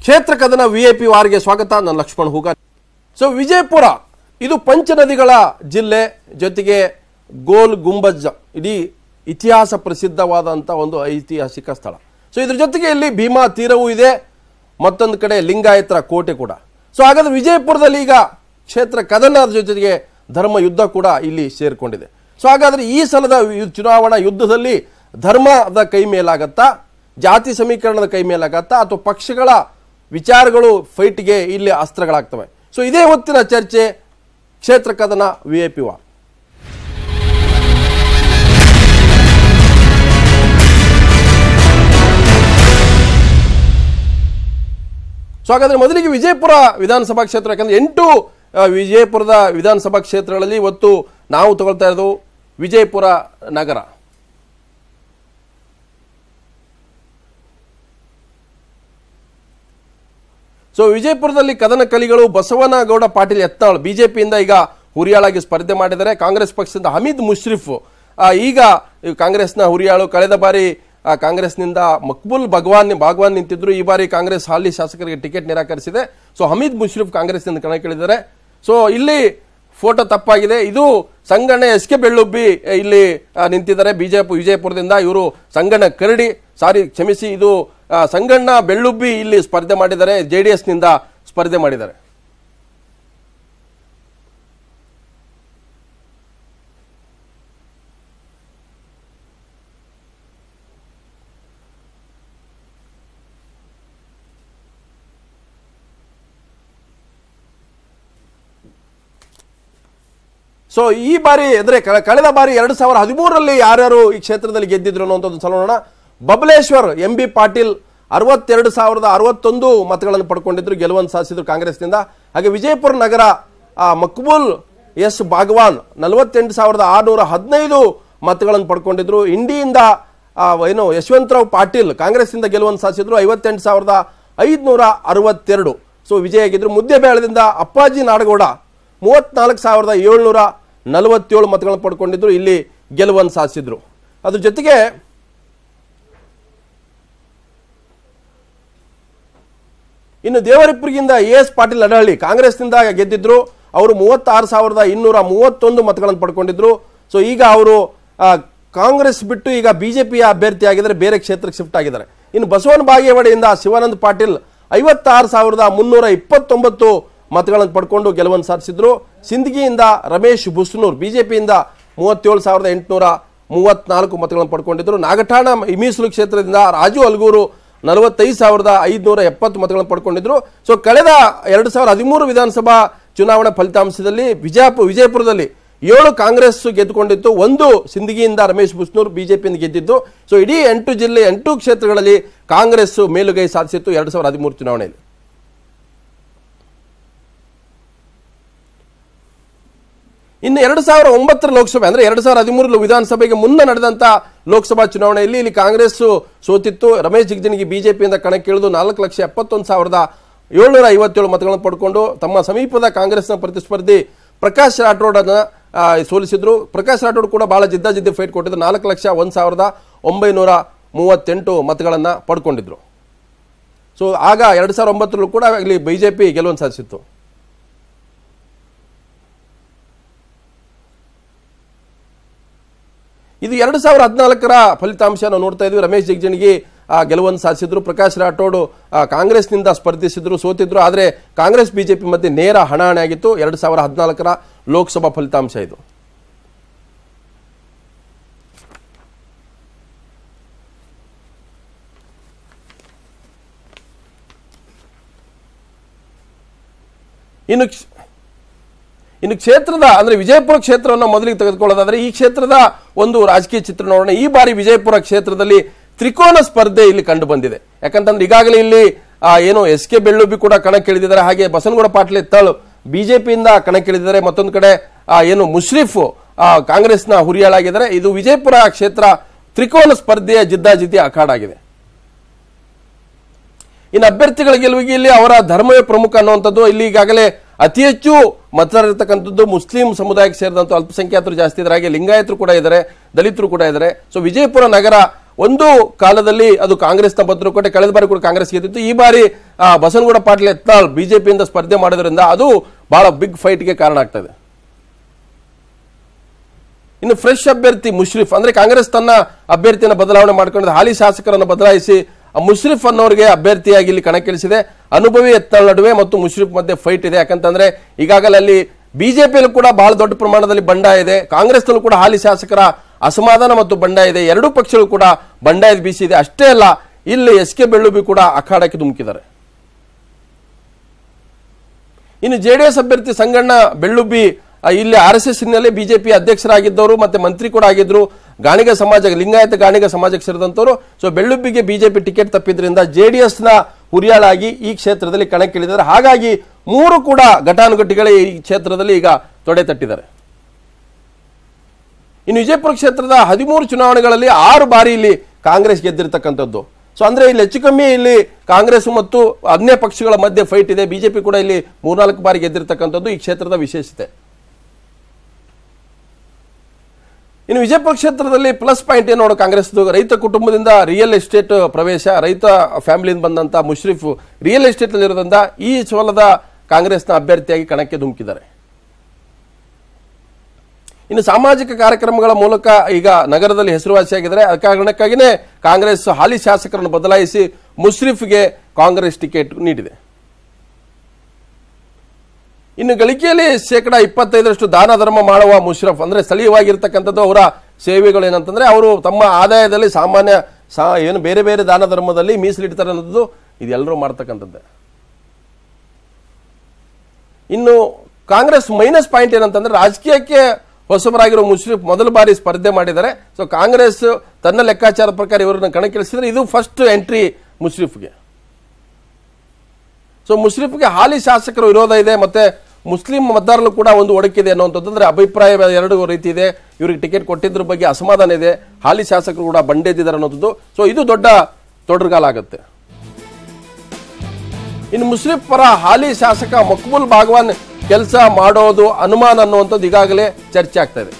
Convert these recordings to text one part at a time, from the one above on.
ಕ್ಷೇತ್ರ ಕದನ V I P ವಾರ್ಗೆ ಸ್ವಾಗತ ನಾನು ಲಕ್ಷ್ಮಣ್ ಹೂಗ ಸೊ ವಿಜಯಪುರ ಇದು ಪಂಚನದಿಗಳ ಜಿಲ್ಲೆ ಜೊತೆಗೆ ಗೋಲ್ ಗುಂಬಜ್ ಇಡೀ ಇತಿಹಾಸ ಪ್ರಸಿದ್ಧವಾದಂಥ ಒಂದು ಐತಿಹಾಸಿಕ ಸ್ಥಳ ಸೊ ಇದ್ರ ಜೊತೆಗೆ ಇಲ್ಲಿ ಭೀಮಾ ತೀರವೂ ಇದೆ ಮತ್ತೊಂದು ಕಡೆ ಲಿಂಗಾಯತರ ಕೋಟೆ ಕೂಡ ಸೊ ಹಾಗಾದ್ರೆ ವಿಜಯಪುರದಲ್ಲಿ ಈಗ ಕ್ಷೇತ್ರ ಕದನದ ಜೊತೆಗೆ ಧರ್ಮ ಯುದ್ಧ ಕೂಡ ಇಲ್ಲಿ ಸೇರಿಕೊಂಡಿದೆ ಸೊ ಹಾಗಾದ್ರೆ ಈ ಸಲದ ಯು- ಚುನಾವಣಾ ಯುದ್ಧದಲ್ಲಿ ಧರ್ಮದ ಕೈ ಮೇಲಾಗತ್ತಾ ಜಾತಿ ಸಮೀಕರಣದ ಕೈ ಮೇಲಾಗತ್ತಾ ಅಥವಾ ಪಕ್ಷಗಳ ವಿಚಾರಗಳು ಫೈಟ್ಗೆ ಇಲ್ಲಿ ಅಸ್ತ್ರಗಳಾಗ್ತವೆ ಸೊ ಇದೇ ಹೊತ್ತಿನ ಚರ್ಚೆ ಕ್ಷೇತ್ರ ಕದನ V I P war so ಹಾಗಾದ್ರೆ ಮೊದಲಿಗೆ ವಿಜಯಪುರ ವಿಧಾನಸಭಾ ಕ್ಷೇತ್ರ ಯಾಕಂದ್ರೆ ಎಂಟು ಆ, ವಿಜಯಪುರದ ವಿಧಾನಸಭಾ ಕ್ಷೇತ್ರಗಳಲ್ಲಿ ಇವತ್ತು ನಾವು ತಗೊಳ್ತಾ ಇರೋದು ವಿಜಯಪುರ ನಗರ ಸೊ ವಿಜಯಪುರದಲ್ಲಿ ಕದನ ಕಲಿಗಳು ಬಸವನಗೌಡ ಪಾಟೀಲ್ ಯತ್ನಾಳ್ ಬಿಜೆಪಿಯಿಂದ ಈಗ ಹುರಿಯಾಳಾಗಿ ಸ್ಪರ್ಧೆ ಮಾಡಿದ್ದಾರೆ ಕಾಂಗ್ರೆಸ್ ಪಕ್ಷದಿಂದ ಹಮೀದ್ ಮುಷ್ರಿಫ್ ಆ, ಈಗ ಈ ಕಾಂಗ್ರೆಸ್ನ ಹುರಿಯಾಳು ಕಳೆದ ಬಾರಿ ಆ, ಕಾಂಗ್ರೆಸ್ನಿಂದ ಮಕ್ಬುಲ್ ಭಗವಾನ್ ಭಾಗವಾನ್ ನಿಂತಿದ್ರು ಈ ಬಾರಿ ಕಾಂಗ್ರೆಸ್ ಹಾಲಿ ಶಾಸಕರಿಗೆ ಟಿಕೆಟ್ ನಿರಾಕರಿಸಿದೆ ಸೊ ಹಮೀದ್ ಮುಷ್ರಿಫ್ ಕಾಂಗ್ರೆಸ್ನಿಂದ ಕಣಕ್ಕಿಳಿದ್ದಾರೆ ಸೊ ಇಲ್ಲಿ ಫೋಟೋ ತಪ್ಪಾಗಿದೆ ಇದು ಸಂಗಣ್ಣ ಎಸ್ ಕೆ ಬೆಳ್ಳುಬ್ಬಿ ಇಲ್ಲಿ ಆ, ನಿಂತಿದ್ದಾರೆ ಬಿಜೆಪಿ ವಿಜಯಪುರದಿಂದ ಇವರು ಸಂಗಣ್ಣ ಕರಡಿ ಸಾರಿ ಕ್ಷಮಿಸಿ ಇದು ಆ, ಸಂಗಣ್ಣ ಬೆಳ್ಳುಬ್ಬಿ ಇಲ್ಲಿ ಸ್ಪರ್ಧೆ ಮಾಡಿದ್ದಾರೆ ಜೆ ಡಿ ಎಸ್ನಿಂದ ಸ್ಪರ್ಧೆ ಮಾಡಿದ್ದಾರೆ ಸೊ ಈ ಬಾರಿ ಅಂದ್ರೆ ಕಳೆ- ಕಳೆದ ಬಾರಿ ಎರಡು ಸಾವಿರ ಹದಿಮೂರರಲ್ಲಿ ಯಾರ್ಯಾರು ಈ ಕ್ಷೇತ್ರದಲ್ಲಿ ಗೆದ್ದಿದ್ರು ಅನ್ನೋಂಥದ್ದು ಸಲ ನೋಡೋಣ ಬಬಲೇಶ್ವರ್ ಎಂ ಬಿ ಪಾಟೀಲ್ ಅರವತ್ತೆರಡು ಸಾವಿರದ ಅರವತ್ತೊಂದು ಮತಗಳನ್ನು ಪಡ್ಕೊಂಡಿದ್ರು ಗೆಲುವನ್ನು ಸಾಧಿಸಿದ್ರು ಕಾಂಗ್ರೆಸ್ನಿಂದ ಹಾಗೆ ವಿಜಯಪುರ ನಗರ ಆ, ಮಕ್ಬೂಲ್ ಎಸ್ ಭಾಗವಾನ್ ನಲವತ್ತೆಂಟು ಸಾವಿರದ ಆರುನೂರ ಹದಿನೈದು ಮತಗಳನ್ನು ಪಡ್ಕೊಂಡಿದ್ರು ಇಂಡಿಯಿಂದ ಆ, ಏನು ಯಶವಂತರಾವ್ ಪಾಟೀಲ್ ಕಾಂಗ್ರೆಸ್ನಿಂದ ಗೆಲುವನ್ನು ಸಾಧಿಸಿದ್ರು ಐವತ್ತೆಂಟು ಸಾವಿರದ ಐದುನೂರ ಅರವತ್ತೆರಡು ಸೊ ವಿಜಯ ಆಗಿದ್ರು ಮುದ್ದೆಬೇಳದಿಂದ ಅಪ್ಪಾಜಿ ನಾಡಗೌಡ ಮೂವತ್ನಾಲ್ಕು ಸಾವಿರದ ಏಳ್ನೂರ ನಲವತ್ತೇಳು ಮತಗಳನ್ನು ಪಡ್ಕೊಂಡಿದ್ರು ಇಲ್ಲಿ ಗೆಲುವನ್ನು ಸಾಧಿಸಿದ್ರು ಅದ್ರ ಜೊತೆಗೆ ಇನ್ನು ದೇವರಿಪ್ಪರಿಗಿಂದ ಎ ಎಸ್ ಪಾಟೀಲ್ ಅಡಹಳ್ಳಿ ಕಾಂಗ್ರೆಸ್ನಿಂದ ಗೆದ್ದಿದ್ರು ಅವರು ಮೂವತ್ತಾರು ಸಾವಿರದ ಇನ್ನೂರ ಮೂವತ್ತೊಂದು ಮತಗಳನ್ನು ಪಡ್ಕೊಂಡಿದ್ರು ಸೊ ಈಗ ಅವರು ಆ, ಕಾಂಗ್ರೆಸ್ ಬಿಟ್ಟು ಈಗ ಬಿಜೆಪಿಯ ಅಭ್ಯರ್ಥಿ ಆಗಿದ್ದಾರೆ ಬೇರೆ ಕ್ಷೇತ್ರಕ್ಕೆ ಶಿಫ್ಟ್ ಆಗಿದ್ದಾರೆ ಇನ್ನು ಬಸವನ ಬಾಗೇವಾಡಿಯಿಂದ ಶಿವಾನಂದ ಪಾಟೀಲ್ ಐವತ್ತಾರು ಸಾವಿರದ ಮುನ್ನೂರ ಇಪ್ಪತ್ತೊಂಬತ್ತು ಮತಗಳನ್ನು ಪಡ್ಕೊಂಡು ಗೆಲುವನ್ನು ಸಾಧಿಸಿದ್ರು ಸಿಂದಗಿಯಿಂದ ರಮೇಶ್ ಬುಸ್ನೂರ್ ಬಿಜೆಪಿಯಿಂದ ಮೂವತ್ತೇಳು ಸಾವಿರದ ಎಂಟುನೂರ ಮೂವತ್ನಾಲ್ಕು ಮತಗಳನ್ನು ಪಡ್ಕೊಂಡಿದ್ರು ನಾಗಠಾಣ ಮೀಸಲು ಕ್ಷೇತ್ರದಿಂದ ರಾಜು ಅಲ್ಗೂರು ನಲವತ್ತೈದು ಸಾವಿರದ ಐದುನೂರ ಎಪ್ಪತ್ತು ಮತಗಳನ್ನು ಪಡ್ಕೊಂಡಿದ್ರು ಸೊ ಕಳೆದ ಎರಡು ಸಾವಿರದ ಹದಿಮೂರು ವಿಧಾನಸಭಾ ಚುನಾವಣಾ ಫಲಿತಾಂಶದಲ್ಲಿ ವಿಜಯಪುರ ವಿಜಯಪುರದಲ್ಲಿ ಏಳು ಕಾಂಗ್ರೆಸ್ ಗೆದ್ದುಕೊಂಡಿತ್ತು ಒಂದು ಸಿಂದಗಿಯಿಂದ ರಮೇಶ್ ಬುಸ್ನೂರ್ ಬಿಜೆಪಿಯಿಂದ ಗೆದ್ದಿದ್ದು ಸೊ ಇಡೀ ಎಂಟು ಜಿಲ್ಲೆ ಎಂಟು ಕ್ಷೇತ್ರಗಳಲ್ಲಿ ಕಾಂಗ್ರೆಸ್ ಮೇಲುಗೈ ಸಾಧಿಸಿತ್ತು ಎರಡು ಸಾವಿರದ ಹದಿಮೂರು ಚುನಾವಣೆಯಲ್ಲಿ ಇನ್ನು ಎರಡು ಸಾವಿರ ಒಂಬತ್ತರ ಲೋಕಸಭೆ ಅಂದ್ರೆ ಎರಡು ಸಾವಿರದ ಹದಿಮೂರು ವಿಧಾನಸಭೆಗೆ ಮುನ್ನ ನಡೆದಂತ ಲೋಕಸಭಾ ಚುನಾವಣೆಯಲ್ಲಿ ಇಲ್ಲಿ ಕಾಂಗ್ರೆಸ್ ಸೋತಿತ್ತು ರಮೇಶ್ ಜಿಗಜಿಣಗಿ ಬಿಜೆಪಿಯಿಂದ ಕಣಕ್ಕಿಳಿದು ನಾಲ್ಕು ಲಕ್ಷ ಎಪ್ಪತ್ತೊಂದು ಸಾವಿರದ ಏಳ್ನೂರ ಐವತ್ತೇಳು ಮತಗಳನ್ನು ಪಡ್ಕೊಂಡು ತಮ್ಮ ಸಮೀಪದ ಕಾಂಗ್ರೆಸ್ನ ಪ್ರತಿಸ್ಪರ್ಧಿ ಪ್ರಕಾಶ್ ರಾಠೋಡನ್ನ ಆ, ಸೋಲಿಸಿದ್ರು ಪ್ರಕಾಶ್ ರಾಠೋಡ್ ಕೂಡ ಬಹಳ ಜಿದ್ದಾಜಿದ್ದಿ ಫೈಟ್ ಕೊಟ್ಟಿದ್ದು ನಾಲ್ಕು ಲಕ್ಷ ಒಂದು ಸಾವಿರದ ಒಂಬೈನೂರ ಮೂವತ್ತೆಂಟು ಮತಗಳನ್ನು ಪಡ್ಕೊಂಡಿದ್ರು ಸೊ ಆಗ ಎರಡು ಸಾವಿರದ ಒಂಬತ್ತರಲ್ಲೂ ಕೂಡ ಇಲ್ಲಿ ಬಿಜೆಪಿ ಗೆಲುವನ್ನು ಸಾಧಿಸಿತ್ತು ಇದು ಎರಡು ಸಾವಿರ ಹದಿನಾಲ್ಕರ ಫಲಿತಾಂಶ ನಾವು ನೋಡ್ತಾ ಇದ್ವಿ ರಮೇಶ್ ಜಿಗಜಿಣಗಿ ಆ, ಗೆಲುವನ್ನು ಸಾಧಿಸಿದ್ರು ಪ್ರಕಾಶ್ ರಾಠೋಡ್ ಆ, ಕಾಂಗ್ರೆಸ್ನಿಂದ ಸ್ಪರ್ಧಿಸಿದ್ರು ಸೋತಿದ್ರು ಆದರೆ ಕಾಂಗ್ರೆಸ್ ಬಿಜೆಪಿ ಮಧ್ಯೆ ನೇರ ಹಣಾಹಣಿ ಆಗಿತ್ತು ಎರಡು ಸಾವಿರ ಹದಿನಾಲ್ಕರ ಲೋಕಸಭಾ ಫಲಿತಾಂಶ ಇದು ಇನ್ನು ಕ್ಷ- ಇನ್ನು ಕ್ಷೇತ್ರದ ಅಂದ್ರೆ ವಿಜಯಪುರ ಕ್ಷೇತ್ರವನ್ನು ಮೊದಲಿಗೆ ತೆಗೆದುಕೊಳ್ಳೋದಾದ್ರೆ ಈ ಕ್ಷೇತ್ರದ ಒಂದು ರಾಜಕೀಯ ಚಿತ್ರ ನೋಡೋಣ ಈ ಬಾರಿ ವಿಜಯಪುರ ಕ್ಷೇತ್ರದಲ್ಲಿ ತ್ರಿಕೋನ ಸ್ಪರ್ಧೆ ಇಲ್ಲಿ ಕಂಡು ಬಂದಿದೆ ಯಾಕಂತಂದ್ರೆ ಈಗಾಗಲೇ ಇಲ್ಲಿ ಆ, ಏನು ಎಸ್ ಕೆ ಬೆಳ್ಳುಬ್ಬಿ ಕೂಡ ಕಣಕ್ಕಿಳಿದಿದ್ದಾರೆ ಹಾಗೆ ಬಸನಗೌಡ ಪಾಟೀಲ್ ಎತ್ತಾಳು ಬಿಜೆಪಿಯಿಂದ ಕಣಕ್ಕಿಳಿದಿದ್ದಾರೆ ಮತ್ತೊಂದು ಕಡೆ ಆ, ಏನು ಮುಷ್ರಿಫ್ ಆ, ಕಾಂಗ್ರೆಸ್ನ ಹುರಿಯಾಳಾಗಿದ್ದಾರೆ ಇದು ವಿಜಯಪುರ ಕ್ಷೇತ್ರ ತ್ರಿಕೋನ ಸ್ಪರ್ಧೆಯ ಜಿದ್ದಾಜಿದ್ದಿ ಅಖಾಡಾಗಿದೆ ಇನ್ನು ಅಭ್ಯರ್ಥಿಗಳ ಗೆಲುವಿಗೆ ಇಲ್ಲಿ ಅವರ ಧರ್ಮವೇ ಪ್ರಮುಖ ಅನ್ನುವಂಥದ್ದು ಇಲ್ಲಿ ಈಗಾಗಲೇ ಅತಿ ಹೆಚ್ಚು ಮತದಾರರಿರ್ತಕ್ಕಂಥದ್ದು ಮುಸ್ಲಿಂ ಸಮುದಾಯಕ್ಕೆ ಸೇರಿದಂಥ ಅಲ್ಪಸಂಖ್ಯಾತರು ಜಾಸ್ತಿ ಇದ್ದಾರೆ ಹಾಗೆ ಲಿಂಗಾಯತರು ಕೂಡ ಇದ್ದಾರೆ ದಲಿತರು ಕೂಡ ಇದ್ದಾರೆ ಸೊ ವಿಜಯಪುರ ನಗರ ಒಂದು ಕಾಲದಲ್ಲಿ ಅದು ಕಾಂಗ್ರೆಸ್ನ ಭದ್ರಕೋಟೆ ಕಳೆದ ಬಾರಿ ಕೂಡ ಕಾಂಗ್ರೆಸ್ ಗೆದ್ದಿತ್ತು ಈ ಬಾರಿ ಆ, ಬಸನಗೌಡ ಪಾಟೀಲ್ ಯತ್ನಾಳ್ ಬಿಜೆಪಿಯಿಂದ ಸ್ಪರ್ಧೆ ಮಾಡೋದ್ರಿಂದ ಅದು ಬಹಳ ಬಿಗ್ ಫೈಟ್ಗೆ ಕಾರಣ ಆಗ್ತದೆ ಇನ್ನು ಫ್ರೆಶ್ ಅಭ್ಯರ್ಥಿ ಮುಷ್ರಿಫ್ ಅಂದ್ರೆ ಕಾಂಗ್ರೆಸ್ ತನ್ನ ಅಭ್ಯರ್ಥಿಯನ್ನು ಬದಲಾವಣೆ ಮಾಡ್ಕೊಂಡಿದೆ ಹಾಲಿ ಶಾಸಕರನ್ನು ಬದಲಾಯಿಸಿ ಆ ಮುಷ್ರಿಫ್ ಅನ್ನೋರಿಗೆ ಅಭ್ಯರ್ಥಿಯಾಗಿ ಇಲ್ಲಿ ಕಣಕ್ಕಿಳಿಸಿದೆ ಅನುಭವಿ ಎತ್ತಳ ನಡುವೆ ಮತ್ತು ಮುಷ್ರಿಫ್ ಮಧ್ಯೆ ಫೈಟ್ ಇದೆ ಯಾಕಂತಂದ್ರೆ ಈಗಾಗಲೇ ಅಲ್ಲಿ ಬಿಜೆಪಿಯಲ್ಲೂ ಕೂಡ ಬಹಳ ದೊಡ್ಡ ಪ್ರಮಾಣದಲ್ಲಿ ಬಂಡಾಯ ಇದೆ ಕಾಂಗ್ರೆಸ್ನಲ್ಲೂ ಕೂಡ ಹಾಲಿ ಶಾಸಕರ ಅಸಮಾಧಾನ ಮತ್ತು ಬಂಡಾಯ ಇದೆ ಎರಡೂ ಪಕ್ಷಗಳು ಕೂಡ ಬಂಡಾಯದ ಬೀಸಿದೆ ಅಷ್ಟೇ ಅಲ್ಲ ಇಲ್ಲಿ ಎಸ್ ಕೆ ಬೆಳ್ಳುಬಿ ಕೂಡ ಅಖಾಡಕ್ಕೆ ಧುಮುಕಿದ್ದಾರೆ ಇನ್ನು ಜೆಡಿಎಸ್ ಅಭ್ಯರ್ಥಿ ಸಂಗಣ್ಣ ಬೆಳ್ಳುಬ್ಬಿ ಆ, ಇಲ್ಲಿ ಆರ್ ಎಸ್ ಎಸ್ ಹಿನ್ನೆಲೆ ಬಿಜೆಪಿ ಅಧ್ಯಕ್ಷರಾಗಿದ್ದವರು ಮತ್ತೆ ಮಂತ್ರಿ ಕೂಡ ಆಗಿದ್ರು ಗಾಣಿಗ ಸಮಾಜ ಲಿಂಗಾಯತ ಗಾಣಿಗ ಸಮಾಜಕ್ಕೆ ಸೇರಿದಂತವರು ಸೊ ಬೆಳ್ಳುಬ್ಬಿಗೆ ಬಿಜೆಪಿ ಟಿಕೆಟ್ ತಪ್ಪಿದ್ರಿಂದ ಜೆಡಿಎಸ್ ನ ಹುರಿಯಾಳಾಗಿ ಈ ಕ್ಷೇತ್ರದಲ್ಲಿ ಕಣಕ್ಕಿಳಿದ್ದಾರೆ ಹಾಗಾಗಿ ಮೂರು ಕೂಡ ಘಟಾನುಘಟಿಗಳೇ ಈ ಕ್ಷೇತ್ರದಲ್ಲಿ ಈಗ ತೊಡೆ ತಟ್ಟಿದ್ದಾರೆ ಇನ್ನು ವಿಜಯಪುರ ಕ್ಷೇತ್ರದ ಹದಿಮೂರು ಚುನಾವಣೆಗಳಲ್ಲಿ ಆರು ಬಾರಿ ಇಲ್ಲಿ ಕಾಂಗ್ರೆಸ್ ಗೆದ್ದಿರ್ತಕ್ಕಂಥದ್ದು ಸೊ ಅಂದ್ರೆ ಇಲ್ಲಿ ಹೆಚ್ಚು ಕಮ್ಮಿ ಇಲ್ಲಿ ಕಾಂಗ್ರೆಸ್ ಮತ್ತು ಅನ್ಯ ಪಕ್ಷಗಳ ಮಧ್ಯೆ ಫೈಟ್ ಇದೆ ಬಿಜೆಪಿ ಕೂಡ ಇಲ್ಲಿ ಮೂರ್ನಾಲ್ಕು ಬಾರಿ ಗೆದ್ದಿರ್ತಕ್ಕಂಥದ್ದು ಈ ಕ್ಷೇತ್ರದ ವಿಶೇಷತೆ ಇನ್ನು ವಿಜಯಪುರ ಕ್ಷೇತ್ರದಲ್ಲಿ ಪ್ಲಸ್ ಪಾಯಿಂಟ್ ಏನು ನೋಡೋ ಕಾಂಗ್ರೆಸ್ ರೈತ ಕುಟುಂಬದಿಂದ ರಿಯಲ್ ಎಸ್ಟೇಟ್ ಪ್ರವೇಶ ರೈತ ಫ್ಯಾಮಿಲಿಯಿಂದ ಬಂದಂತ ಮುಷ್ರಿಫ್ ರಿಯಲ್ ಎಸ್ಟೇಟ್ ಇರೋದ್ರಿಂದ ಈ ಸೋಲದ ಕಾಂಗ್ರೆಸ್ನ ಅಭ್ಯರ್ಥಿಯಾಗಿ ಕಣಕ್ಕೆ ಧುಮುಕಿದ್ದಾರೆ ಇನ್ನು ಸಾಮಾಜಿಕ ಕಾರ್ಯಕ್ರಮಗಳ ಮೂಲಕ ಈಗ ನಗರದಲ್ಲಿ ಹೆಸರುವಾಸಿಯಾಗಿದ್ದಾರೆ ಆ ಕಾರಣಕ್ಕಾಗಿಯೇ ಕಾಂಗ್ರೆಸ್ ಹಾಲಿ ಶಾಸಕರನ್ನು ಬದಲಾಯಿಸಿ ಮುಷ್ರಿಫ್ಗೆ ಕಾಂಗ್ರೆಸ್ ಟಿಕೆಟ್ ನೀಡಿದೆ ಇನ್ನು ಗಳಿಕೆಯಲ್ಲಿ ಶೇಕಡ ಇಪ್ಪತ್ತೈದರಷ್ಟು ದಾನ ಧರ್ಮ ಮಾಡುವ ಮುಷ್ರಫ್ ಅಂದ್ರೆ ಸ್ಥಳೀಯವಾಗಿರ್ತಕ್ಕಂಥದ್ದು ಅವರ ಸೇವೆಗಳು ಏನಂತಂದ್ರೆ ಅವರು ತಮ್ಮ ಆದಾಯದಲ್ಲಿ ಸಾಮಾನ್ಯ ಸಾ ಏನು ಬೇರೆ ಬೇರೆ ದಾನ ಧರ್ಮದಲ್ಲಿ ಮೀಸಲಿಡ್ತಾರೆ ಅನ್ನೋದು ಇದೆಲ್ಲರೂ ಮಾಡ್ತಕ್ಕಂಥದ್ದೇ ಇನ್ನು ಕಾಂಗ್ರೆಸ್ ಮೈನಸ್ ಪಾಯಿಂಟ್ ಏನಂತಂದ್ರೆ ರಾಜಕೀಯಕ್ಕೆ ಹೊಸಬರಾಗಿರೋ ಮುಷ್ರಿಫ್ ಮೊದಲ ಬಾರಿ ಸ್ಪರ್ಧೆ ಮಾಡಿದ್ದಾರೆ ಸೊ ಕಾಂಗ್ರೆಸ್ ತನ್ನ ಲೆಕ್ಕಾಚಾರದ ಪ್ರಕಾರ ಇವರನ್ನು ಕಣಕ್ಕಿಳಿಸಿದ್ರೆ ಇದು ಫಸ್ಟ್ ಎಂಟ್ರಿ ಮುಷ್ರಿಫ್ಗೆ ಸೊ ಮುಷ್ರಿಫ್ಗೆ ಹಾಲಿ ಶಾಸಕರ ವಿರೋಧ ಇದೆ ಮತ್ತೆ ಮುಸ್ಲಿಂ ಮತದಾರರು ಕೂಡ ಒಂದು ಒಡಕಿದೆ ಅನ್ನುವಂಥದ್ದು ಅಂದ್ರೆ ಅಭಿಪ್ರಾಯ ಎರಡು ರೀತಿ ಇದೆ ಇವರಿಗೆ ಟಿಕೆಟ್ ಕೊಟ್ಟಿದ್ರ ಬಗ್ಗೆ ಅಸಮಾಧಾನ ಇದೆ ಹಾಲಿ ಶಾಸಕರು ಕೂಡ ಬಂಡೆದ್ದಿದ್ದಾರೆ ಅನ್ನೋದು ಸೊ ಇದು ದೊಡ್ಡ ತೊಡರುಗಾಲ ಆಗುತ್ತೆ ಇನ್ನು ಮುಸ್ಲಿಂ ಪರ ಹಾಲಿ ಶಾಸಕ ಮಕ್ಬೂಲ್ ಬಾಗ್ವಾನ್ ಕೆಲಸ ಮಾಡೋದು ಅನುಮಾನ ಅನ್ನುವಂಥದ್ದು ಈಗಾಗಲೇ ಚರ್ಚೆ ಆಗ್ತಾ ಇದೆ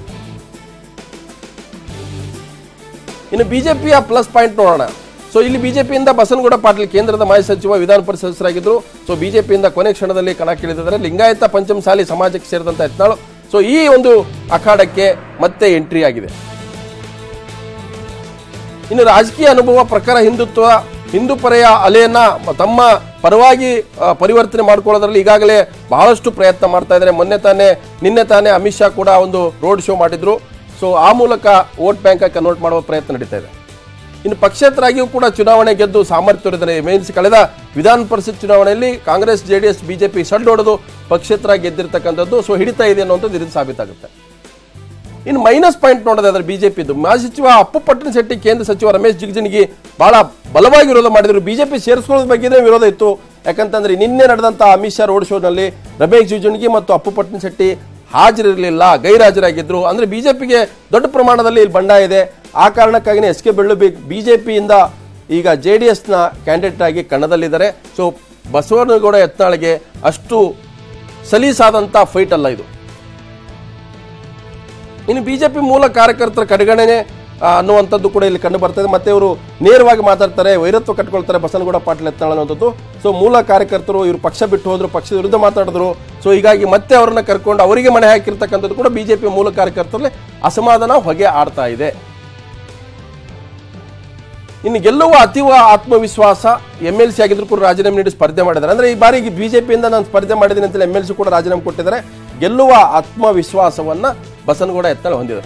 ಇನ್ನು ಬಿಜೆಪಿಯ ಪ್ಲಸ್ ಪಾಯಿಂಟ್ ನೋಡೋಣ ಸೊ ಇಲ್ಲಿ ಬಿಜೆಪಿಯಿಂದ ಬಸನಗೌಡ ಪಾಟೀಲ್ ಕೇಂದ್ರದ ಮಾಜಿ ಸಚಿವ ವಿಧಾನ ಪರಿಷತ್ ಸದಸ್ಯರಾಗಿದ್ದರು ಸೊ ಬಿಜೆಪಿಯಿಂದ ಕೊನೆ ಕ್ಷಣದಲ್ಲಿ ಕಣಕ್ಕಿಳಿದಿದ್ದಾರೆ ಲಿಂಗಾಯತ ಪಂಚಮಸಾಲಿ ಸಮಾಜಕ್ಕೆ ಸೇರಿದಂತ ಯತ್ನಾಳು ಸೊ ಈ ಒಂದು ಅಖಾಡಕ್ಕೆ ಮತ್ತೆ ಎಂಟ್ರಿ ಆಗಿದೆ ಇನ್ನು ರಾಜಕೀಯ ಅನುಭವ ಪ್ರಕಾರ ಹಿಂದುತ್ವ ಹಿಂದೂ ಪರೆಯ ಅಲೆಯನ್ನ ತಮ್ಮ ಪರವಾಗಿ ಆ, ಪರಿವರ್ತನೆ ಮಾಡ್ಕೊಳ್ಳೋದ್ರಲ್ಲಿ ಈಗಾಗಲೇ ಬಹಳಷ್ಟು ಪ್ರಯತ್ನ ಮಾಡ್ತಾ ಇದ್ದಾರೆ ಮೊನ್ನೆ ತಾನೇ ನಿನ್ನೆ ತಾನೇ ಅಮಿತ್ ಶಾ ಕೂಡ ಒಂದು ರೋಡ್ ಶೋ ಮಾಡಿದ್ರು ಸೊ ಆ ಮೂಲಕ ವೋಟ್ ಬ್ಯಾಂಕ್ ಕನ್ವರ್ಟ್ ಮಾಡುವ ಪ್ರಯತ್ನ ನಡೀತಾ ಇದೆ ಇನ್ನು ಪಕ್ಷೇತರಾಗಿಯೂ ಕೂಡ ಚುನಾವಣೆ ಗೆದ್ದು ಸಾಮರ್ಥ್ಯ ತೋರಿದ್ದಾರೆ ಮೇನ್ಸ್ ಕಳೆದ ವಿಧಾನ ಪರಿಷತ್ ಚುನಾವಣೆಯಲ್ಲಿ ಕಾಂಗ್ರೆಸ್ ಜೆಡಿಎಸ್ ಬಿಜೆಪಿ ಸಡ್ಡು ಹೊಡೆದು ಪಕ್ಷೇತರ ಗೆದ್ದಿರ್ತಕ್ಕಂಥದ್ದು ಸೊ ಹಿಡಿತಾ ಇದೆ ಅನ್ನುವಂಥದ್ದು ಇದು ಸಾಬೀತಾಗುತ್ತೆ ಇನ್ನು ಮೈನಸ್ ಪಾಯಿಂಟ್ ನೋಡೋದಾದ್ರೆ ಬಿಜೆಪಿದು ಮಾಜಿ ಸಚಿವ ಅಪ್ಪು ಪಟ್ಟಣಶೆಟ್ಟಿ ಕೇಂದ್ರ ಸಚಿವ ರಮೇಶ್ ಜಿಗಜಿಣಗಿ ಬಹಳ ಬಲವಾಗಿ ವಿರೋಧ ಮಾಡಿದ್ರು ಬಿಜೆಪಿ ಸೇರಿಸ್ಕೊಳ್ಳೋದ್ರ ಬಗ್ಗೆನೇ ವಿರೋಧ ಇತ್ತು ಯಾಕಂತಂದ್ರೆ ನಿನ್ನೆ ನಡೆದಂತ ಅಮಿತ್ ಶಾ ರೋಡ್ ಶೋನಲ್ಲಿ ರಮೇಶ್ ಜಿಗಜಿಣಗಿ ಮತ್ತು ಅಪ್ಪು ಪಟ್ಟಣಶೆಟ್ಟಿ ಹಾಜರಿರಲಿಲ್ಲ ಗೈರಾಜರಾಗಿದ್ರು ಅಂದ್ರೆ ಬಿಜೆಪಿಗೆ ದೊಡ್ಡ ಪ್ರಮಾಣದಲ್ಲಿ ಇಲ್ಲಿ ಬಂಡಾಯ ಇದೆ ಆ ಕಾರಣಕ್ಕಾಗಿನೇ ಎಸ್ ಕೆ ಬೆಳ್ಳುಬಿ ಬಿಜೆಪಿಯಿಂದ ಈಗ ಜೆ ಡಿ ಎಸ್ನ ಕ್ಯಾಂಡಿಡೇಟ್ ಆಗಿ ಕಣದಲ್ಲಿದ್ದಾರೆ ಸೊ ಬಸವನಗೌಡ ಯತ್ನಾಳ್ಗೆ ಅಷ್ಟು ಸಲೀಸಾದಂಥ ಫೈಟ್ ಅಲ್ಲ ಇದು ಇನ್ನು ಬಿಜೆಪಿ ಮೂಲ ಕಾರ್ಯಕರ್ತರ ಕಡೆಗಣನೆ ಆ, ಅನ್ನುವಂಥದ್ದು ಕೂಡ ಇಲ್ಲಿ ಕಂಡು ಬರ್ತದೆ ಮತ್ತೆ ಇವರು ನೇರವಾಗಿ ಮಾತಾಡ್ತಾರೆ ವೈರತ್ವ ಕಟ್ಕೊಳ್ತಾರೆ ಬಸನಗೌಡ ಪಾಟೀಲ್ ಎತ್ತಾಳ ಅನ್ನೋಂಥದ್ದು ಸೊ ಮೂಲ ಕಾರ್ಯಕರ್ತರು ಇವರು ಪಕ್ಷ ಬಿಟ್ಟು ಹೋದ್ರು ಪಕ್ಷದ ವಿರುದ್ಧ ಮಾತಾಡಿದ್ರು ಸೊ ಹೀಗಾಗಿ ಮತ್ತೆ ಅವರನ್ನ ಕರ್ಕೊಂಡು ಅವರಿಗೆ ಮನೆ ಹಾಕಿರ್ತಕ್ಕಂಥದ್ದು ಕೂಡ ಬಿಜೆಪಿ ಮೂಲ ಕಾರ್ಯಕರ್ತರಲ್ಲಿ ಅಸಮಾಧಾನ ಹೊಗೆ ಆಡ್ತಾ ಇದೆ ಇನ್ನು ಗೆಲ್ಲುವ ಅತೀವ ಆತ್ಮವಿಶ್ವಾಸ ಎಂ ಎಲ್ ಸಿ ಆಗಿದ್ರು ಕೂಡ ರಾಜೀನಾಮೆ ನೀಡಿ ಸ್ಪರ್ಧೆ ಮಾಡಿದ್ದಾರೆ ಅಂದ್ರೆ ಈ ಬಾರಿ ಬಿಜೆಪಿಯಿಂದ ನಾನು ಸ್ಪರ್ಧೆ ಮಾಡಿದ್ದೀನಿ ಅಂತೇಳಿ ಎಂ ಎಲ್ ಸಿ ಕೂಡ ರಾಜೀನಾಮೆ ಕೊಟ್ಟಿದ್ದಾರೆ ಗೆಲ್ಲುವ ಆತ್ಮವಿಶ್ವಾಸವನ್ನ ಬಸನಗೌಡ ಎತ್ತಳ ಹೊಂದಿದ್ದಾರೆ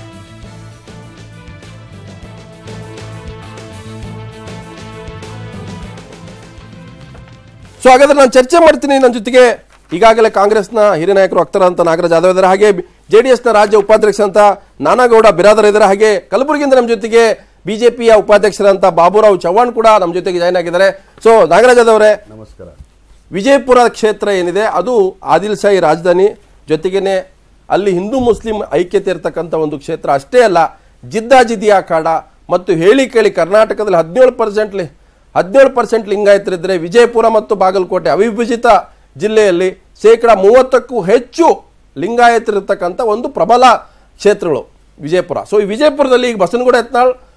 ಸೊ ಹಾಗಾದ್ರೆ ನಾನು ಚರ್ಚೆ ಮಾಡ್ತೀನಿ ನನ್ನ ಜೊತೆಗೆ ಈಗಾಗಲೇ ಕಾಂಗ್ರೆಸ್ನ ಹಿರಿಯ ನಾಯಕರು ಅಕ್ತರ ಅಂತ ನಾಗರಾಜ್ ಯಾದವ್ ಇದ್ದಾರೆ ಹಾಗೆ ಜೆಡಿಎಸ್ನ ರಾಜ್ಯ ಉಪಾಧ್ಯಕ್ಷ ಅಂತ ನಾನಾಗೌಡ ಬಿರಾದರ್ ಇದ್ದಾರೆ ಹಾಗೆ ಕಲಬುರಗಿಯಿಂದ ನಮ್ಮ ಜೊತೆಗೆ ಬಿಜೆಪಿಯ ಉಪಾಧ್ಯಕ್ಷರಂತ ಬಾಬುರಾವ್ ಚವ್ಹಾಣ್ ಕೂಡ ನಮ್ಮ ಜೊತೆಗೆ ಜಾಯ್ನ್ ಆಗಿದ್ದಾರೆ ಸೊ ನಾಗರಾಜ್ ಯಾದವ್ ಅವರೇ ನಮಸ್ಕಾರ ವಿಜಯಪುರ ಕ್ಷೇತ್ರ ಏನಿದೆ ಅದು ಆದಿಲ್ ಶಾಹಿ ರಾಜಧಾನಿ ಜೊತೆಗೇನೆ ಅಲ್ಲಿ ಹಿಂದೂ ಮುಸ್ಲಿಂ ಐಕ್ಯತೆ ಇರತಕ್ಕಂಥ ಒಂದು ಕ್ಷೇತ್ರ ಅಷ್ಟೇ ಅಲ್ಲ ಜಿದ್ದಾಜಿದ್ದಿ ಅಖಾಡ ಮತ್ತು ಹೇಳಿ ಕೇಳಿ ಕರ್ನಾಟಕದಲ್ಲಿ ಹದಿನೇಳು ಪರ್ಸೆಂಟ್ ಹದಿನೇಳು ಪರ್ಸೆಂಟ್ ಲಿಂಗಾಯತರಿದ್ದರೆ ವಿಜಯಪುರ ಮತ್ತು ಬಾಗಲಕೋಟೆ ಅವಿಭಜಿತ ಜಿಲ್ಲೆಯಲ್ಲಿ ಶೇಕಡ ಮೂವತ್ತಕ್ಕೂ ಹೆಚ್ಚು ಲಿಂಗಾಯತರಿರ್ತಕ್ಕಂಥ ಒಂದು ಪ್ರಬಲ ಕ್ಷೇತ್ರಗಳು ವಿಜಯಪುರ ಸೊ ಈ ವಿಜಯಪುರದಲ್ಲಿ ಈಗ ಬಸನಗೌಡ ಯತ್ನಾಳ್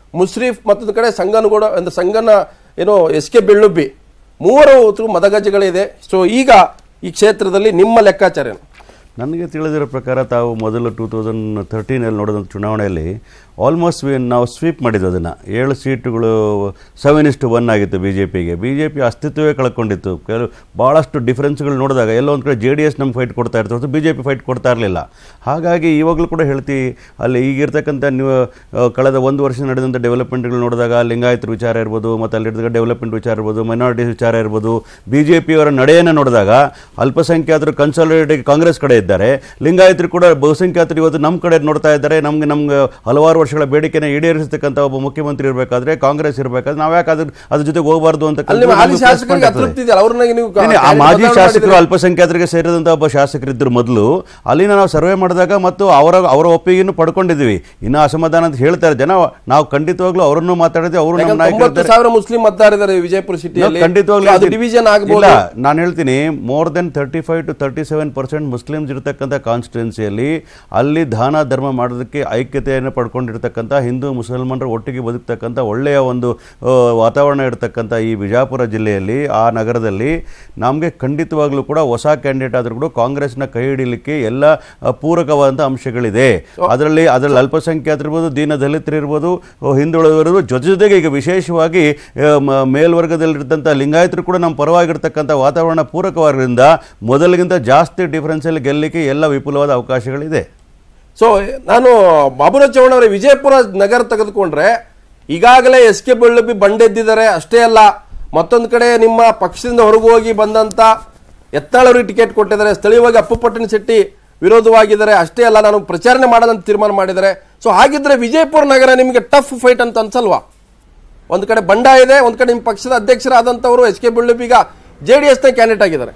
ಮುಸ್ರೀಫ್ ಮತ್ತೊಂದು ಕಡೆ ಸಂಗನಗೌಡ ಅಂದ್ರೆ ಸಂಗನ ಏನೋ ಎಸ್ ಕೆ ಬೆಳ್ಳುಬ್ಬಿ ಮೂವರು ಹೊತ್ತು ಮತಗಜೆಗಳಿದೆ ಸೊ ಈಗ ಈ ಕ್ಷೇತ್ರದಲ್ಲಿ ನಿಮ್ಮ ಲೆಕ್ಕಾಚಾರ ಏನು ನನಗೆ ತಿಳಿದಿರೋ ಪ್ರಕಾರ ತಾವು ಮೊದಲು ಟೂ ತೌಸಂಡ್ ತರ್ಟೀನಲ್ಲಿ ನೋಡಿದಂಥ ಚುನಾವಣೆಯಲ್ಲಿ ಆಲ್ಮೋಸ್ಟ್ ನಾವು ಸ್ವೀಪ್ ಮಾಡಿದ್ದು ಅದನ್ನು ಏಳು ಸೀಟುಗಳು ಸೆವೆನ್ ಇಷ್ಟು ಒನ್ ಆಗಿತ್ತು ಬಿ ಜೆ ಪಿಗೆ ಬಿ ಜೆ ಪಿ ಅಸ್ತಿತ್ವವೇ ಕಳ್ಕೊಂಡಿತ್ತು ಕೆಲವು ಭಾಳಷ್ಟು ಡಿಫ್ರೆನ್ಸ್ಗಳು ನೋಡಿದಾಗ ಎಲ್ಲೋ ಒಂದು ಕಡೆ ಜೆ ಡಿ ಎಸ್ ನಮ್ಗೆ ಫೈಟ್ ಕೊಡ್ತಾ ಇರ್ತಾರೆ ಹೊರತು ಬಿ ಜೆ ಪಿ ಫೈಟ್ ಕೊಡ್ತಾ ಇರಲಿಲ್ಲ ಹಾಗಾಗಿ ಇವಾಗಲೂ ಕೂಡ ಹೇಳ್ತೀವಿ ಅಲ್ಲಿ ಈಗಿರ್ತಕ್ಕಂಥ ನೀವು ಆ, ಕಳೆದ ಒಂದು ವರ್ಷ ನಡೆದಂಥ ಡೆವಲಪ್ಮೆಂಟ್ಗಳು ನೋಡಿದಾಗ ಲಿಂಗಾಯತರ ವಿಚಾರ ಇರ್ಬೋದು ಮತ್ತು ಅಲ್ಲಿರ್ತಕ್ಕ ಡೆವಲಪ್ಮೆಂಟ್ ವಿಚಾರ ಇರ್ಬೋದು ಮೈನಾರಿಟೀಸ್ ವಿಚಾರ ಇರ್ಬೋದು ಬಿ ಜೆ ಪಿಯವರ ನಡೆಯನ್ನು ನೋಡಿದಾಗ ಅಲ್ಪಸಂಖ್ಯಾತರು ಕನ್ಸಾಲಿಡೇಟ್ ಕಾಂಗ್ರೆಸ್ ಕಡೆ ಇದ್ದಾರೆ ಲಿಂಗಾಯತರು ಕೂಡ ಬಹುಸಂಖ್ಯಾತರು ಇವತ್ತು ನಮ್ಮ ಕಡೆ ನೋಡ್ತಾ ಇದ್ದಾರೆ ನಮ್ಗೆ ನಮ್ಗೆ ಹಲವಾರು ವರ್ಷಗಳ ಬೇಡಿಕೆನ ಈಡೇರಿಸತಕ್ಕಂಥ ಒಬ್ಬ ಮುಖ್ಯಮಂತ್ರಿ ಇರಬೇಕಾದ್ರೆ ಕಾಂಗ್ರೆಸ್ ಇರಬೇಕಾದ್ರೆ ನಾವು ಯಾಕೆ ಅದ್ರ ಅದ್ರ ಜೊತೆಗೆ ಹೋಗಬಾರ್ದು ಅಂತ ಅಲ್ಲಿ ನಿಮ್ಮ ಹಾಲಿ ಶಾಸಕರಿಗೆ ಅತೃಪ್ತಿ ಇದೆಯಲ್ಲ ಅವ್ರನ್ನ ನೀವು ಏನೇ, ಆ ಮಾಜಿ ಬದಲಾವಣೆ ಶಾಸಕರು ಮಾಡಿದ್ರೆ- ಅಲ್ಪಸಂಖ್ಯಾತರಿಗೆ ಸೇರಿದಂಥ ಒಬ್ಬ ಶಾಸಕರಿದ್ದರು ಮೊದಲು ಅಲ್ಲಿನ ನಾವು ಸರ್ವೆ ಮಾಡಿದಾಗ ಮತ್ತು ಅವರ ಅವರ ಒಪ್ಪಿಗೆಯನ್ನು ಪಡ್ಕೊಂಡಿದ್ದೀವಿ ಇನ್ನು ಅಸಮಾಧಾನ ಅಂತ ಹೇಳ್ತಾರೆ ಜನ ನಾವು ಖಂಡಿತವಾಗ್ಲೂ ಅವರನ್ನು ಮಾತಾಡಿದ್ವಿ ಅವರು ನಮ್ಮ ಯಾಕಂದ್ರೆ ನಾಯಕರು ತೊಂಬತ್ತು ಸಾವಿರ ಮುಸ್ಲಿಂ ಮತದಾರಿದ್ದಾರೆ ವಿಜಯಪುರ ಸಿಟಿಯಲ್ಲಿ ಖಂಡಿತವಾಗ್ಲೂ ಅದು ಡಿವಿಷನ್ ಆಗಬಹುದು ಇಲ್ಲ ನಾನು ಹೇಳ್ತೀನಿ more than thirty five to thirty seven percent Muslims ಇರತಕ್ಕಂಥ ಕಾನ್ಸ್ಟಿಟ್ಯೂನ್ಸಿಯಲ್ಲಿ ಅಲ್ಲಿ ದಾನ ಧರ್ಮ ಮಾಡೋದಕ್ಕೆ ಐಕ್ಯತೆಯನ್ನು ಪಡ್ಕೊಂಡಿರ್ತಕ್ಕಂಥ ಹಿಂದೂ ಮುಸಲ್ಮಾನರು ಒಟ್ಟಿಗೆ ಬದುಕ್ತಕ್ಕಂಥ ಒಳ್ಳೆಯ ಒಂದು ಆ, ವಾತಾವರಣ ಇರತಕ್ಕಂಥ ಈ ವಿಜಯಪುರ ಜಿಲ್ಲೆಯಲ್ಲಿ ಆ ನಗರದಲ್ಲಿ ನಮಗೆ ಖಂಡಿತವಾಗ್ಲೂ ಕೂಡ ಹೊಸ ಕ್ಯಾಂಡಿಡೇಟ್ ಆದರೂ ಕೂಡ ಕಾಂಗ್ರೆಸ್ನ ಕೈ ಹಿಡಿಲಿಕ್ಕೆ ಎಲ್ಲ ಆ, ಪೂರಕವಾದಂಥ ಅಂಶಗಳಿದೆ ಅದರಲ್ಲಿ ಅದರಲ್ಲಿ ಅಲ್ಪಸಂಖ್ಯಾತರಿರ್ಬೋದು ದೀನ ದಲಿತರಿರ್ಬೋದು ಆ, ಹಿಂದುಳಿದವರು ಜೊತೆ ಜೊತೆಗೆ ಈಗ ವಿಶೇಷವಾಗಿ ಆ, ಮ- ಮೇಲ್ವರ್ಗದಲ್ಲಿರ್ತಂಥ ಲಿಂಗಾಯತರು ಕೂಡ ನಮ್ಮ ಪರವಾಗಿರ್ತಕ್ಕಂಥ ವಾತಾವರಣ ಪೂರಕವಾಗಿರೋದ್ರಿಂದ ಮೊದಲಿಗಿಂತ ಜಾಸ್ತಿ ಡಿಫರೆನ್ಸಲ್ಲಿ ಗೆಲ್ಲಲಿಕ್ಕೆ ಎಲ್ಲ ವಿಪುಲವಾದ ಅವಕಾಶಗಳಿದೆ ಸೊ ನಾನು ಬಾಬುರಾವ್ ಚೌಹಾಣ್ ಅವರೇ ವಿಜಯಪುರ ನಗರ ತೆಗೆದುಕೊಂಡ್ರೆ ಈಗಾಗಲೇ ಎಸ್ ಕೆ ಬೆಳ್ಳುಬ್ಬಿ ಬಂಡೆದ್ದಿದ್ದಾರೆ ಅಷ್ಟೇ ಅಲ್ಲ ಮತ್ತೊಂದು ಕಡೆ ನಿಮ್ಮ ಪಕ್ಷದಿಂದ ಹೊರಗೆ ಹೋಗಿ ಬಂದಂತ ಎತ್ತಾಳವರಿಗೆ ಟಿಕೆಟ್ ಕೊಟ್ಟಿದ್ದಾರೆ ಸ್ಥಳೀಯವಾಗಿ ಅಪ್ಪು ಪಟ್ಟಣ ಶೆಟ್ಟಿ ವಿರೋಧವಾಗಿದ್ದಾರೆ ಅಷ್ಟೇ ಅಲ್ಲ ನಾನು ಪ್ರಚಾರಣೆ ಮಾಡಲ್ಲ ಅಂತ ತೀರ್ಮಾನ ಮಾಡಿದ್ದಾರೆ ಸೊ ಹಾಗಿದ್ರೆ ವಿಜಯಪುರ ನಗರ ನಿಮಗೆ ಟಫ್ ಫೈಟ್ ಅಂತ ಅನ್ಸಲ್ವಾ ಒಂದು ಕಡೆ ಬಂಡಾಯ ಇದೆ ಒಂದು ಕಡೆ ನಿಮ್ಮ ಪಕ್ಷದ ಅಧ್ಯಕ್ಷರಾದಂಥವರು ಎಸ್ ಕೆ ಬೆಳ್ಳುಬ್ಬಿ ಈಗ ಜೆ ಡಿ ಎಸ್ನ ಕ್ಯಾಂಡಿಡೇಟ್ ಆಗಿದ್ದಾರೆ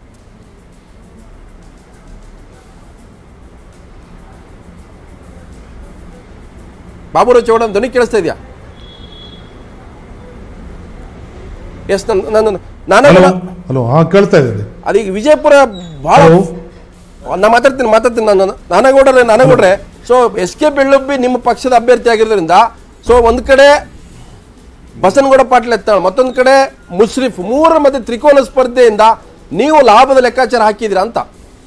ಬಾಬುರಾವ್ ಚೌಹಾಣ್ ಧ್ವನಿ ಕೇಳಿಸ್ತಾ ಇದೆಯಾ ಎಸ್ ನನ್ನ ನಾನು ಹಲೋ ಹಲೋ ಹಾ ಕೇಳ್ತಾ ಇದ್ದೀನಿ ಅದೀಗ ವಿಜಯಪುರ ಬಹಳ ಹಲೋ. ನಾ ಮಾತಾಡ್ತೀನಿ ಮಾತಾಡ್ತೀನಿ ನಾನು ನಾನಗೌಡ್ರೆ ನಾನಗೌಡ್ರೆ ಸೊ ಎಸ್ ಕೆ ಬೆಳ್ಳುಬ್ಬಿ ನಿಮ್ಮ ಪಕ್ಷದ ಅಭ್ಯರ್ಥಿ ಆಗಿರೋದ್ರಿಂದ ಸೊ ಒಂದ್ ಕಡೆ ಬಸನಗೌಡ ಪಾಟೀಲ್ ಎತ್ತಾಳ್ ಮತ್ತೊಂದು ಕಡೆ ಮುಷ್ರಿಫ್ ಮೂರರ ಮಧ್ಯೆ ತ್ರಿಕೋನ ಸ್ಪರ್ಧೆಯಿಂದ ನೀವು ಲಾಭದ ಲೆಕ್ಕಾಚಾರ ಹಾಕಿದ್ದೀರಾ ಅಂತ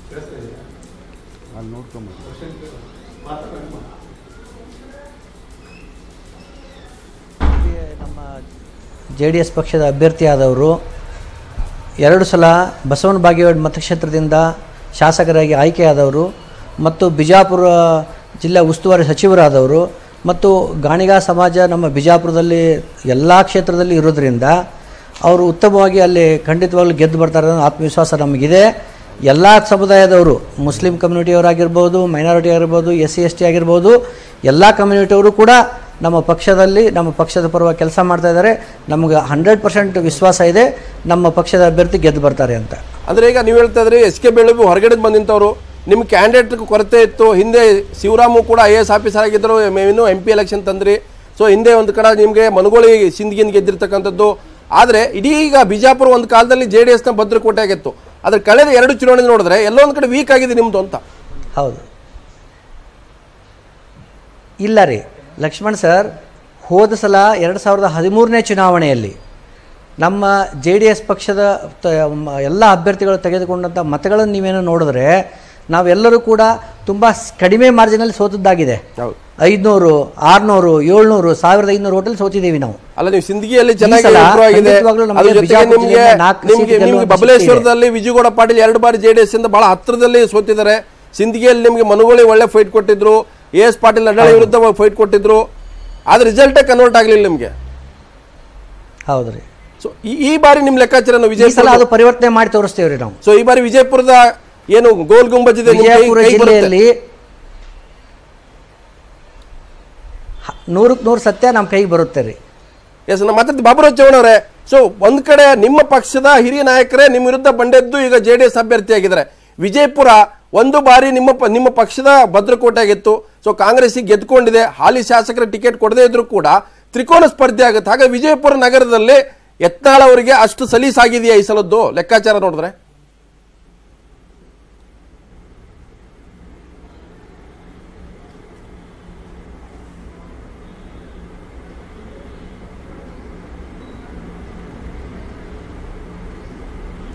ನಮ್ಮ ಜೆ ಡಿ ಎಸ್ ಪಕ್ಷದ ಅಭ್ಯರ್ಥಿಯಾದವರು ಎರಡು ಸಲ ಬಸವನ ಬಾಗೇವಾಡಿ ಮತಕ್ಷೇತ್ರದಿಂದ ಶಾಸಕರಾಗಿ ಆಯ್ಕೆಯಾದವರು ಮತ್ತು ಬಿಜಾಪುರ ಜಿಲ್ಲಾ ಉಸ್ತುವಾರಿ ಸಚಿವರಾದವರು ಮತ್ತು ಗಾಣಿಗ ಸಮಾಜ ನಮ್ಮ ಬಿಜಾಪುರದಲ್ಲಿ ಎಲ್ಲ ಕ್ಷೇತ್ರದಲ್ಲಿ ಇರೋದ್ರಿಂದ ಅವರು ಉತ್ತಮವಾಗಿ ಅಲ್ಲಿ ಖಂಡಿತವಾಗ್ಲೂ ಗೆದ್ದು ಬರ್ತಾರೆ ಅನ್ನೋ ಆತ್ಮವಿಶ್ವಾಸ ನಮಗಿದೆ ಎಲ್ಲ ಸಮುದಾಯದವರು ಮುಸ್ಲಿಂ ಕಮ್ಯುನಿಟಿಯವರಾಗಿರ್ಬೋದು ಮೈನಾರಿಟಿ ಆಗಿರ್ಬೋದು ಎಸ್ ಸಿ ಎಸ್ ಟಿ ಆಗಿರ್ಬೋದು ಎಲ್ಲ ಕಮ್ಯುನಿಟಿಯವರು ಕೂಡ ನಮ್ಮ ಪಕ್ಷದಲ್ಲಿ ನಮ್ಮ ಪಕ್ಷದ ಪರವಾಗಿ ಕೆಲಸ ಮಾಡ್ತಾ ಇದ್ದಾರೆ ನಮಗೆ ಹಂಡ್ರೆಡ್ ಪರ್ಸೆಂಟ್ ವಿಶ್ವಾಸ ಇದೆ ನಮ್ಮ ಪಕ್ಷದ ಅಭ್ಯರ್ಥಿ ಗೆದ್ದು ಬರ್ತಾರೆ ಅಂತ ಅಂದ್ರೆ ಈಗ ನೀವು ಹೇಳ್ತಾ ಇದ್ರಿ ಎಸ್ ಕೆ ಬೆಳ್ಳುಬ್ಬಿ ಹೊರಗಡೆ ಬಂದಿಂತವ್ರು ನಿಮ್ಮ ಕ್ಯಾಂಡಿಡೇಟ್ ಕೊರತೆ ಇತ್ತು ಹಿಂದೆ ಶಿವರಾಮು ಕೂಡ ಐ ಎಸ್ ಆಫೀಸರ್ ಆಗಿದ್ದರು ಇನ್ನು ಎಂ ಪಿ ಎಲೆಕ್ಷನ್ ತಂದ್ರಿ ಸೊ ಹಿಂದೆ ಒಂದು ಕಡೆ ನಿಮಗೆ ಮನುಗೋಳಿ ಸಿಂದಗಿನ್ ಗೆದ್ದಿರ್ತಕ್ಕಂಥದ್ದು ಆದರೆ ಇಡೀ ಈಗ ಬಿಜಾಪುರ ಒಂದು ಕಾಲದಲ್ಲಿ ಜೆ ಡಿ ಎಸ್ನ ಭದ್ರಕೋಟೆ ಆಗಿತ್ತು ಆದ್ರೆ ಕಳೆದ ಎರಡು ಚುನಾವಣೆ ನೋಡಿದ್ರೆ ಎಲ್ಲೋ ಒಂದು ಕಡೆ ವೀಕ್ ಆಗಿದೆ ನಿಮ್ದು ಅಂತ ಹೌದು ಇಲ್ಲ ರೀ ಲಕ್ಷ್ಮಣ್ ಸರ್ ಹೋದ ಸಲ ಎರಡು ಸಾವಿರದ ಹದಿಮೂರನೇ ಚುನಾವಣೆಯಲ್ಲಿ ನಮ್ಮ ಜೆ ಡಿ ಎಸ್ ಪಕ್ಷದ ತ- ಮ- ಎಲ್ಲ ಅಭ್ಯರ್ಥಿಗಳು ತೆಗೆದುಕೊಂಡಂಥ ಮತಗಳನ್ನು ನೀವೇನೋ ನೋಡಿದ್ರೆ ನಾವೆಲ್ಲರೂ ಕೂಡ ತುಂಬ ಸ್- ಕಡಿಮೆ ಮಾರ್ಜಿನಲ್ಲಿ ಸೋತದ್ದಾಗಿದೆ ಹೌದು ಐದುನೂರು ಆರುನೂರು ಏಳ್ನೂರು ಸಾವಿರದ ಐದುನೂರು ಹೋಟೆಲ್ ಸೋತಿದ್ದೀವಿ ನಾವು ಅಲ್ಲ ನೀವು ಸಿಂದಗಿಯಲ್ಲಿ ಚೆನ್ನಾಗಿ ಈ ಸಲ improve ಆಗಿದೆ ಖಂಡಿತವಾಗ್ಲೂ ನಮಗೆ ಅದ್ರ ಜೊತೆಗೆ ಬಿಜಾಪುರ ನಿಮ್ಗೆ ಜಿಲ್ಲೆಯಿಂದ ನಾಲ್ಕು ನಿಮ್ಗೆ ಸೀಟ್ ನಿಮ್ಗೆ ಗೆಲ್ಲುವಂತ ಬಬಲೇಶ್ವರದಲ್ಲಿ ವಿಜಯಗೌಡ ಪಾಟೀಲ್ ಎರಡು ಬಾರಿ ಜೆ ಡಿ ಎಸ್ ಇಂದ ಬಹಳ ಹತ್ತಿರದಲ್ಲಿ ಸೋತಿದ್ದಾರೆ ಸಿಂದಗಿಯಲ್ಲಿ ನಿಮ್ಗೆ ಮನುಗೋಳಿ ಒಳ್ಳೆ ಫೈಟ್ ಕೊಟ್ಟಿದ್ರು ಎ ಎಸ್ ಪಾಟೀಲ್ ನಡಾಳಿ ವಿರುದ್ಧ ಫೈಟ್ ಕೊಟ್ಟಿದ್ರು ಆದ್ರೆ ರಿಸಲ್ಟೇ ಕನ್ವರ್ಟ್ ಆಗ್ಲಿಲ್ಲ ನಿಮ್ಗೆ ಹೌದು ರೀ ಸೊ ಈ ಬಾರಿ ನಿಮ್ ಲೆಕ್ಕಾಚಾರ ಈ ಸಲ ವಿಜಯಪುರ ಅದು ಪರಿವರ್ತನೆ ಮಾಡಿ ತೋರಿಸ್ತೇವೆ ರೀ ನಾವು ಸೊ ಈ ಬಾರಿ ವಿಜಯಪುರದ ಏನು ಗೋಲ್ ಗುಂಬಜ್ ಇದೆ ನಿಮ್ ಕೈ- ವಿಜಯಪುರ ಕೈ ಬರುತ್ತೆ. ಜಿಲ್ಲೆಯಲ್ಲಿ ಹ- ನೂರಕ್ಕೆ ನೂರು ಸತ್ಯ ನಮ್ಮ ಕೈಗೆ ಬರುತ್ತೆ ರೀ ಎಸ್ ನಮ್ಮ ಮಾತಾಡ್ತಿ ಬಾಬುರಾವ್ ಚೌಹಾಣ್ ಅವರೇ ಸೊ ಒಂದ್ ಕಡೆ ನಿಮ್ಮ ಪಕ್ಷದ ಹಿರಿಯ ನಾಯಕರೇ ನಿಮ್ಮ ವಿರುದ್ಧ ಬಂಡೆದ್ದು ಈಗ ಜೆ ಡಿ ಎಸ್ ಅಭ್ಯರ್ಥಿ ಆಗಿದ್ದಾರೆ ವಿಜಯಪುರ ಒಂದು ಬಾರಿ ನಿಮ್ಮ ಪ- ನಿಮ್ಮ ಪಕ್ಷದ ಭದ್ರಕೋಟೆ ಆಗಿತ್ತು ಸೊ ಕಾಂಗ್ರೆಸ್ಸಿಗೆ ಗೆದ್ಕೊಂಡಿದೆ ಹಾಲಿ ಶಾಸಕರ ಟಿಕೆಟ್ ಕೊಡದೇ ಇದ್ರು ಕೂಡ ತ್ರಿಕೋನ ಸ್ಪರ್ಧೆ ಆಗುತ್ತೆ ಹಾಗೆ ವಿಜಯಪುರ ನಗರದಲ್ಲಿ ಯತ್ನಾಳ್ ಅವರಿಗೆ ಅಷ್ಟು ಸಲೀಸಾಗಿದೆಯಾ ಈ ಸಲದ್ದು ಲೆಕ್ಕಾಚಾರ ನೋಡಿದ್ರೆ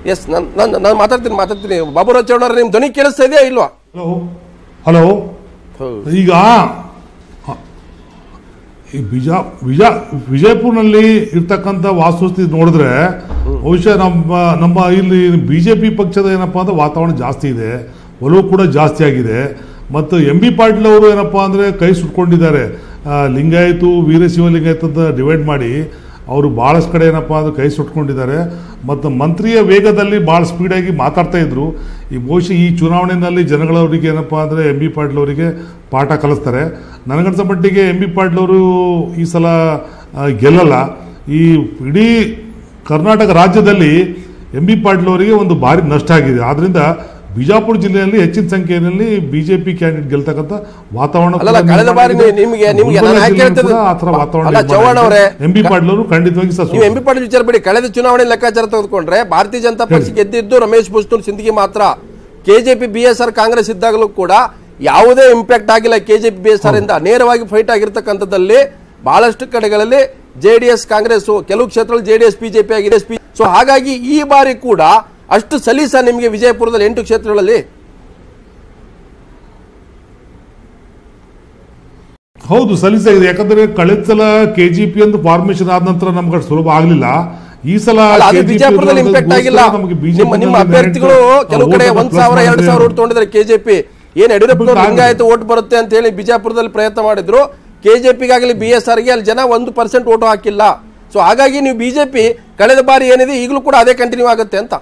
ಎಸ್ ನಾನು ನಾನು ನಾನು ಮಾತಾಡ್ತೀನಿ ಮಾತಾಡ್ತೀನಿ ಬಾಬುರಾವ್ ಚೌಡವ್ರೆ ನಿಮ್ಮ ಧ್ವನಿ ಕೇಳಿಸ್ತಾ ಇದೆಯಾ ಇಲ್ವಾ ಹಲೋ ಹಲೋ ಈಗ ಹ, ಈ ಬಿಜಾ ವಿಜಾ ವಿಜಯಪುರ್ನಲ್ಲಿ ಇರ್ತಕ್ಕಂಥ ವಾಸ್ತುಸ್ಥಿತಿ ನೋಡಿದ್ರೆ ಬಹುಶಃ ನಮ್ಮ ನಮ್ಮ ಇಲ್ಲಿ ಬಿ ಜೆ ಪಿ ಪಕ್ಷದ ಏನಪ್ಪ ಅಂದ್ರೆ ವಾತಾವರಣ ಜಾಸ್ತಿ ಇದೆ ಒಲವು ಕೂಡ ಜಾಸ್ತಿ ಆಗಿದೆ ಮತ್ತು ಎಂ ಬಿ ಪಾಟೀಲ್ ಅವರು ಏನಪ್ಪ ಅಂದರೆ ಕೈ ಸುಟ್ಕೊಂಡಿದ್ದಾರೆ ಆ, ಲಿಂಗಾಯತು ವೀರಶೈವ ಲಿಂಗಾಯತ ಅಂತ ಡಿವೈಡ್ ಮಾಡಿ ಅವರು ಭಾಳಷ್ಟು ಕಡೆ ಏನಪ್ಪ ಅಂದ್ರೆ ಕೈ ಸುಟ್ಕೊಂಡಿದ್ದಾರೆ ಮತ್ತು ಮಂತ್ರಿಯ ವೇಗದಲ್ಲಿ ಭಾಳ ಸ್ಪೀಡಾಗಿ ಮಾತಾಡ್ತಾ ಇದ್ರು ಈ ಬಹುಶಃ ಈ ಚುನಾವಣೆಯಲ್ಲಿ ಜನಗಳವರಿಗೆ ಏನಪ್ಪ ಅಂದರೆ ಎಂ ಬಿ ಪಾಟೀಲ್ ಅವರಿಗೆ ಪಾಠ ಕಲಿಸ್ತಾರೆ ನನಗನ್ಸೋ ಮಟ್ಟಿಗೆ ಎಂ ಬಿ ಪಾಟೀಲ್ ಅವರು ಈ ಸಲ ಆ, ಗೆಲ್ಲಲ್ಲ ಈ ಇಡೀ ಕರ್ನಾಟಕ ರಾಜ್ಯದಲ್ಲಿ ಎಂ ಬಿ ಪಾಟೀಲ್ ಅವರಿಗೆ ಒಂದು ಭಾರಿ ನಷ್ಟ ಆಗಿದೆ ಆದ್ರಿಂದ ಬಿಜಾಪುರ ಜಿಲ್ಲೆಯಲ್ಲಿ ಹೆಚ್ಚಿನ ಸಂಖ್ಯೆಯಲ್ಲಿ ಬಿಜೆಪಿ ಕ್ಯಾಂಡಿಡೇಟ್ ಗೆಲ್ತಕ್ಕಂಥ ವಾತಾವರಣ ಅಲ್ಲಲ್ಲ, ಕೂಡ ಕಳೆದ ಬಾರಿ ನಿರ್ಮಾಣ ಆಗಿದೆ. ನಿಮ್ಗೆ- ನಿಮ್ಗೆ ಗುಲ್ಬರ್ಗ ನಾನು ಯಾಕೆ ಜಿಲ್ಲೆಯಲ್ಲೂ ಹೇಳ್ತಿದ್ದು- ಕೂಡ ಆ ಥರ ವಾತಾವರಣ ಅಲ್ಲ, ಚವ್ಹಾಣ್ ಅವರೇ, ಎಂ ಬಿ ಪಾಟೀಲ್ ಅವರು ಖಂಡಿತವಾಗಿ ಸಹ ನೀವು ಎಂ ಬಿ ಪಾಟೀಲ್ ವಿಚಾರ ಬಿಡಿ ಕಳೆದ ಚುನಾವಣೆ ಲೆಕ್ಕಾಚಾರ ತೆಗೆದುಕೊಂಡ್ರೆ ಭಾರತೀಯ ಜನತಾ ಪಕ್ಷ ಗೆದ್ದಿದ್ದು ರಮೇಶ್ ಬುಸ್ತೂರ್ ಸಿಂದಗಿ ಮಾತ್ರ KJP B S R Congress ಇದ್ದಾಗಲೂ ಕೂಡ ಯಾವುದೇ ಇಂಪ್ಯಾಕ್ಟ್ ಆಗಿಲ್ಲ ಕೆಜೆಪಿ ಬಿ ಎಸ್ ಆರ್ ಇಂದ ನೇರವಾಗಿ ಫೈಟ್ ಆಗಿರ್ತಕ್ಕಂಥದ್ದಲ್ಲಿ ಬಹಳಷ್ಟು ಕಡೆಗಳಲ್ಲಿ ಜೆಡಿಎಸ್ ಕಾಂಗ್ರೆಸ್ ಕೆಲವು ಕ್ಷೇತ್ರಗಳಲ್ಲಿ ಜೆಡಿಎಸ್ ಬಿಜೆಪಿ ಆಗಿದೆ ಸೊ ಹಾಗಾಗಿ ಈ ಬಾರಿ ಕೂಡ ಅಷ್ಟು ಸಲೀಸ ನಿಮಗೆ ವಿಜಯಪುರದಲ್ಲಿ ಎಂಟು ಕ್ಷೇತ್ರಗಳಲ್ಲಿ ಹೌದು ಸಲ್ಲಿಸಾಗಿದೆ ಯಾಕಂದ್ರೆ ಕಳೆದ ಸಲ ಕೆ ಜಿ ಪಿ ಒಂದು ಫಾರ್ಮೇಶನ್ ಆದ ನಂತರ ನಮ್ಗೆ ಅಷ್ಟು ಸುಲಭ ಆಗಲಿಲ್ಲ ಈ ಸಲ ಅಲ್ಲ, ಅದು KGP ಬಿಜಾಪುರದಲ್ಲಿ ಇಂಪ್ಯಾಕ್ಟ್ ಆಗಿಲ್ಲ ನಮಗೆ BJP ನಿಮ್ಮ ನಿಮ್ಮ ನಲ್ಲಿ ಅಭ್ಯರ್ಥಿಗಳು direct ಕೆಲವು ಕಡೆ vote ಒಂದ್ plus ಸಾವಿರ ಎರಡು ಮಾಡಿದ್ರೆ ಸಾವಿರ ಓಟ್ ತಗೊಂಡಿದ್ದಾರೆ ಕೆಜೆಪಿ ಏನ್ ಯಡಿಯೂರಪ್ಪ ಆಗಿದೆ. ಲಿಂಗಾಯತ ಓಟ್ ಬರುತ್ತೆ ಅಂತ ಹೇಳಿ ಬಿಜಾಪುರದಲ್ಲಿ ಪ್ರಯತ್ನ ಮಾಡಿದ್ರು ಕೆಜೆಪಿಗಾಗಲಿ ಬಿ ಎಸ್ ಆರ್ಗೆ ಅಲ್ಲಿ ಜನ ಒಂದು ಪರ್ಸೆಂಟ್ ಓಟು ಹಾಕಿಲ್ಲ ಸೊ ಹಾಗಾಗಿ ನೀವು ಬಿಜೆಪಿ ಕಳೆದ ಬಾರಿ ಏನಿದೆ ಈಗಲೂ ಕೂಡ ಅದೇ ಕಂಟಿನ್ಯೂ ಆಗುತ್ತೆ ಅಂತ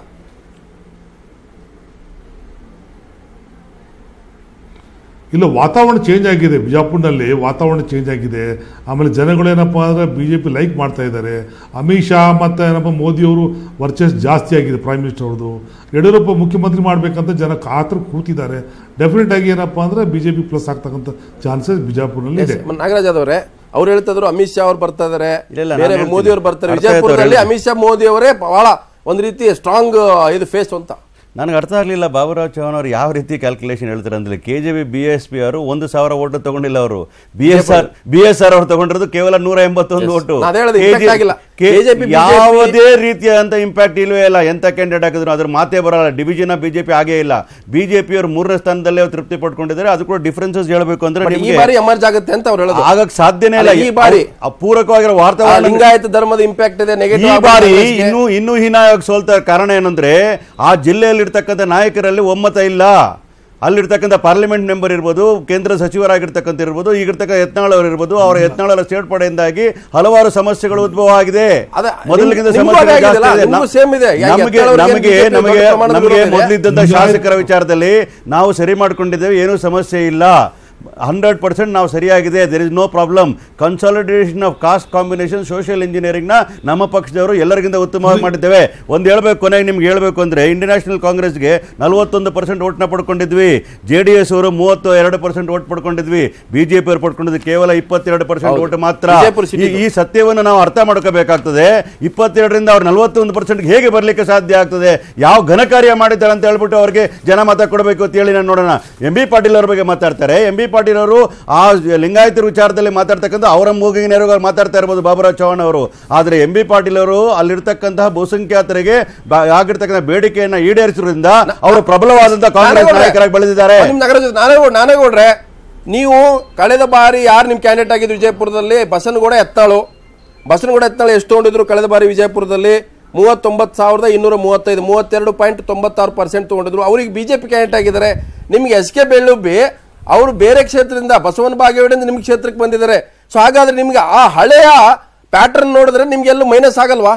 ಇಲ್ಲ ವಾತಾವರಣ ಚೇಂಜ್ ಆಗಿದೆ ಬಿಜಾಪುರ್ನಲ್ಲಿ ವಾತಾವರಣ ಚೇಂಜ್ ಆಗಿದೆ ಆಮೇಲೆ ಜನಗಳು ಏನಪ್ಪ ಅಂದ್ರೆ ಬಿ ಜೆ ಪಿ ಲೈಕ್ ಮಾಡ್ತಾ ಇದ್ದಾರೆ ಅಮಿತ್ ಶಾ ಮತ್ತು ಏನಪ್ಪ ಮೋದಿಯವರು ವರ್ಚಸ್ ಜಾಸ್ತಿ ಆಗಿದೆ ಪ್ರೈಮ್ ಮಿನಿಸ್ಟರ್ ಅವ್ರದ್ದು ಯಡಿಯೂರಪ್ಪ ಮುಖ್ಯಮಂತ್ರಿ ಮಾಡಬೇಕಂತ ಜನ ಕಾತರ ಕೂತಿದ್ದಾರೆ ಡೆಫಿನೆಟ್ ಆಗಿ ಏನಪ್ಪ ಅಂದ್ರೆ ಬಿ ಜೆ ಪಿ ಪ್ಲಸ್ ಆಗ್ತಕ್ಕಂಥ ಚಾನ್ಸಸ್ ಬಿಜಾಪುರ್ನಲ್ಲಿ ಇದೆ ನಾಗರಾಜ್ ಆದವ್ರೆ ಅವ್ರು ಹೇಳ್ತಿದ್ರು ಅಮಿತ್ ಶಾ ಅವ್ರು ಬರ್ತಾರೆ ಇಲ್ಲ, ಇಲ್ಲ, ಬೇರೆ ನಾನು ಹೇಳ್ತೀನಿ. ಮೋದಿ ಅವರು ಬರ್ತಾರೆ ಅರ್ಥ ಆಯ್ತು ಅವ್ರು ವಿಜಯಪುರದಲ್ಲಿ ಹೇಳೋದು. ಅಮಿತ್ ಶಾ ಮೋದಿ ಅವರೇ ಬಹಳ ಒಂದು ರೀತಿ ಸ್ಟ್ರಾಂಗ್ ಇದು ಫೇಸ್ ಅಂತ ನನಗೆ ಅರ್ಥ ಆಗಲಿಲ್ಲ ಬಾಬುರಾವ್ ಚೌಹಾಣ್ ಅವರು ಯಾವ ರೀತಿ ಕ್ಯಾಲ್ಕುಲೇಷನ್ ಹೇಳ್ತಾರೆ ಅಂದ್ರೆ K J B B S P ಅವರು ಒಂದು ಸಾವಿರ ಓಟು ತಗೊಂಡಿಲ್ಲ ಅವರು B S R B S R ಅವರು ತಗೊಂಡಿರೋದು ಕೇವಲ ನೂರ ಎಂಬತ್ತೊಂದು Yes. ಓಟು ನಾನು ಹೇಳೋದು impact KJ ಆಗಿಲ್ಲ. ಕೆ- KJP, BJP ಯಾವುದೇ ರೀತಿಯಾದಂತ ಇಂಪ್ಯಾಕ್ಟ್ ಇಲ್ವೇ ಇಲ್ಲ ಎಂತ ಕ್ಯಾಂಡಿಡೇಟ್ ಹಾಕಿದ್ರು ಅದ್ರ ಮಾತೇ ಬರಲ್ಲ ಡಿವಿಷನ್ ಬಿಜೆಪಿ ಆಗೇ ಇಲ್ಲ ಬಿಜೆಪಿ ಅವರು ಮೂರನೇ ಸ್ಥಾನದಲ್ಲೇ ಅವ್ರು ತೃಪ್ತಿ ಪಡ್ಕೊಂಡಿದ್ದಾರೆ ಅದು ಕೂಡ ಡಿಫರೆನ್ಸಸ್ ಹೇಳ್ಬೇಕು ಅಂದ್ರೆ But ಈ ನಿಮ್ಗೆ ಬಾರಿ ಎಮರ್ಜ್ ಆಗುತ್ತೆ ಅಂತ ಅವ್ರು ಹೇಳೋದು ಆಗಕ್ ಸಾಧ್ಯನೇ ಇಲ್ಲ ಅಲ್ಲ, ಈ ಬಾರಿ ಆ ಪೂರಕವಾಗಿರೋ ಆ ವಾತಾವರಣ ಲಿಂಗಾಯತ ಧರ್ಮದ ಇಂಪ್ಯಾಕ್ಟ್ ಇದೆ ಈ ನೆಗೆಟಿವ್ ಬಾರಿ ಇನ್ನೂ ಇನ್ನೂ ಹೀನಾಗಿ ಸೋಲ್ತಾ ಕಾರಣ ಏನಂದ್ರೆ ಆ ಜಿಲ್ಲೆಯಲ್ಲಿ ಇರ್ತಕ್ಕಂಥ ನಾಯಕರಲ್ಲಿ ಒಮ್ಮತ ಇಲ್ಲ ಅಲ್ಲಿರ್ತಕ್ಕಂಥ ಪಾರ್ಲಿಮೆಂಟ್ ಮೆಂಬರ್ ಇರ್ಬೋದು ಕೇಂದ್ರ ಸಚಿವರಾಗಿರ್ತಕ್ಕಂಥ ಇರ್ಬೋದು ಈಗಿರ್ತಕ್ಕ ಯತ್ನಾಳ್ ಅವರು ಇರ್ಬೋದು ಅವರ ಯತ್ನಾಳರ ಸೇರ್ಪಡೆಯಿಂದಾಗಿ ಹಲವಾರು ಸಮಸ್ಯೆಗಳು ಉದ್ಭವ ಆಗಿದೆ ಅದೇ, ಮೊದಲಿಗಿಂತ ನಿಮ್- ನಿಮ್ಗೂ ಸಮಸ್ಯೆಗಳು ಆಗಿದೆಯಲ್ಲ, ಜಾಸ್ತಿ ಇದೆ. ನಿಮ್ಗೂ same ಇದೆ. ಯಾ- ನಮಗೆ ಯತ್ನಾಳ್ ಅವ್ರಿಗೆ ನಮಗೆ BJP ನಮಗೆ ದೊಡ್ಡ ಪ್ರಮಾಣದ ನಮಗೆ ವಿರೋಧ ಇದೆ. ಮೊದಲಿದ್ದಂಥ ನಿಜ. ಶಾಸಕರ ವಿಚಾರದಲ್ಲಿ ನಾವು ಸರಿ ಮಾಡ್ಕೊಂಡಿದ್ದೇವೆ ಏನೂ ಸಮಸ್ಯೆ ಇಲ್ಲ ಹಂಡ್ರೆಡ್ ಪರ್ಸೆಂಟ್ ನಾವು ಸರಿಯಾಗಿದೆ there is no problem consolidation of caste combination social ಇಂಜಿನಿಯರಿಂಗ್ನ ನಮ್ಮ ಪಕ್ಷದವರು ಎಲ್ಲರಿಗಿಂತ ಉತ್ತಮವಾಗಿ ಮಾಡಿದ್ದೇವೆ ಒಂದು ಹೇಳ್ಬೇಕು ಕೊನೆಗೆ ನಿಮ್ಗೆ ಹೇಳ್ಬೇಕು ಅಂದರೆ ಇಂಡಿಯನ್ ನ್ಯಾಷನಲ್ ಕಾಂಗ್ರೆಸ್ಗೆ ನಲವತ್ತೊಂದು ಪರ್ಸೆಂಟ್ ಓಟ್ನ ಪಡ್ಕೊಂಡಿದ್ವಿ ಜೆ ಡಿ ಎಸ್ ಅವರು ಮೂವತ್ತು ಎರಡು ಪರ್ಸೆಂಟ್ ಓಟ್ ಪಡ್ಕೊಂಡಿದ್ವಿ ಬಿ ಜೆ ಪಿ ಅವರು ಪಡ್ಕೊಂಡಿದ್ವಿ ಕೇವಲ ಇಪ್ಪತ್ತೆರಡು ಪರ್ಸೆಂಟ್ ಹೌದು. ಓಟ್ ಮಾತ್ರ ವಿಜಯಪುರ city ಈ- ಈ ಸತ್ಯವನ್ನು ನಾವು ಅರ್ಥ ಮಾಡ್ಕೋಬೇಕಾಗ್ತದೆ ಇಪ್ಪತ್ತೆರಡರಿಂದ ಅವ್ರು ನಲವತ್ತೊಂದು ಪರ್ಸೆಂಟ್ ಹೇಗೆ ಬರಲಿಕ್ಕೆ ಸಾಧ್ಯ ಆಗ್ತದೆ ಯಾವ ಘನಕಾರ್ಯ ಮಾಡಿದ್ದಾರೆ ಅಂತ ಹೇಳ್ಬಿಟ್ಟು ಅವರಿಗೆ ಜನ ಮತ ಕೊಡಬೇಕು ಅಂತ ಹೇಳಿ ನಾನು ನೋಡೋಣ ಎಂ ಬಿ ಪಾಟೀಲ್ ಅವ್ರ ಬಗ್ಗೆ ಮಾತಾಡ್ತಾರೆ ಎಂ ಬಿ ಪಾಟೀಲ್ ಅವರು ಆ ಲಿಂಗಾಯತರ ವಿಚಾರದಲ್ಲಿ ಮಾತಾಡ್ತಕ್ಕಂಥ ಅವರ ಮೂಗಿನ ನೆರವು ಮಾತಾಡ್ತಾ ಇರ್ಬೋದು ಬಾಬುರಾವ್ ಚೌಹಾಣ್ ಅವರು ಆದರೆ ಎಂ ಬಿ ಪಾಟೀಲ್ ಅವರು ಅಲ್ಲಿರ್ತಕ್ಕಂತಹ ಬಹುಸಂಖ್ಯಾತರಿಗೆ ಬ- ಆಗಿರ್ತಕ್ಕಂಥ ಬೇಡಿಕೆಯನ್ನ ಈಡೇರಿಸಿದ್ರಿಂದ ಅವರು ಪ್ರಬಲವಾದಂತಹ ಕಾಂಗ್ರೆಸ್ ನಾನೇಗೌಡ್ರೆ, ನಾಯಕರಾಗಿ ಬೆಳೆದಿದ್ದಾರೆ ನಿಮ್ ನಗರದ ನಾನೇಗೌಡ ನಾನೇಗೌಡ್ರೆ ನೀವು ಕಳೆದ ಬಾರಿ ಯಾರು ನಿಮ್ ಕ್ಯಾಂಡಿಡೇಟ್ ಆಗಿದ್ರು ವಿಜಯಪುರದಲ್ಲಿ ಬಸನಗೌಡ ಎತ್ತಾಳು ಬಸನಗೌಡ ಎತ್ತಾಳು ಎಷ್ಟು ತಗೊಂಡಿದ್ರು ಕಳೆದ ಬಾರಿ ವಿಜಯಪುರದಲ್ಲಿ ಮೂವತ್ತೊಂಬತ್ತು ಸಾವಿರದ ಇನ್ನೂರ ಮೂವತ್ತೈದು ಮೂವತ್ತೆರಡು ಪಾಯಿಂಟ್ ತೊಂಬತ್ತಾರು ಪರ್ಸೆಂಟ್ ತಗೊಂಡಿದ್ರು ಅವ್ರಿಗೆ ಬಿಜೆಪಿ ಕ್ಯಾಂಡಿಡೇಟ್ ಆಗಿದ್ದಾರೆ ನಿಮ್ಗೆ ಎಸ್ ಕೆ ಬೆಳ್ಳುಬ್ಬಿ ಅವರು ಬೇರೆ ಕ್ಷೇತ್ರದಿಂದ ಬಸವನ ಬಾಗೇವಾಡಿಯಿಂದ ನಿಮ್ಮ ಕ್ಷೇತ್ರಕ್ಕೆ ಬಂದಿದ್ದಾರೆ ಸೊ ಹಾಗಾದ್ರೆ ನಿಮ್ಗೆ ಆ ಹಳೆಯ ಪ್ಯಾಟರ್ನ್ ನೋಡಿದ್ರೆ ನಿಮ್ಗೆ ಎಲ್ಲೂ ಮೈನಸ್ ಆಗಲ್ವಾ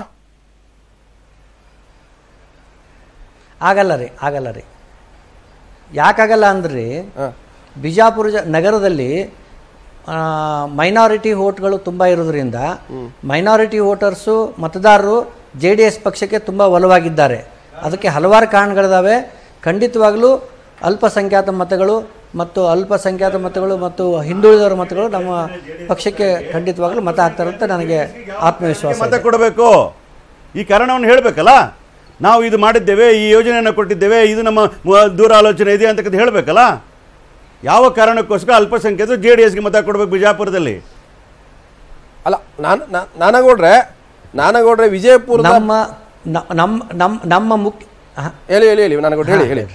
ಆಗಲ್ಲ ರೀ ಆಗಲ್ಲ ರೀ ಯಾಕಾಗಲ್ಲ ಅಂದ್ರೆ ಹ. ಬಿಜಾಪುರ ಜ- ನಗರದಲ್ಲಿ ಮೈನಾರಿಟಿ ವೋಟ್ಗಳು ತುಂಬ ಇರೋದ್ರಿಂದ ಮೈನಾರಿಟಿ ವೋಟರ್ಸು ಮತದಾರರು ಜೆ ಡಿ ಎಸ್ ಪಕ್ಷಕ್ಕೆ ತುಂಬ ಒಲವಾಗಿದ್ದಾರೆ ಅದಕ್ಕೆ ಹಲವಾರು ಕಾರಣಗಳಿದಾವೆ ಖಂಡಿತವಾಗಲೂ ಅಲ್ಪಸಂಖ್ಯಾತ ಮತಗಳು ಮತ್ತು ಅಲ್ಪಸಂಖ್ಯಾತ ಮತಗಳು ಮತ್ತು ಹಿಂದುಳಿದವರ ಮತಗಳು ನಮ್ಮ ಪಕ್ಷಕ್ಕೆ ಖಂಡಿತವಾಗಲೂ ಮತ ಹಾಕ್ತಾರೆ ಅಂತ ನನಗೆ ಆತ್ಮವಿಶ್ವಾಸ ಮತ ಇದೆ. ಕೊಡಬೇಕು ಈ ಕಾರಣವನ್ನು ಹೇಳಬೇಕಲ್ಲ ನಾವು ಇದು ಮಾಡಿದ್ದೇವೆ ಈ ಯೋಜನೆಯನ್ನು ಕೊಟ್ಟಿದ್ದೇವೆ ಇದು ನಮ್ಮ ಮ- ದೂರ ಆಲೋಚನೆ ಇದೆ ಅಂತಕ್ಕಂಥ ಹೇಳಬೇಕಲ್ಲ ಯಾವ ಕಾರಣಕ್ಕೋಸ್ಕರ ಅಲ್ಪಸಂಖ್ಯಾತರು ಜೆ ಡಿ ಎಸ್ಗೆ ಮತ ಕೊಡಬೇಕು ಬಿಜಾಪುರದಲ್ಲಿ ಅಲ್ಲ ನಾನು ನಾನಗೌಡ್ರೆ ನಾನಗೌಡ್ರೆ ವಿಜಯಪುರದ ನಮ್ಮ ನ- ನಮ್ಮ ನಮ್ಮ ನಮ್ಮ ಮುಖ್ಯ ಹೇಳಿ ಹೇಳಿ ಹೇಳಿ ನನಗೆ ಹೇಳಿ ಹೇಳಿ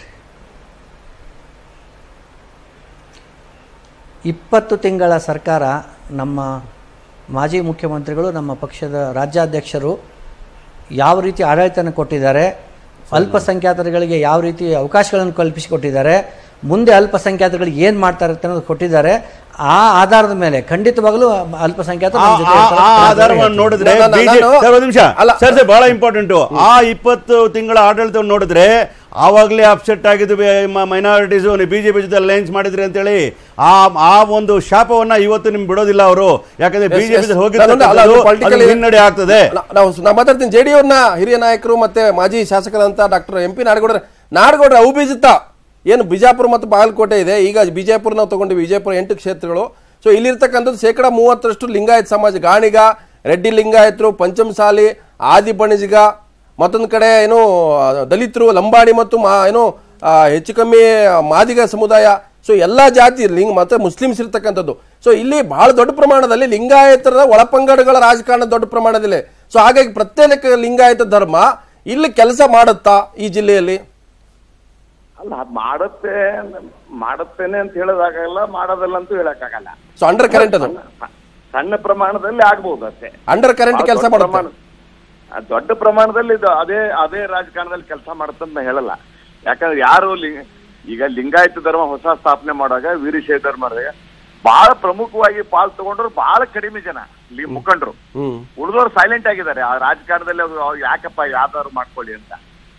ಇಪ್ಪತ್ತು ತಿಂಗಳ ಸರ್ಕಾರ ನಮ್ಮ ಮಾಜಿ ಮುಖ್ಯಮಂತ್ರಿಗಳು ನಮ್ಮ ಪಕ್ಷದ ರಾಜ್ಯಾಧ್ಯಕ್ಷರು ಯಾವ ರೀತಿ ಆಡಳಿತನ ಕೊಟ್ಟಿದ್ದಾರೆ ಅಲ್ಪಸಂಖ್ಯಾತರುಗಳಿಗೆ ಯಾವ ರೀತಿ ಅವಕಾಶಗಳನ್ನು ಕಲ್ಪಿಸಿಕೊಟ್ಟಿದ್ದಾರೆ ಮುಂದೆ ಅಲ್ಪಸಂಖ್ಯಾತರುಗಳಿಗೆ ಏನು ಮಾಡ್ತಾ ಇರುತ್ತೆ ಅನ್ನೋದು ಕೊಟ್ಟಿದ್ದಾರೆ ಆ ಆಧಾರದ ಮೇಲೆ ಖಂಡಿತವಾಗಲೂ ಅಲ್ಪಸಂಖ್ಯಾತರು ನಮ್ಮ ಜೊತೆ ಆ- ಇರ್ತಾರೆ. ಆ ಆಧಾರವನ್ನು ನೋಡಿದ್ರೆ ನಾನು- BJP ನಾನು- ಸರ್, ಒಂದ್ ನಿಮಿಷ ಅಲ್ಲ. ಸರ್ ಸರ್ ಬಹಳ ಇಂಪಾರ್ಟೆಂಟ್ ಆ ಇಪ್ಪತ್ತು ತಿಂಗಳ ಆಡಳಿತವನ್ನು ನೋಡಿದ್ರೆ ಆವಾಗಲೇ ಅಪ್ಸೆಟ್ ಆಗಿದ್ದು ಮೈನಾರಿಟೀಸ್ ಬಿಜೆಪಿ ಜೊತೆ ಅಲೈನ್ಸ್ ಮಾಡಿದ್ರಿ ಅಂತೇಳಿ ಆ ಆ ಒಂದು ಶಾಪವನ್ನ ಇವತ್ತು ನಿಮ್ಗೆ ಬಿಡೋದಿಲ್ಲ ಅವರು ಯಾಕಂದ್ರೆ Yes, ಬಿಜೆಪಿ yes. ಹೋಗಿದ್ದು ನಾನು- ಅಲ್ಲ, ಅದು politically- ಹಿನ್ನಡೆ ಆಗ್ತದೆ ನಾ- ನಾವು ನಾ ಮಾತಾಡ್ತೀನಿ ಜೆ ಡಿ ಅವ್ರನ್ನ ಹಿರಿಯ ನಾಯಕರು ಮತ್ತೆ ಮಾಜಿ ಶಾಸಕರಂತ ಡಾಕ್ಟರ್ ಎಂ ಪಿ ನಾಡಗೌಡ್ರ ನಾಡಗೌಡ್ರ ಅವಿಭಜಿತ ಏನು ಬಿಜಾಪುರ ಮತ್ತು ಬಾಗಲಕೋಟೆ ಇದೆ ಈಗ ಬಿಜಾಪುರ ನಾವು ತಗೊಂಡಿವಿ ವಿಜಯಪುರ ಎಂಟು ಕ್ಷೇತ್ರಗಳು ಸೊ ಇಲ್ಲಿರ್ತಕ್ಕಂಥದ್ದು ಶೇಕಡ ಮೂವತ್ತರಷ್ಟು ಲಿಂಗಾಯತ್ ಸಮಾಜ ಗಾಣಿಗ ರೆಡ್ಡಿ ಲಿಂಗಾಯತರು ಪಂಚಮಸಾಲಿ ಆದಿ ಬಣಿಜಿಗ ಮತ್ತೊಂದು ಕಡೆ ಏನು ಆ, ದಲಿತರು ಲಂಬಾಣಿ ಮತ್ತು ಮಾ ಏನು ಆ, ಹೆಚ್ಚು ಕಮ್ಮಿ ಮಾದಿಗ ಸಮುದಾಯ ಸೊ ಎಲ್ಲಾ ಜಾತಿ ಲಿಂಗ್ ಮತ್ತೆ ಮುಸ್ಲಿಮ್ಸ್ ಇರ್ತಕ್ಕಂಥದ್ದು ಸೊ ಇಲ್ಲಿ ಬಹಳ ದೊಡ್ಡ ಪ್ರಮಾಣದಲ್ಲಿ ಲಿಂಗಾಯತರ ಒಳಪಂಗಡಗಳ ರಾಜಕಾರಣ ದೊಡ್ಡ ಪ್ರಮಾಣದಲ್ಲಿ ಸೊ ಹಾಗಾಗಿ ಪ್ರತ್ಯೇಕ ಲಿಂಗಾಯತ ಧರ್ಮ ಇಲ್ಲಿ ಕೆಲಸ ಮಾಡುತ್ತಾ ಈ ಜಿಲ್ಲೆಯಲ್ಲಿ ಅಲ್ಲ ಅದ್ ಮಾಡುತ್ತೆ ಮಾಡುತ್ತೇನೆ ಅಂತ ಹೇಳೋದಾಗಲ್ಲ ಮಾಡೋದಲ್ಲ ಅಂತೂ ಹೇಳಕ್ಕಾಗಲ್ಲ ಸೊ ಅಂಡರ್ ಕರೆಂಟ್ ಅದು ಸಣ್ಣ- ಸಣ್ಣ ಪ್ರಮಾಣದಲ್ಲಿ ಆಗ್ಬಹುದು ಅಷ್ಟೇ ಅಂಡರ್ ಕರೆಂಟ್ ಬಹಳ ಕೆಲಸ ದೊಡ್ಡ ಮಾಡುತ್ತೆ ಪ್ರಮಾಣ- ಆ, ದೊಡ್ಡ ಪ್ರಮಾಣದಲ್ಲಿ ಇದು ಅದೇ ಅದೇ ರಾಜಕಾರಣದಲ್ಲಿ ಕೆಲಸ ಮಾಡುತ್ತೆ ಅಂತ ನಾ ಹೇಳಲ್ಲ ಯಾಕಂದ್ರೆ ಯಾರು ಲಿಂಗ ಈಗ ಲಿಂಗಾಯತ ಧರ್ಮ ಹೊಸ ಸ್ಥಾಪನೆ ಮಾಡುವಾಗ ವೀರಶೈವ ಧರ್ಮ ಮಾಡಿದಾಗ ಬಹಳ ಪ್ರಮುಖವಾಗಿ ಪಾಲ್ ತಗೊಂಡ್ರು ಬಹಳ ಕಡಿಮೆ ಜನ ಇಲ್ಲಿ ಮುಖಂಡರು ಹ್ಮ್ ಉಳಿದವರು ಸೈಲೆಂಟ್ ಆಗಿದ್ದಾರೆ ಆ ರಾಜಕಾರಣದಲ್ಲಿ ಅವ್ರು ಅವ್ರು ಯಾಕಪ್ಪ ಯಾವ್ದಾದ್ರು ಮಾಡ್ಕೊಳ್ಳಿ ಅಂತ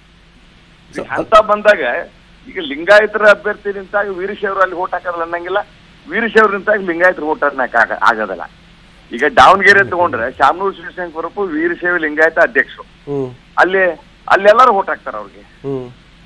ಈಗ ಅಂತ ಬಂದಾಗ ಈಗ ಲಿಂಗಾಯತರ ಅಭ್ಯರ್ಥಿ ನಿಂತಾಗ ವೀರಶೈವರು ಅಲ್ಲಿ ಓಟ್ ಹಾಕೋದಿಲ್ಲ ಅನ್ನಂಗಿಲ್ಲ ವೀರಶೈವರು ನಿಂತಾಗ ಲಿಂಗಾಯತರ ಓಟ್ ಹಾಕಕ್ ಆಗ ಆಗೋದಿಲ್ಲ ಈಗ ದಾವಣಗೆರೆ ತಗೊಂಡ್ರೆ ಶಾಮನೂರು ಶಿವಶಂಕರಪ್ಪು ವೀರಶೈವ ಲಿಂಗಾಯತ ಅಧ್ಯಕ್ಷರು ಹ್ಮ್ ಅಲ್ಲಿ ಅಲ್ಲೆಲ್ಲರೂ ಓಟ್ ಹಾಕ್ತಾರ ಅವ್ರಿಗೆ ಹ್ಮ್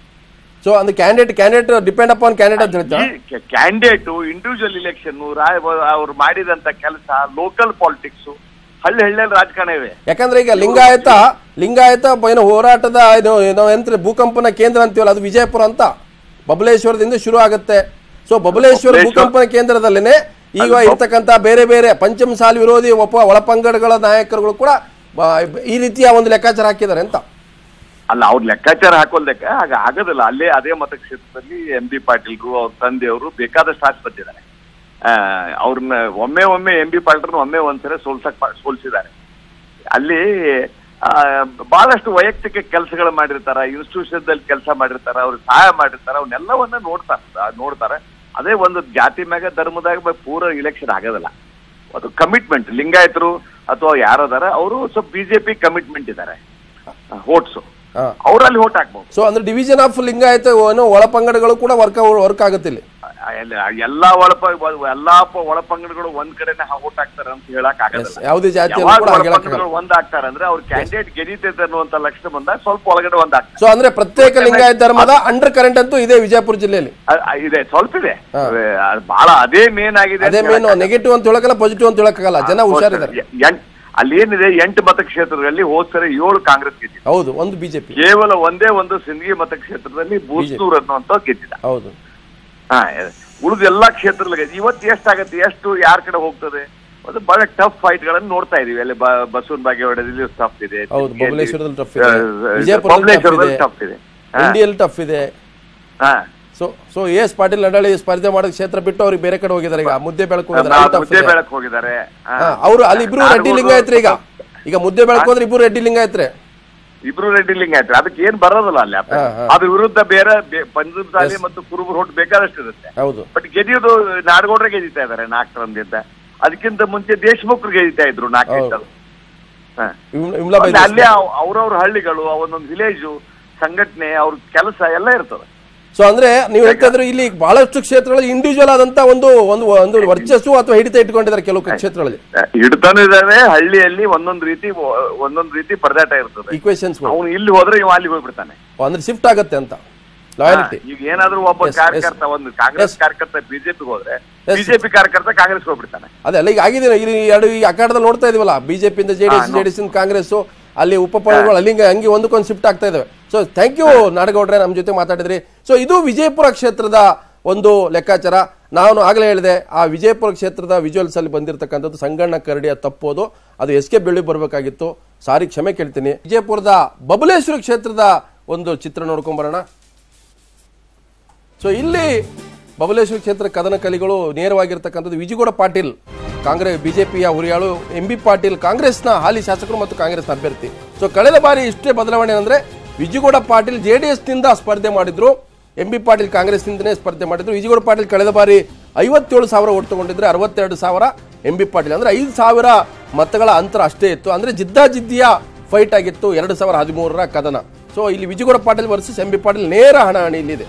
ಸೊ ಅಂದ್ರೆ candidate candidate depend upon candidate ಅಂತ ಹೇಳ್ತಾ ಕ್ಯಾಂಡಿಡೇಟ್ ಇಂಡಿವಿಜುವಲ್ ಇಲೆಕ್ಷನ್ ಅವ್ರು ಮಾಡಿದಂತ ಕೆಲಸ ಲೋಕಲ್ ಪಾಲಿಟಿಕ್ಸ್ ಹಳ್ಳಿ ಹಳ್ಳಿಯಲ್ಲಿ ರಾಜಕಾರಣ ಇವೆ ಯಾಕಂದ್ರೆ ಈಗ ಲಿಂಗಾಯತ ಲಿಂಗಾಯತ ಏನು ಹೋರಾಟದ ಏನು ಏನೋ ಎಂತ ಭೂಕಂಪನ ಕೇಂದ್ರ ಅಂತೀವಲ್ಲ ಅದು ವಿಜಯಪುರ ಅಂತ ಬಬಲೇಶ್ವರದಿಂದ ಶುರು ಆಗುತ್ತೆ ಸೊ ಬಬಲೇಶ್ವರ ಬಬಲೇಶ್ವರ- ಭೂಕಂಪನ ಕೇಂದ್ರದಲ್ಲೇನೆ ಈಗ ಅದು- ಇರ್ತಕ್ಕಂಥ ಬೇರೆ ಬೇರೆ ಪಂಚಮಸಾಲಿ ವಿರೋಧಿ ಒಪ್ಪ ಒಳಪಂಗಡಗಳ ನಾಯಕರುಗಳು ಕೂಡ ಆ, ಈ ರೀತಿಯ ಒಂದು ಲೆಕ್ಕಾಚಾರ ಹಾಕಿದ್ದಾರೆ ಅಂತ ಅಲ್ಲ ಅವ್ರ ಲೆಕ್ಕಾಚಾರ ಹಾಕೋಲ್ದಕ್ಕೆ ಆಗ ಆಗೋದಿಲ್ಲ ಅಲ್ಲೇ ಅದೇ ಮತಕ್ಷೇತ್ರದಲ್ಲಿ ಎಂ ಬಿ ಪಾಟೀಲ್ರು ಅವ್ರ ತಂದೆಯವರು ಬೇಕಾದಷ್ಟು ಹಾಕಿ ಬಂದಿದ್ದಾರೆ ಆ, ಅವ್ರನ್ನ ಒಮ್ಮೆ ಒಮ್ಮೆ ಎಂ ಬಿ ಪಾಟೀಲ್ರನ್ನ ಒಮ್ಮೆ ಒಂದ್ಸರಿ ಸೋಲ್ಸಕ್ ಪಾ- ಸೋಲ್ಸಿದ್ದಾರೆ ಅಲ್ಲಿ ಆ, ಬಹಳಷ್ಟು ವೈಯಕ್ತಿಕ ಕೆಲಸಗಳು ಮಾಡಿರ್ತಾರ ಇನ್ಸ್ಟಿಟ್ಯೂಷನ್ದಲ್ಲಿ ಕೆಲಸ ಮಾಡಿರ್ತಾರ ಅವ್ರಿಗೆ ಸಹಾಯ ಮಾಡಿರ್ತಾರ ಅವನ್ನೆಲ್ಲವನ್ನ ನೋಡ್ತಾರ ನೋಡ್ತಾರೆ ಅದೇ ಒಂದು ಜಾತಿ ಮ್ಯಾಗ ಧರ್ಮದಾಗ ಬ- ಪೂರ ಇಲೆಕ್ಷನ್ ಆಗೋದಿಲ್ಲ ಅದು ಕಮಿಟ್ಮೆಂಟ್ ಲಿಂಗಾಯತರು ಅಥವಾ ಯಾರದಾರ ಅವರು ಸ್ವಲ್ಪ ಬಿಜೆಪಿ ಕಮಿಟ್ಮೆಂಟ್ ಇದ್ದಾರೆ ವೋಟ್ಸು ಹಾ. ಅವರಲ್ಲಿ ಓಟ್ ಹಾಕ್ಬಹುದು ಸೊ ಅಂದ್ರೆ ಡಿವಿಷನ್ ಆಫ್ ಲಿಂಗಾಯತ ಏನು ಒಳಪಂಗಡಗಳು ಕೂಡ ವರ್ಕ್ ವರ್ಕ್ ಆಗುತ್ತೆ ಇಲ್ಲಿ ಎಲ್ಲ- ಎಲ್ಲಾ ಒಳಪ ಎಲ್ಲಾ ಪ- ಒಳಪಂಗಡಗಳು ಒಂದ್ ಕಡೆನೆ ಓಟ್ ಹಾಕ್ತಾರೆ ಅಂತ ಹೇಳಕ್ ಆಗಲ್ಲ Yes, ಯಾವುದೇ ಜಾತಿಯಲ್ಲೂ ಯಾವಾಗ ಕೂಡ ಹಾಗೆ ಹೇಳಕ್ಕಾಗಲ್ಲ. ಒಳಪಂಗಡಗಳು ಒಂದ್ ಹಾಕ್ತಾರೆ ಅಂದ್ರೆ ಅವ್ರ ಕ್ಯಾಂಡಿಡೇಟ್ ಗೆದೀತೈತೆ ಅನ್ನುವಂತ ಲಕ್ಷಣ ಬಂದಾಗ ಸ್ವಲ್ಪ ಒಳಗಡೆ ಒಂದ್ ಹಾಕ್ತಾರೆ ಸೊ ಅಂದ್ರೆ ಪ್ರತ್ಯೇಕ ಲಿಂಗಾಯತ ಧರ್ಮದ ಅಂಡರ್ ಕರೆಂಟ್ ಅಂತೂ ಇದೆ ವಿಜಯಪುರ ಜಿಲ್ಲೆಯಲ್ಲಿ ಅ- ಅ- ಇದೆ ಸ್ವಲ್ಪ ಇದೆ ಅದ್ ಬಹಳ ಅದೇ ಮೇನ್ ಆಗಿದೆ ಅದೇ ಅಂತ ಮೇನು ಹೇಳಕ್ಕಾಗಲ್ಲ. ನೆಗೆಟಿವ್ ಅಂತ ಹೇಳಕ್ಕಲ್ಲ ಪಾಸಿಟಿವ್ ಅಂತ ಹೇಳಕ್ಕಾಗಲ್ಲ ಜನ ಹುಷಾರಿದ್ದಾರೆ ಎ- ಎಂಟ್- ಅಲ್ಲಿ ಏನಿದೆ ಎಂಟು ಮತಕ್ಷೇತ್ರದಲ್ಲಿ ಹೋದ್ ಸರಿ ಏಳು ಕಾಂಗ್ರೆಸ್ ಗೆದ್ದಿದೆ ಹೌದು ಒಂದು ಬಿಜೆಪಿ ಕೇವಲ ಒಂದೇ ಒಂದು ಸಿಂದಗಿ ಮತಕ್ಷೇತ್ರದಲ್ಲಿ ಬೂಸ್ನೂರ್ ಅನ್ನುವಂತ ಗೆದ್ದಿಲ್ಲ ಹೌದು ಹಾ ಉಳಿದ ಎಲ್ಲಾ ಕ್ಷೇತ್ರಗಳಿಗೆ ಇವತ್ತು ಎಷ್ಟಾಗತ್ತೆ ಎಷ್ಟು ಯಾರ ಕಡೆ ಹೋಗ್ತದೆ ಅದು ಬಹಳ ಟಫ್ ಫೈಟ್ ಗಳನ್ನ ನೋಡ್ತಾ ಇದೀವಿ ಅಲ್ಲಿ ಬ- ಬಸವನ ಬಾಗೇವಾಡದಲ್ಲಿ ಟಫ್ ಇದೆ ಹೌದು, ತಿರುಗಿಯಲ್ಲಿ, ಬಬಲೇಶ್ವರದಲ್ಲಿ tough ಇದೆ. ಆ, ವಿಜಯಪುರದಲ್ಲಿ tough ಬಬಲೇಶ್ವರದಲ್ಲಿ ಇದೆ. ಟಫ್ ಇದೆ ಹಾ, ಇಂಡಿಯಲ್ಲಿ ಟಫ್ ಇದೆ ಹಾ. ಸೊ ಸೊ ಎಸ್ ಪಾಟೀಲ್ ನಡಾಳಿ ಸ್ಪರ್ಧೆ ಮಾಡೋ ಕ್ಷೇತ್ರ ಬಿಟ್ಟು ಅವ್ರಿಗೆ ಬೇರೆ ಕಡೆ ಹೋಗಿದ್ದಾರೆ ಈಗ ಮುದ್ದೆ ಬೆಳಕು ಹೋಗಿದ್ದಾರೆ ನಾ ಅಲ್ಲಿ tough ಮುದ್ದೆ ಇದೆ. ಬೆಳಕ್ ಹೋಗಿದ್ದಾರೆ ಹಾ. ಹಾ, ಅವರು ಅಲ್ಲಿ ಇಬ್ರು ರೆಡ್ಡಿ ನಾಡಗೌಡ್ರು ಲಿಂಗಾಯತ್ರಿ ಈಗ ಈಗ ಮುದ್ದೆ ಬೆಳಕು ಹೋದ್ರೆ ಇಬ್ರು ರೆಡ್ಡಿ ಲಿಂಗಾಯತ್ರೆ ಇಬ್ರು ರೆಡ್ಡಿ ಲಿಂಗಾಯತ್ರಿ ಅದಕ್ಕೆ ಏನ್ ಬರೋದಿಲ್ಲ ಅಲ್ಲಿ ಅಪ್ಪ. ಹಾ, ಹಾ. ಅದ್ರ ವಿರುದ್ಧ ಬೇರೆ ಬೆ- ಪಂಚಮಸಾಲಿ ಮತ್ತು ಕುರುಬರು ಹೊಟ್ಟು ಬೇಕಾದಷ್ಟು ಇರುತ್ತೆ ಹೌದು ಬಟ್ ಗೆದಿಯೋದು ನಾಡಗೌಡ್ರೆ ಗೆದಿತಾ ಇದಾರೆ ನಾಲ್ಕರಂದಿಂದ ಅದಕ್ಕಿಂತ ಮುಂಚೆ ದೇಶಮುಖರು ಗೆದಿತಾ ಇದ್ರು ನಾಲ್ಕು ಹಾ ವಿಮ್- ವಿಮಲಾಬಾಯಿ ಮತ್ತೆ ಅಲ್ಲೇ ದೇಶಮುಖ್. ಅವ್ರವ್ರ ಹಳ್ಳಿಗಳು ಒಂದೊಂದು ವಿಲೇಜು ಸಂಘಟನೆ ಅವ್ರ ಕೆಲಸ ಎಲ್ಲ ಇರ್ತದೆ ಸೊ ಅಂದ್ರೆ ನೀವು ಹೇಳ್ತಾ ಇದ್ರೆ ಇಲ್ಲಿ ಬಹಳಷ್ಟು ಕ್ಷೇತ್ರಗಳಲ್ಲಿ ಇಂಡಿವಿಜುವಲ್ ಆದಂತ ಒಂದು ಒಂದು ಒಂದು ವರ್ಚಸ್ಸು ಅಥವಾ ಹಿಡಿತ ಇಟ್ಕೊಂಡಿದ್ದಾರೆ ಕೆಲವು ಕ್ಷೇತ್ರಗಳಲ್ಲಿ ಹಿಡ್ತಾನು ಇದಾವೆ ಹಳ್ಳಿಯಲ್ಲಿ ಒಂದೊಂದು ರೀತಿ ಒಂದೊಂದು ರೀತಿ ಪರದಾಟ ಇರ್ತದೆ ಈಕ್ವೇಶನ್ಸ್ ಅವನು ಇಲ್ಲಿ ಹೋದ್ರೆ ಇವ ಅಲ್ಲಿ ಹೋಗ್ಬಿಡ್ತಾನೆ ಅಂದ್ರೆ ಶಿಫ್ಟ್ ಆಗತ್ತೆ ಅಂತ ಲಾಯಲ್ಟಿ ಹಾ, ಈಗ ಏನಾದ್ರೂ ಒಬ್ಬ Yes, ಕಾರ್ಯಕರ್ತ ಒಂದು ಕಾಂಗ್ರೆಸ್ Yes. ಕಾರ್ಯಕರ್ತ ಬಿಜೆಪಿಗೆ ಹೋದ್ರೆ Yes. ಬಿಜೆಪಿ ಕಾರ್ಯಕರ್ತ ಕಾಂಗ್ರೆಸ್ ಹೋಗ್ಬಿಡ್ತಾನೆ ಅದೇ ಅಲ್ಲ ಈಗ ಆಗಿದೆ ಇಲ್ಲಿ ಎರಡು ಈ ಅಖಾಡದಲ್ಲಿ ನೋಡ್ತಾ ಇದೀವಲ್ಲ ಬಿಜೆಪಿಯಿಂದ ಜೆಡಿಎಸ್ ಹಾ, ಜೆಡಿಎಸ್ ಕಾಂಗ್ರೆಸ್ ಅಲ್ಲಿ ಉಪಪಳಗಳು ಅಲ್ಲಿ ಹಂಗೆ ಹಂಗೆ ಒಂದಕ್ಕೊಂದು ಶಿಫ್ಟ್ ಆಗ್ತಾ ಇದಾವೆ ಸೊ ಥ್ಯಾಂಕ್ ಯು ನಾಡಗೌಡ್ರೆ ನಮ್ಮ ಜೊತೆ ಮಾತಾಡಿದ್ರಿ ಸೊ ಇದು ವಿಜಯಪುರ ಕ್ಷೇತ್ರದ ಒಂದು ಲೆಕ್ಕಾಚಾರ ನಾನು ಆಗಲೇ ಹೇಳಿದೆ ಆ ವಿಜಯಪುರ ಕ್ಷೇತ್ರದ ವಿಜುವಲ್ಸ್ ಅಲ್ಲಿ ಬಂದಿರತಕ್ಕಂಥದ್ದು ಸಂಗಣ್ಣ ಕರಡಿಯ ತಪ್ಪೋದು ಅದು ಎಸ್ ಕೆ ಬೆಳ್ಳಿ ಬರಬೇಕಾಗಿತ್ತು ಸಾರಿ ಕ್ಷಮೆ ಕೇಳ್ತೀನಿ ವಿಜಯಪುರದ ಬಬಲೇಶ್ವರ ಕ್ಷೇತ್ರದ ಒಂದು ಚಿತ್ರ ನೋಡ್ಕೊಂಡ್ ಬರೋಣ ಸೊ ಇಲ್ಲಿ ಬಬಲೇಶ್ವರ ಕ್ಷೇತ್ರ ಕದನ ಕಲಿಗಳು ನೇರವಾಗಿರ್ತಕ್ಕಂಥದ್ದು ವಿಜಯಗೌಡ ಪಾಟೀಲ್ ಕಾಂಗ್ರೆಸ್ ಬಿಜೆಪಿಯ ಹುರಿಯಾಳು ಎಂ ಬಿ ಪಾಟೀಲ್ ಕಾಂಗ್ರೆಸ್ನ ಹಾಲಿ ಶಾಸಕರು ಮತ್ತು ಕಾಂಗ್ರೆಸ್ನ ಅಭ್ಯರ್ಥಿ ಸೊ ಕಳೆದ ಬಾರಿ ಇಷ್ಟೇ ಬದಲಾವಣೆ ಅಂದ್ರೆ ವಿಜಯಗೌಡ ಪಾಟೀಲ್ ಜೆ ಡಿ ನಿಂದ ಸ್ಪರ್ಧೆ ಮಾಡಿದ್ರು ಎಂ ಬಿ ಪಾಟೀಲ್ ಕಾಂಗ್ರೆಸ್ನಿಂದನೇ ಸ್ಪರ್ಧೆ ಮಾಡಿದ್ರು ವಿಜಯಗೌಡ ಪಾಟೀಲ್ ಕಳೆದ ಬಾರಿ ಐವತ್ತೇಳು ಸಾವಿರ ಓಟ್ ತಗೊಂಡಿದ್ರೆ ಅರವತ್ತೆರಡು ಸಾವಿರ ಎಂ ಬಿ ಪಾಟೀಲ್ ಅಂದ್ರೆ ಐದು ಸಾವಿರ ಮತಗಳ ಅಂತರ ಅಷ್ಟೇ ಇತ್ತು ಅಂದ್ರೆ ಜಿದ್ದಾಜಿದ್ದಿಯ ಫೈಟ್ ಆಗಿತ್ತು ಎರಡು ಸಾವಿರ ಹದಿಮೂರರ ಕದನ ಸೊ ಇಲ್ಲಿ Vijayagouda Patil versus M B Patil ನೇರ ಹಣಾಹಣಿ ಇಲ್ಲಿದೆ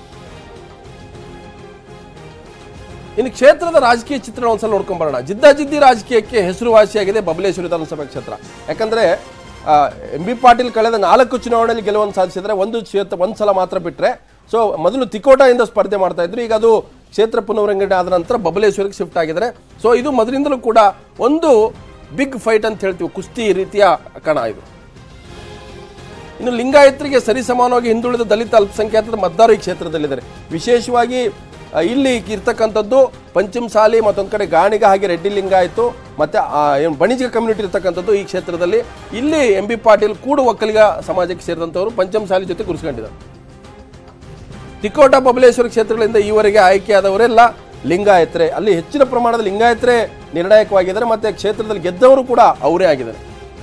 ಇನ್ನು ಕ್ಷೇತ್ರದ ರಾಜಕೀಯ ಚಿತ್ರಣ ಒಂದ್ಸಲ ನೋಡ್ಕೊಂಡ್ ಬರೋಣ ಜಿದ್ದಾಜಿದ್ದಿ ರಾಜಕೀಯಕ್ಕೆ ಹೆಸರುವಾಸಿಯಾಗಿದೆ ಬಬಲೇಶ್ವರ ವಿಧಾನಸಭಾ ಕ್ಷೇತ್ರ ಯಾಕಂದ್ರೆ ಎಂ ಬಿ ಪಾಟೀಲ್ ಕಳೆದ ನಾಲ್ಕು ಚುನಾವಣೆಯಲ್ಲಿ ಗೆಲುವನ್ನು ಸಾಧಿಸಿದ್ರೆ ಒಂದು ಕ್ಷೇತ್ರ ಒಂದ್ ಸಲ ಮಾತ್ರ ಬಿಟ್ರೆ ಸೊ ಮೊದಲು ತಿಕೋಟದಿಂದ ಸ್ಪರ್ಧೆ ಮಾಡ್ತಾ ಇದ್ರು ಈಗ ಅದು ಕ್ಷೇತ್ರ ಪುನರ್ವಿಂಗಡಣೆ ಆದ ನಂತರ ಬಬಲೇಶ್ವರಕ್ಕೆ ಶಿಫ್ಟ್ ಆಗಿದ್ದಾರೆ ಸೊ ಇದು ಮೊದಲಿಂದಲೂ ಕೂಡ ಒಂದು ಬಿಗ್ ಫೈಟ್ ಅಂತ ಹೇಳ್ತೀವಿ ಕುಸ್ತಿ ರೀತಿಯ ಕಣ ಇದು ಇನ್ನು ಲಿಂಗಾಯತರಿಗೆ ಸರಿಸಮಾನವಾಗಿ ಹಿಂದುಳಿದ ದಲಿತ ಅಲ್ಪಸಂಖ್ಯಾತರ ಮತದಾರರು ಈ ಕ್ಷೇತ್ರದಲ್ಲಿದ್ದಾರೆ ವಿಶೇಷವಾಗಿ ಆ, ಇಲ್ಲಿ ಇರ್ತಕ್ಕಂಥದ್ದು ಪಂಚಮಸಾಲಿ ಮತ್ತೊಂದು ಕಡೆ ಗಾಣಿಗ ಹಾಗೆ ರೆಡ್ಡಿ ಲಿಂಗಾಯತು ಮತ್ತೆ ಆ, ಏನು ಬಣಿಜಿಗ ಕಮ್ಯುನಿಟಿ ಇರ್ತಕ್ಕಂಥದ್ದು ಈ ಕ್ಷೇತ್ರದಲ್ಲಿ ಇಲ್ಲಿ ಎಂ ಬಿ ಪಾಟೀಲ್ ಕೂಡು ಒಕ್ಕಲಿಗ ಸಮಾಜಕ್ಕೆ ಸೇರಿದಂಥವರು ಪಂಚಮಸಾಲಿ ಜೊತೆ ಗುರುಸ್ಕೊಂಡಿದ್ದಾರೆ ತಿಕೋಟ ಬಬಲೇಶ್ವರ ಕ್ಷೇತ್ರಗಳಿಂದ ಈವರೆಗೆ ಆಯ್ಕೆಯಾದವರೆಲ್ಲ ಲಿಂಗಾಯತರೆ ಅಲ್ಲಿ ಹೆಚ್ಚಿನ ಪ್ರಮಾಣದ ಲಿಂಗಾಯತರೆ ನಿರ್ಣಾಯಕವಾಗಿದ್ದಾರೆ ಮತ್ತೆ ಕ್ಷೇತ್ರದಲ್ಲಿ ಗೆದ್ದವರು ಕೂಡ ಅವರೇ ಆಗಿದ್ದಾರೆ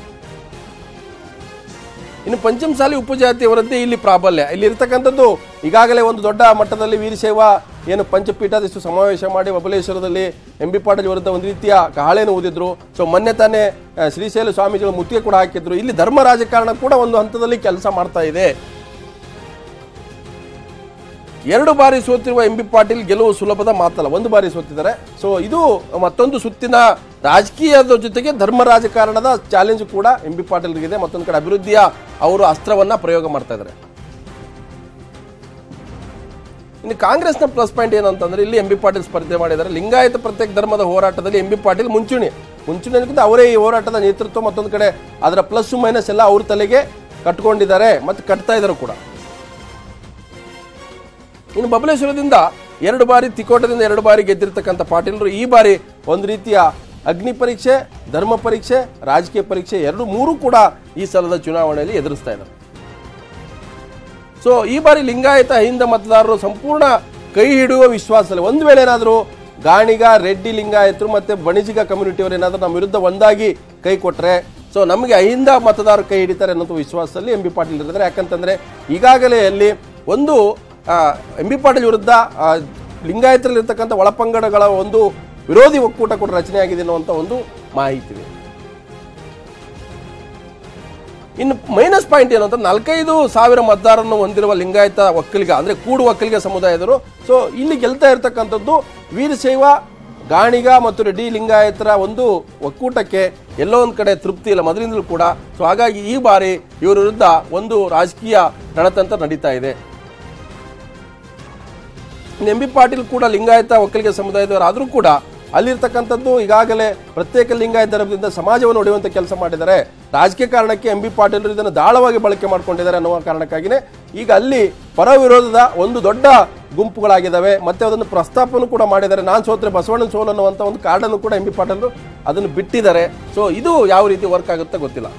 ಇನ್ನು ಪಂಚಮಸಾಲಿ ಉಪಜಾತಿಯವರದ್ದೇ ಇಲ್ಲಿ ಪ್ರಾಬಲ್ಯ ಇಲ್ಲಿ ಇರ್ತಕ್ಕಂಥದ್ದು ಈಗಾಗಲೇ ಒಂದು ದೊಡ್ಡ ಮಟ್ಟದಲ್ಲಿ ವೀರಶೈವ ಏನು ಪಂಚಪೀಠಾದಷ್ಟು ಸಮಾವೇಶ ಮಾಡಿ ಬಬಲೇಶ್ವರದಲ್ಲಿ ಎಂ ಬಿ ಪಾಟೀಲ್ ವಿರುದ್ಧ ಒಂದು ರೀತಿಯ ಕಹಳೆಯನ್ನು ಊದಿದ್ರು ಸೊ ಮೊನ್ನೆ ತಾನೇ ಆ, ಶ್ರೀಶೈಲ ಸ್ವಾಮೀಜಿಗಳು ಮುತ್ತಿಗೆ ಕೂಡ ಹಾಕಿದ್ರು ಇಲ್ಲಿ ಧರ್ಮ ರಾಜಕಾರಣ ಕೂಡ ಒಂದು ಹಂತದಲ್ಲಿ ಕೆಲಸ ಮಾಡ್ತಾ ಇದೆ ಎರಡು ಬಾರಿ ಸೋತಿರುವ ಎಂ ಬಿ ಪಾಟೀಲ್ ಗೆಲುವು ಸುಲಭದ ಮಾತಲ್ಲ ಒಂದು ಬಾರಿ ಸೋತಿದ್ದಾರೆ ಸೊ ಇದು ಮತ್ತೊಂದು ಸುತ್ತಿನ ರಾಜಕೀಯದ ಜೊತೆಗೆ ಧರ್ಮ ರಾಜಕಾರಣದ ಚಾಲೆಂಜ್ ಕೂಡ ಎಂ ಬಿ ಪಾಟೀಲ್ಗಿದೆ ಮತ್ತೊಂದು ಕಡೆ ಅಭಿವೃದ್ಧಿಯ ಅವರು ಅಸ್ತ್ರವನ್ನ ಪ್ರಯೋಗ ಮಾಡ್ತಾ ಇದ್ದಾರೆ ಇನ್ನು ಕಾಂಗ್ರೆಸ್ನ ಪ್ಲಸ್ ಪಾಯಿಂಟ್ ಏನಂತಂದ್ರೆ ಇಲ್ಲಿ ಎಂ ಬಿ ಪಾಟೀಲ್ ಸ್ಪರ್ಧೆ ಮಾಡಿದ್ದಾರೆ ಲಿಂಗಾಯತ ಪ್ರತ್ಯೇಕ ಧರ್ಮದ ಹೋರಾಟದಲ್ಲಿ ಎಂ ಬಿ ಪಾಟೀಲ್ ಮುಂಚೂಣಿ ಮುಂಚೂಣಿ ಅನ್ನೋದಕ್ಕಿಂತ ಅವರೇ ಈ ಹೋರಾಟದ ನೇತೃತ್ವ ಮತ್ತೊಂದು ಕಡೆ ಅದರ ಪ್ಲಸ್ ಮೈನಸ್ ಎಲ್ಲ ಅವ್ರ ತಲೆಗೆ ಕಟ್ಕೊಂಡಿದ್ದಾರೆ ಮತ್ತು ಕಟ್ತಾ ಇದ್ದಾರೆ ಕೂಡ ಇನ್ನು ಬಬಲೇಶ್ವರದಿಂದ ಎರಡು ಬಾರಿ ತಿಕೋಟದಿಂದ ಎರಡು ಬಾರಿ ಗೆದ್ದಿರ್ತಕ್ಕಂಥ ಪಾಟೀಲರು ಈ ಬಾರಿ ಒಂದು ರೀತಿಯ ಅಗ್ನಿ ಪರೀಕ್ಷೆ ಧರ್ಮ ಪರೀಕ್ಷೆ ರಾಜಕೀಯ ಪರೀಕ್ಷೆ ಎರಡು ಮೂರು ಕೂಡ ಈ ಸಲದ ಚುನಾವಣೆಯಲ್ಲಿ ಎದುರಿಸ್ತಾ ಇದ್ದಾರೆ ಸೊ ಈ ಬಾರಿ ಲಿಂಗಾಯತ ಹಿಂದ ಮತದಾರರು ಸಂಪೂರ್ಣ ಕೈ ಹಿಡಿಯುವ ವಿಶ್ವಾಸದಲ್ಲಿ ಒಂದು ವೇಳೆ ಏನಾದರೂ ಗಾಣಿಗ ರೆಡ್ಡಿ ಲಿಂಗಾಯತರು ಮತ್ತೆ ಬಣಿಜಿಗ ಕಮ್ಯುನಿಟಿಯವರು ಏನಾದರೂ ನಮ್ಮ ವಿರುದ್ಧ ಒಂದಾಗಿ ಕೈ ಕೊಟ್ರೆ ಸೊ ನಮಗೆ ಅಹಿಂದ ಮತದಾರರು ಕೈ ಹಿಡಿತಾರೆ ಅನ್ನೋ ವಿಶ್ವಾಸದಲ್ಲಿ ಎಂ ಬಿ ಪಾಟೀಲ್ ಇರ್ತಾರೆ ಯಾಕಂತಂದ್ರೆ ಈಗಾಗಲೇ ಅಲ್ಲಿ ಒಂದು ಎಂ ಬಿ ಪಾಟೀಲ್ ವಿರುದ್ಧ ಆ, ಲಿಂಗಾಯತರಲ್ಲಿರ್ತಕ್ಕಂಥ ಒಳಪಂಗಡಗಳ ಒಂದು ವಿರೋಧಿ ಒಕ್ಕೂಟ ಕೂಡ ರಚನೆ ಆಗಿದೆ ಅನ್ನುವಂಥ ಒಂದು ಮಾಹಿತಿ ಇದೆ ಇನ್ನು ಮೈನಸ್ ಪಾಯಿಂಟ್ ಏನು ಅಂತ ನಾಲ್ಕೈದು ಸಾವಿರ ಮತದಾರರನ್ನು ಹೊಂದಿರುವ ಲಿಂಗಾಯತ ಒಕ್ಕಲಿಗ ಅಂದ್ರೆ ಕೂಡು ಒಕ್ಕಲಿಗ ಸಮುದಾಯದವರು ಸೊ ಇಲ್ಲಿ ಗೆಲ್ತಾ ಇರತಕ್ಕಂಥದ್ದು ವೀರಶೈವ ಗಾಣಿಗ ಮತ್ತು ರೆಡ್ಡಿ ಲಿಂಗಾಯತರ ಒಂದು ಒಕ್ಕೂಟಕ್ಕೆ ಎಲ್ಲೋ ಒಂದು ಕಡೆ ತೃಪ್ತಿ ಇಲ್ಲ ಮೊದಲಿಂದಲೂ ಕೂಡ ಸೊ ಹಾಗಾಗಿ ಈ ಬಾರಿ ಇವರ ವಿರುದ್ಧ ಒಂದು ರಾಜಕೀಯ ರಣತಂತ್ರ ನಡೀತಾ ಇದೆ ಎಂ ಬಿ ಪಾಟೀಲ್ ಕೂಡ ಲಿಂಗಾಯತ ಒಕ್ಕಲಿಗ ಸಮುದಾಯದವರಾದರೂ ಕೂಡ ಅಲ್ಲಿರ್ತಕ್ಕಂಥದ್ದು ಈಗಾಗಲೇ ಪ್ರತ್ಯೇಕ ಲಿಂಗಾಯತ ಧರ್ಮದಿಂದ ಸಮಾಜವನ್ನು ಒಡೆಯುವಂತ ಕೆಲಸ ಮಾಡಿದ್ದಾರೆ ರಾಜಕೀಯ ಕಾರಣಕ್ಕೆ ಎಂ ಬಿ ಪಾಟೀಲ್ ಇದನ್ನು ದಾಳವಾಗಿ ಬಳಕೆ ಮಾಡ್ಕೊಂಡಿದ್ದಾರೆ ಅನ್ನುವ ಕಾರಣಕ್ಕಾಗಿನೇ ಈಗ ಅಲ್ಲಿ ಪರ ವಿರೋಧದ ಒಂದು ದೊಡ್ಡ ಗುಂಪುಗಳಾಗಿದ್ದಾವೆ ಮತ್ತೆ ಅದನ್ನು ಪ್ರಸ್ತಾಪನೂ ಕೂಡ ಮಾಡಿದ್ದಾರೆ ನಾನು ಸೋತ್ರೆ ಬಸವಣ್ಣನ ಸೋಲು ಅನ್ನುವಂಥ ಒಂದು ಕಾರ್ಡನ್ನು ಕೂಡ ಎಂ ಬಿ ಪಾಟೀಲ್ ಅದನ್ನು ಬಿಟ್ಟಿದ್ದಾರೆ ಸೊ ಇದು ಯಾವ ರೀತಿ ವರ್ಕ್ ಆಗುತ್ತೆ ಗೊತ್ತಿಲ್ಲ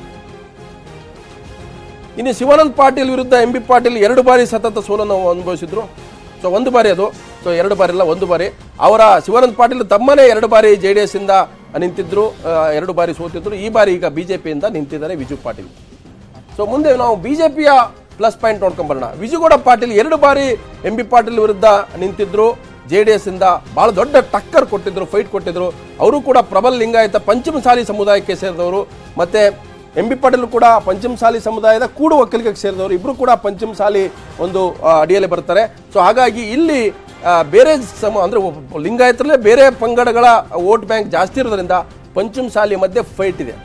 ಇನ್ನು ಶಿವಾನಂದ್ ಪಾಟೀಲ್ ವಿರುದ್ಧ ಎಂ ಬಿ ಪಾಟೀಲ್ ಎರಡು ಬಾರಿ ಸತತ ಸೋಲನ್ನು ಅನುಭವಿಸಿದ್ರು ಸೊ ಒಂದು ಬಾರಿ ಅದು ಸೊ ಎರಡು ಬಾರಿ ಇಲ್ಲ ಒಂದು ಬಾರಿ ಅವರ ಶಿವಾನಂದ್ ಪಾಟೀಲ್ ತಮ್ಮನೇ ಎರಡು ಬಾರಿ ಜೆ ಡಿ ಎಸ್ ಇಂದ ನಿಂತಿದ್ರು ಆ, ಎರಡು ಬಾರಿ ಸೋತಿದ್ರು ಈ ಬಾರಿ ಈಗ ಬಿಜೆಪಿಯಿಂದ ನಿಂತಿದ್ದಾರೆ ವಿಜು ಪಾಟೀಲ್ ಸೊ ಮುಂದೆ ನಾವು ಬಿಜೆಪಿಯ ಪ್ಲಸ್ ಪಾಯಿಂಟ್ ನೋಡ್ಕೊಂಬರೋಣ ವಿಜಯಗೌಡ ಪಾಟೀಲ್ ಎರಡು ಬಾರಿ ಎಂ ಬಿ ಪಾಟೀಲ್ ವಿರುದ್ಧ ನಿಂತಿದ್ರು ಜೆ ಡಿ ಎಸ್ ಇಂದ ಬಹಳ ದೊಡ್ಡ ಟಕ್ಕರ್ ಕೊಟ್ಟಿದ್ರು ಫೈಟ್ ಕೊಟ್ಟಿದ್ರು ಅವರು ಕೂಡ ಪ್ರಬಲ ಲಿಂಗಾಯತ ಪಂಚಮಸಾಲಿ ಸಮುದಾಯಕ್ಕೆ ಸೇರಿದವರು ಮತ್ತೆ ಎಂ ಬಿ ಪಾಟೀಲ್ ಕೂಡ ಪಂಚಮಸಾಲಿ ಸಮುದಾಯದ ಕೂಡು ಒಕ್ಕಲಿಗಕ್ಕೆ ಸೇರಿದವರು ಇಬ್ರು ಕೂಡ ಪಂಚಮಸಾಲಿ ಒಂದು ಆ, ಅಡಿಯಲ್ಲಿ ಬರ್ತಾರೆ ಸೊ ಹಾಗಾಗಿ ಇಲ್ಲಿ ಆ, ಬೇರೆ ಸಮ ಅಂದ್ರೆ ಒಬ್ಬ ಲಿಂಗಾಯತರಲ್ಲೇ ಬೇರೆ ಪಂಗಡಗಳ ವೋಟ್ ಬ್ಯಾಂಕ್ ಜಾಸ್ತಿ ಇರೋದ್ರಿಂದ ಪಂಚಮಸಾಲಿ ಮಧ್ಯೆ ಫೈಟ್ ಇದೆ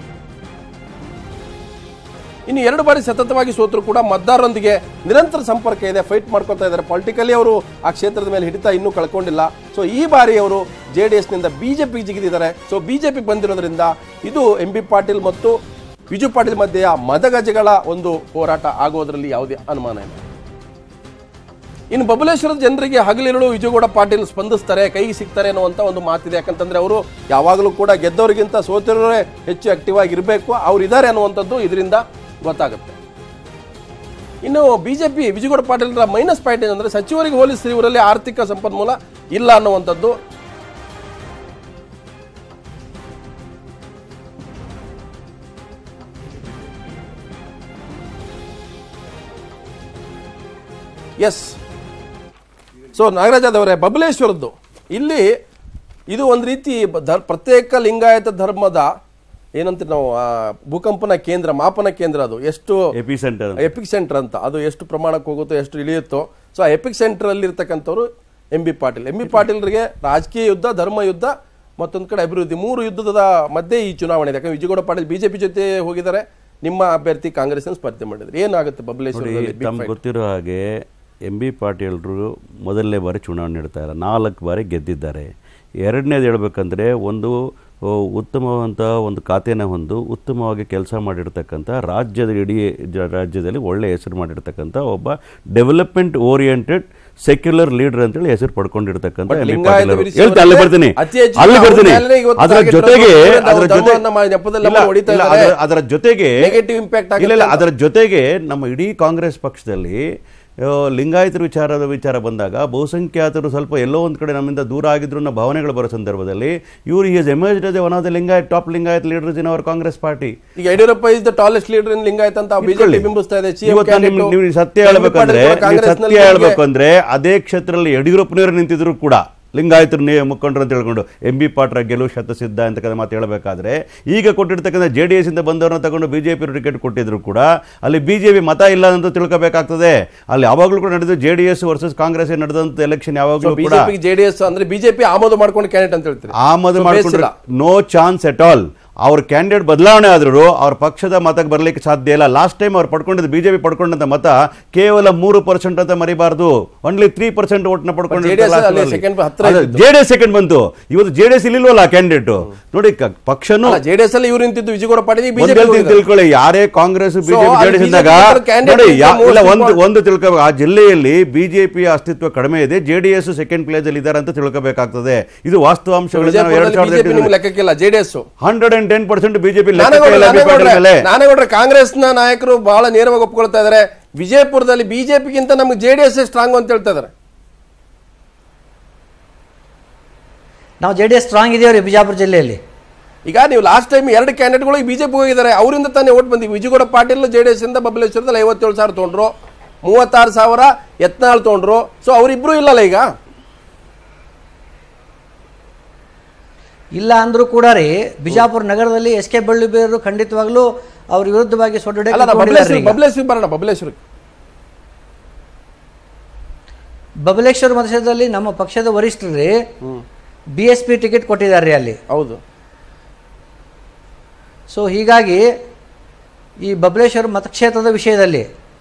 ಇನ್ನು ಎರಡು ಬಾರಿ ಸತತವಾಗಿ ಸೋತರು ಕೂಡ ಮತದಾರರೊಂದಿಗೆ ನಿರಂತರ ಸಂಪರ್ಕ ಇದೆ ಫೈಟ್ ಮಾಡ್ಕೊತಾ ಇದ್ದಾರೆ ಪೊಲಿಟಿಕಲಿ ಅವರು ಆ ಕ್ಷೇತ್ರದ ಮೇಲೆ ಹಿಡಿತ ಇನ್ನೂ ಕಳ್ಕೊಂಡಿಲ್ಲ ಸೊ ಈ ಬಾರಿ ಅವರು ಜೆ ಡಿ ಎಸ್ನಿಂದ ಬಿಜೆಪಿ ಜಿಗಿದಿದ್ದಾರೆ ಸೊ ಬಿಜೆಪಿ ಬಂದಿರೋದ್ರಿಂದ ಇದು ಎಂ ಬಿ ಪಾಟೀಲ್ ಮತ್ತು ವಿಜು ಪಾಟೀಲ್ ಮಧ್ಯೆಯ ಮದಗಜಗಳ ಒಂದು ಹೋರಾಟ ಆಗೋದ್ರಲ್ಲಿ ಯಾವುದೇ ಅನುಮಾನ ಇಲ್ಲ ಇನ್ನು ಬಬಲೇಶ್ವರದ ಜನರಿಗೆ ಹಗಲಿರುಳು ವಿಜಯಗೌಡ ಪಾಟೀಲ್ ಸ್ಪಂದಿಸ್ತಾರೆ ಕೈಗೆ ಸಿಗ್ತಾರೆ ಅನ್ನುವಂಥ ಒಂದು ಮಾತಿದೆ ಯಾಕಂತಂದ್ರೆ ಅವರು ಯಾವಾಗಲೂ ಕೂಡ ಗೆದ್ದವರಿಗಿಂತ ಸೋತಿರೋರೇ ಹೆಚ್ಚು ಆಕ್ಟಿವ್ ಆಗಿರಬೇಕು ಅವ್ರು ಇದ್ದಾರೆ ಅನ್ನುವಂಥದ್ದು ಇದರಿಂದ ಗೊತ್ತಾಗುತ್ತೆ ಇನ್ನು ಬಿಜೆಪಿ ವಿಜಯಗೌಡ ಪಾಟೀಲ್ರ ಮೈನಸ್ ಪಾಯಿಂಟ್ ಏನಂದ್ರೆ ಸಚಿವರಿಗೆ ಹೋಲಿಸಿ ಇವರಲ್ಲಿ ಆರ್ಥಿಕ ಸಂಪನ್ಮೂಲ ಇಲ್ಲ ಅನ್ನುವಂಥದ್ದು ಎಸ್ ಸೊ ನಾಗರಾಜ್ ಅವರೇ ಬಬಲೇಶ್ವರದ್ದು ಇಲ್ಲಿ ಇದು ಒಂದು ರೀತಿ ಬ- ಧರ್ ಪ್ರತ್ಯೇಕ ಲಿಂಗಾಯತ ಧರ್ಮದ ಏನಂತ ನಾವು ಆ, ಭೂಕಂಪನ ಕೇಂದ್ರ ಮಾಪನ ಕೇಂದ್ರ ಅದು ಎಷ್ಟು ಎಪಿ ಸೆಂಟರ್ ಎಪಿಕ್ ಸೆಂಟರ್ ಅಂತ ಅದು ಎಷ್ಟು ಪ್ರಮಾಣಕ್ಕೆ ಹೋಗುತ್ತೋ ಎಷ್ಟು ಇಳಿಯುತ್ತೋ ಸೊ ಆ ಎಪಿಕ್ ಸೆಂಟರ್ ಅಲ್ಲಿ ಇರ್ತಕ್ಕಂಥವ್ರು M B Patil M B ಪಾಟೀಲ್ರಿಗೆ ರಾಜಕೀಯ ಯುದ್ಧ ಧರ್ಮ ಯುದ್ಧ ಮತ್ತೊಂದು ಕಡೆ ಅಭಿವೃದ್ಧಿ ಮೂರು ಯುದ್ಧದ ಮಧ್ಯೆ ಈ ಚುನಾವಣೆ ಇದೆ ಯಾಕಂದ್ರೆ ವಿಜಯಗೌಡ ಪಾಟೀಲ್ ಬಿಜೆಪಿ ಜೊತೆ ಹೋಗಿದ್ದಾರೆ ನಿಮ್ಮ ಅಭ್ಯರ್ಥಿ ಕಾಂಗ್ರೆಸ್ ಸ್ಪರ್ಧೆ ಮಾಡಿದ್ರು ಏನಾಗುತ್ತೆ ನೋಡಿ ಬಬಲೇಶ್ವರದಲ್ಲಿ big ತಮ್ಗೆ fight? ಗೊತ್ತಿರೋ ಹಾಗೆ ಎಂ ಬಿ ಪಾಟೀಲ್ರು ಮೊದಲನೇ ಬಾರಿ ಚುನಾವಣೆ ನಡೆತಾರೆ ನಾಲ್ಕು ಬಾರಿ ಗೆದ್ದಿದ್ದಾರೆ ಎರಡನೇದು ಹೇಳ್ಬೇಕಂದ್ರೆ ಒಂದು ಓ, ಉತ್ತಮವಂತ ಒಂದು ಖಾತೆನ ಹೊಂದು ಉತ್ತಮವಾಗಿ ಕೆಲಸ ಮಾಡಿರ್ತಕ್ಕಂಥ ರಾಜ್ಯದ ಇಡೀ ಜ- ರಾಜ್ಯದಲ್ಲಿ ಒಳ್ಳೆ ಹೆಸರು ಮಾಡಿರ್ತಕ್ಕಂಥ ಒಬ್ಬ ಡೆವಲಪ್ಮೆಂಟ್ ಓರಿಯೆಂಟೆಡ್ ಸೆಕ್ಯುಲರ್ ಲೀಡರ್ ಅಂತೇಳಿ ಹೆಸರು ಪಡ್ಕೊಂಡಿರ್ತಕ್ಕಂಥ But M B Lingayat Patil ಅವರು. ವಿರಿಸಿ ಹೇಳ್ತಾ ಅಲ್ಲಿ ಅವರಿಗೆ ಬರ್ತೀನಿ ಅತಿ ಹೆಚ್ಚು ಅಲ್ಲಿ ಅವ್ರ ಬರ್ತೀನಿ ಮೇಲೆನೇ ಇವತ್ತು ಅದರ target ಜೊತೆಗೆ ಇರೋದು ಅದರ ನಾವು ಜೊತೆ ಧರ್ಮವನ್ನ ಮಾ- ನೆಪದಲ್ಲಿ ಇಲ್ಲ, ಹೊಡಿತಾ ಇಲ್ಲ, ಇದ್ದಾರೆ. ಅದರ- ಅದರ ಜೊತೆಗೆ Negative impact ಆಗುತ್ತೆ ಇಲ್ಲ ಇಲ್ಲ ಅಂತ. ಅದರ ಜೊತೆಗೆ ನಮ್ಮ ಇಡೀ ಕಾಂಗ್ರೆಸ್ ಪಕ್ಷದಲ್ಲಿ ಆ, ಲಿಂಗಾಯತರ ವಿಚಾರದ ವಿಚಾರ ಬಂದಾಗ ಬಹುಸಂಖ್ಯಾತರು ಸ್ವಲ್ಪ ಎಲ್ಲೋ ಒಂದು ಕಡೆ ನಮ್ಮಿಂದ ದೂರ ಆಗಿದ್ರು ಅನ್ನೋ ಭಾವನೆಗಳು ಬರೋ ಸಂದರ್ಭದಲ್ಲಿ ಇವರು is emerged as one of the Lingayat top Lingayat leaders in our Congress party ಈಗ Yediyurappa is the tallest leader in Lingayat ಅಂತ ಬಿಜೆಪಿ ಇಟ್ಕೊಳ್ಳಿ. ಬಿಂಬಿಸ್ತಾ ಇದೆ CM ಇವತ್ತು candidate ನಿಮ್ಗೆ- ನೀವು ಸತ್ಯ ಎಂ ಬಿ ಹೇಳ್ಬೇಕಂದ್ರೆ ಪಾಟೀಲ್ ಕೂಡ ನೀವು ಕಾಂಗ್ರೆಸ್ನಲ್ಲಿ ಸತ್ಯ ನಿಮ್ಗೆ- ಹೇಳ್ಬೇಕು ಅಂದ್ರೆ ಅದೇ ಕ್ಷೇತ್ರದಲ್ಲಿ ಯಡಿಯೂರಪ್ಪನವರು ನಿಂತಿದ್ರು ಕೂಡ ಲಿಂಗಾಯತರು ನೇ ಮುಖಂಡರು ಅಂತ ಹೇಳ್ಕೊಂಡು ಎಂ ಬಿ ಪಾಟ್ರ ಗೆಲುವು ಶತಸಿದ್ಧ ಅಂತ ಕದ ಮಾತು ಹೇಳಬೇಕಾದ್ರೆ ಈಗ ಕೊಟ್ಟಿರ್ತಕ್ಕಂಥ ಜೆ ಡಿ ಎಸ್ ಇಂದ ಬಂದವರನ್ನ ತಗೊಂಡು ಬಿಜೆಪಿ ಟಿಕೆಟ್ ಕೊಟ್ಟಿದ್ರು ಕೂಡ ಅಲ್ಲಿ ಬಿಜೆಪಿ ಮತ ಇಲ್ಲ ಅಂತ ತಿಳ್ಕೋಬೇಕಾಗ್ತದೆ ಅಲ್ಲಿ ಯಾವಾಗಲೂ ಕೂಡ ನಡೆದು J D S versus Congress ನಡೆದಂತ ಎಲೆಕ್ಷನ್ ಯಾವಾಗಲೂ ಕೂಡ ಬಿಜೆಪಿ ಜೆಡಿಎಸ್ ಅಂದ್ರೆ ಬಿಜೆಪಿ ಆಮದು ಮಾಡ್ಕೊಂಡು ಕ್ಯಾಂಡಿಡೇಟ್ ಅಂತ ಹೇಳ್ತೀರಿ ಆಮದು So, ಮಾಡ್ಕೊಂಡ್ರೆ ಬೇಸಿಲ್ಲ. ನೋ ಚಾನ್ಸ್ ಎಟ್ ಆಲ್ ಅವ್ರ ಕ್ಯಾಂಡಿಡೇಟ್ ಬದಲಾವಣೆ ಆದರೂ ಅವ್ರ ಪಕ್ಷದ ಮತಕ್ಕೆ ಬರಲಿಕ್ಕೆ ಸಾಧ್ಯ ಇಲ್ಲ ಲಾಸ್ಟ್ ಟೈಮ್ ಅವ್ರು ಪಡ್ಕೊಂಡಿದ್ದು ಬಿಜೆಪಿ ಪಡ್ಕೊಂಡಂತ ಮತ ಕೇವಲ ಮೂರು ಪರ್ಸೆಂಟ್ ಅಂತ ಮರಿಬಾರ್ದು ಓನ್ಲಿ ತ್ರೀ ಪರ್ಸೆಂಟ್ ಓಟ್ನ JDS ಅಲ್ಲಿ second ಹತ್ರ ಇದ್ದಿದ್ದು. ಜೆ ಡಿ ಎಸ್ ಸೆಕೆಂಡ್ ಬಂತು ಇವತ್ತು ಜೆ ಡಿ ಎಸ್ ಇಲ್ಲಿಲ್ವಲ್ಲ ಕ್ಯಾಂಡಿಡೇಟ್ ನೋಡಿ ಕ- ಪಕ್ಷನೂ ಜೆಡಿಎಸ್ ಅಲ್ಲಿ ಇವ್ರು ನಿಂತಿದ್ದು ವಿಜಯಗೌಡ ಪಾಟೀಲ್ ಒಂದ್ ಬಿಜೆಪಿ ಹೇಳ್ತೀನಿ ತಿಳ್ಕೊಳ್ಳಿ ಯಾರೇ ಕಾಂಗ್ರೆಸ್ ಬಿಜೆಪಿ ಅಲ್ಲಿ ಜೆಡಿಎಸ್ ಇದ್ದಾಗ BJP candidate ನೋಡಿ ಯಾ- most ಇಲ್ಲ ಒಂದು important. ಒಂದು ತಿಳ್ಕೋಬೇಕು ಆ ಜಿಲ್ಲೆಯಲ್ಲಿ ಬಿಜೆಪಿಯ ಅಸ್ತಿತ್ವ ಕಡಿಮೆ ಇದೆ ಜೆಡಿಎಸ್ ಸೆಕೆಂಡ್ ಪ್ಲೇಸ್ ಅಲ್ಲಿ ಇದ್ದಾರೆ ಅಂತ ತಿಳ್ಕೋಬೇಕಾಗ್ತದೆ ಇದು ವಾಸ್ತವಾಂಶಗಳು ನಾವು ಎರಡ್ ಸಾವಿರದ ಬಿಜೆಪಿ ನಿಮ್ಗೆ ಎಂಟರಲ್ಲಿ ಲೆಕ್ಕಕ್ಕಿಲ್ಲ JDS hundred and ten percent BJP ನಾನೇಗೌಡ್ರೆ ನಾನೇಗೌಡ್ರೆ ಕಾಂಗ್ರೆಸ್ನ ನಾಯಕರು ಬಹಳ ನೇರವಾಗಿ ಒಪ್ಕೊಳ್ತಾ ಇದಾರೆ ವಿಜಯಪುರದಲ್ಲಿ ಬಿಜೆಪಿಗಿಂತ ನಮ್ಗೆ ಜೆಡಿಎಸ್ ಸ್ಟ್ರಾಂಗ್ ಅಂತ ಹೇಳ್ತಾ ಇದಾರೆ ನಾವು ಜೆ ಡಿ ಎಸ್ ಸ್ಟ್ರಾಂಗ್ ಇದೆಯವ್ರಿ ಬಿಜಾಪುರ ಜಿಲ್ಲೆಯಲ್ಲಿ ಈಗ ನೀವು ಲಾಸ್ಟ್ ಟೈಮ್ ಎರಡು ಕ್ಯಾಂಡಿಡೇಟ್ಗಳು ಬಿಜೆಪಿ ಹೋಗಿದ್ದಾರೆ ಅವರಿಂದ ತಾನೇ ಓಟ್ ಬಂದಿ ವಿಜಯಗೌಡ ಪಾಟೀಲ್ ಜೆಡಿಎಸ್ ಇಂದ ಬಬಲೇಶ್ವರದಲ್ಲಿ ಐವತ್ತೇಳು ಸಾವಿರ ತೊಗೊಂಡ್ರು ಮೂವತ್ತಾರು ಸಾವಿರ ಯತ್ನಾಳ್ ತೊಗೊಂಡ್ರು ಸೊ ಅವರಿಬ್ರು ಇಲ್ಲಲ್ಲ ಈಗ ಇಲ್ಲ ಅಂದ್ರೂ ಕೂಡ ರೀ ಬಿಜಾಪುರ ನಗರದಲ್ಲಿ ಎಸ್ ಕೆ ಬಳ್ಳುಬೇರು ಖಂಡಿತವಾಗ್ಲೂ ಅವ್ರ ವಿರುದ್ಧವಾಗಿ ಸೊಡ್ಡೆ ಅಲ್ಲ ನಾ ಬಬಲೇಶ್ವರ ಬಬಲೇಶ್ವರ ಬರೋಣ ಬಬಲೇಶ್ವರ ಬಬಲೇಶ್ವರ ಮತಕ್ಷೇತ್ರದಲ್ಲಿ ನಮ್ಮ ಪಕ್ಷದ ವರಿಷ್ಠರು ಬಿ ಎಸ್ ಪಿ ಟಿಕೆಟ್ ಕೊಟ್ಟಿದ್ದಾರೆ ಅಲ್ಲಿ ಹೌದು ಸೊ ಹೀಗಾಗಿ ಈ ಬಬಲೇಶ್ವರ ಮತಕ್ಷೇತ್ರದ ವಿಷಯದಲ್ಲಿ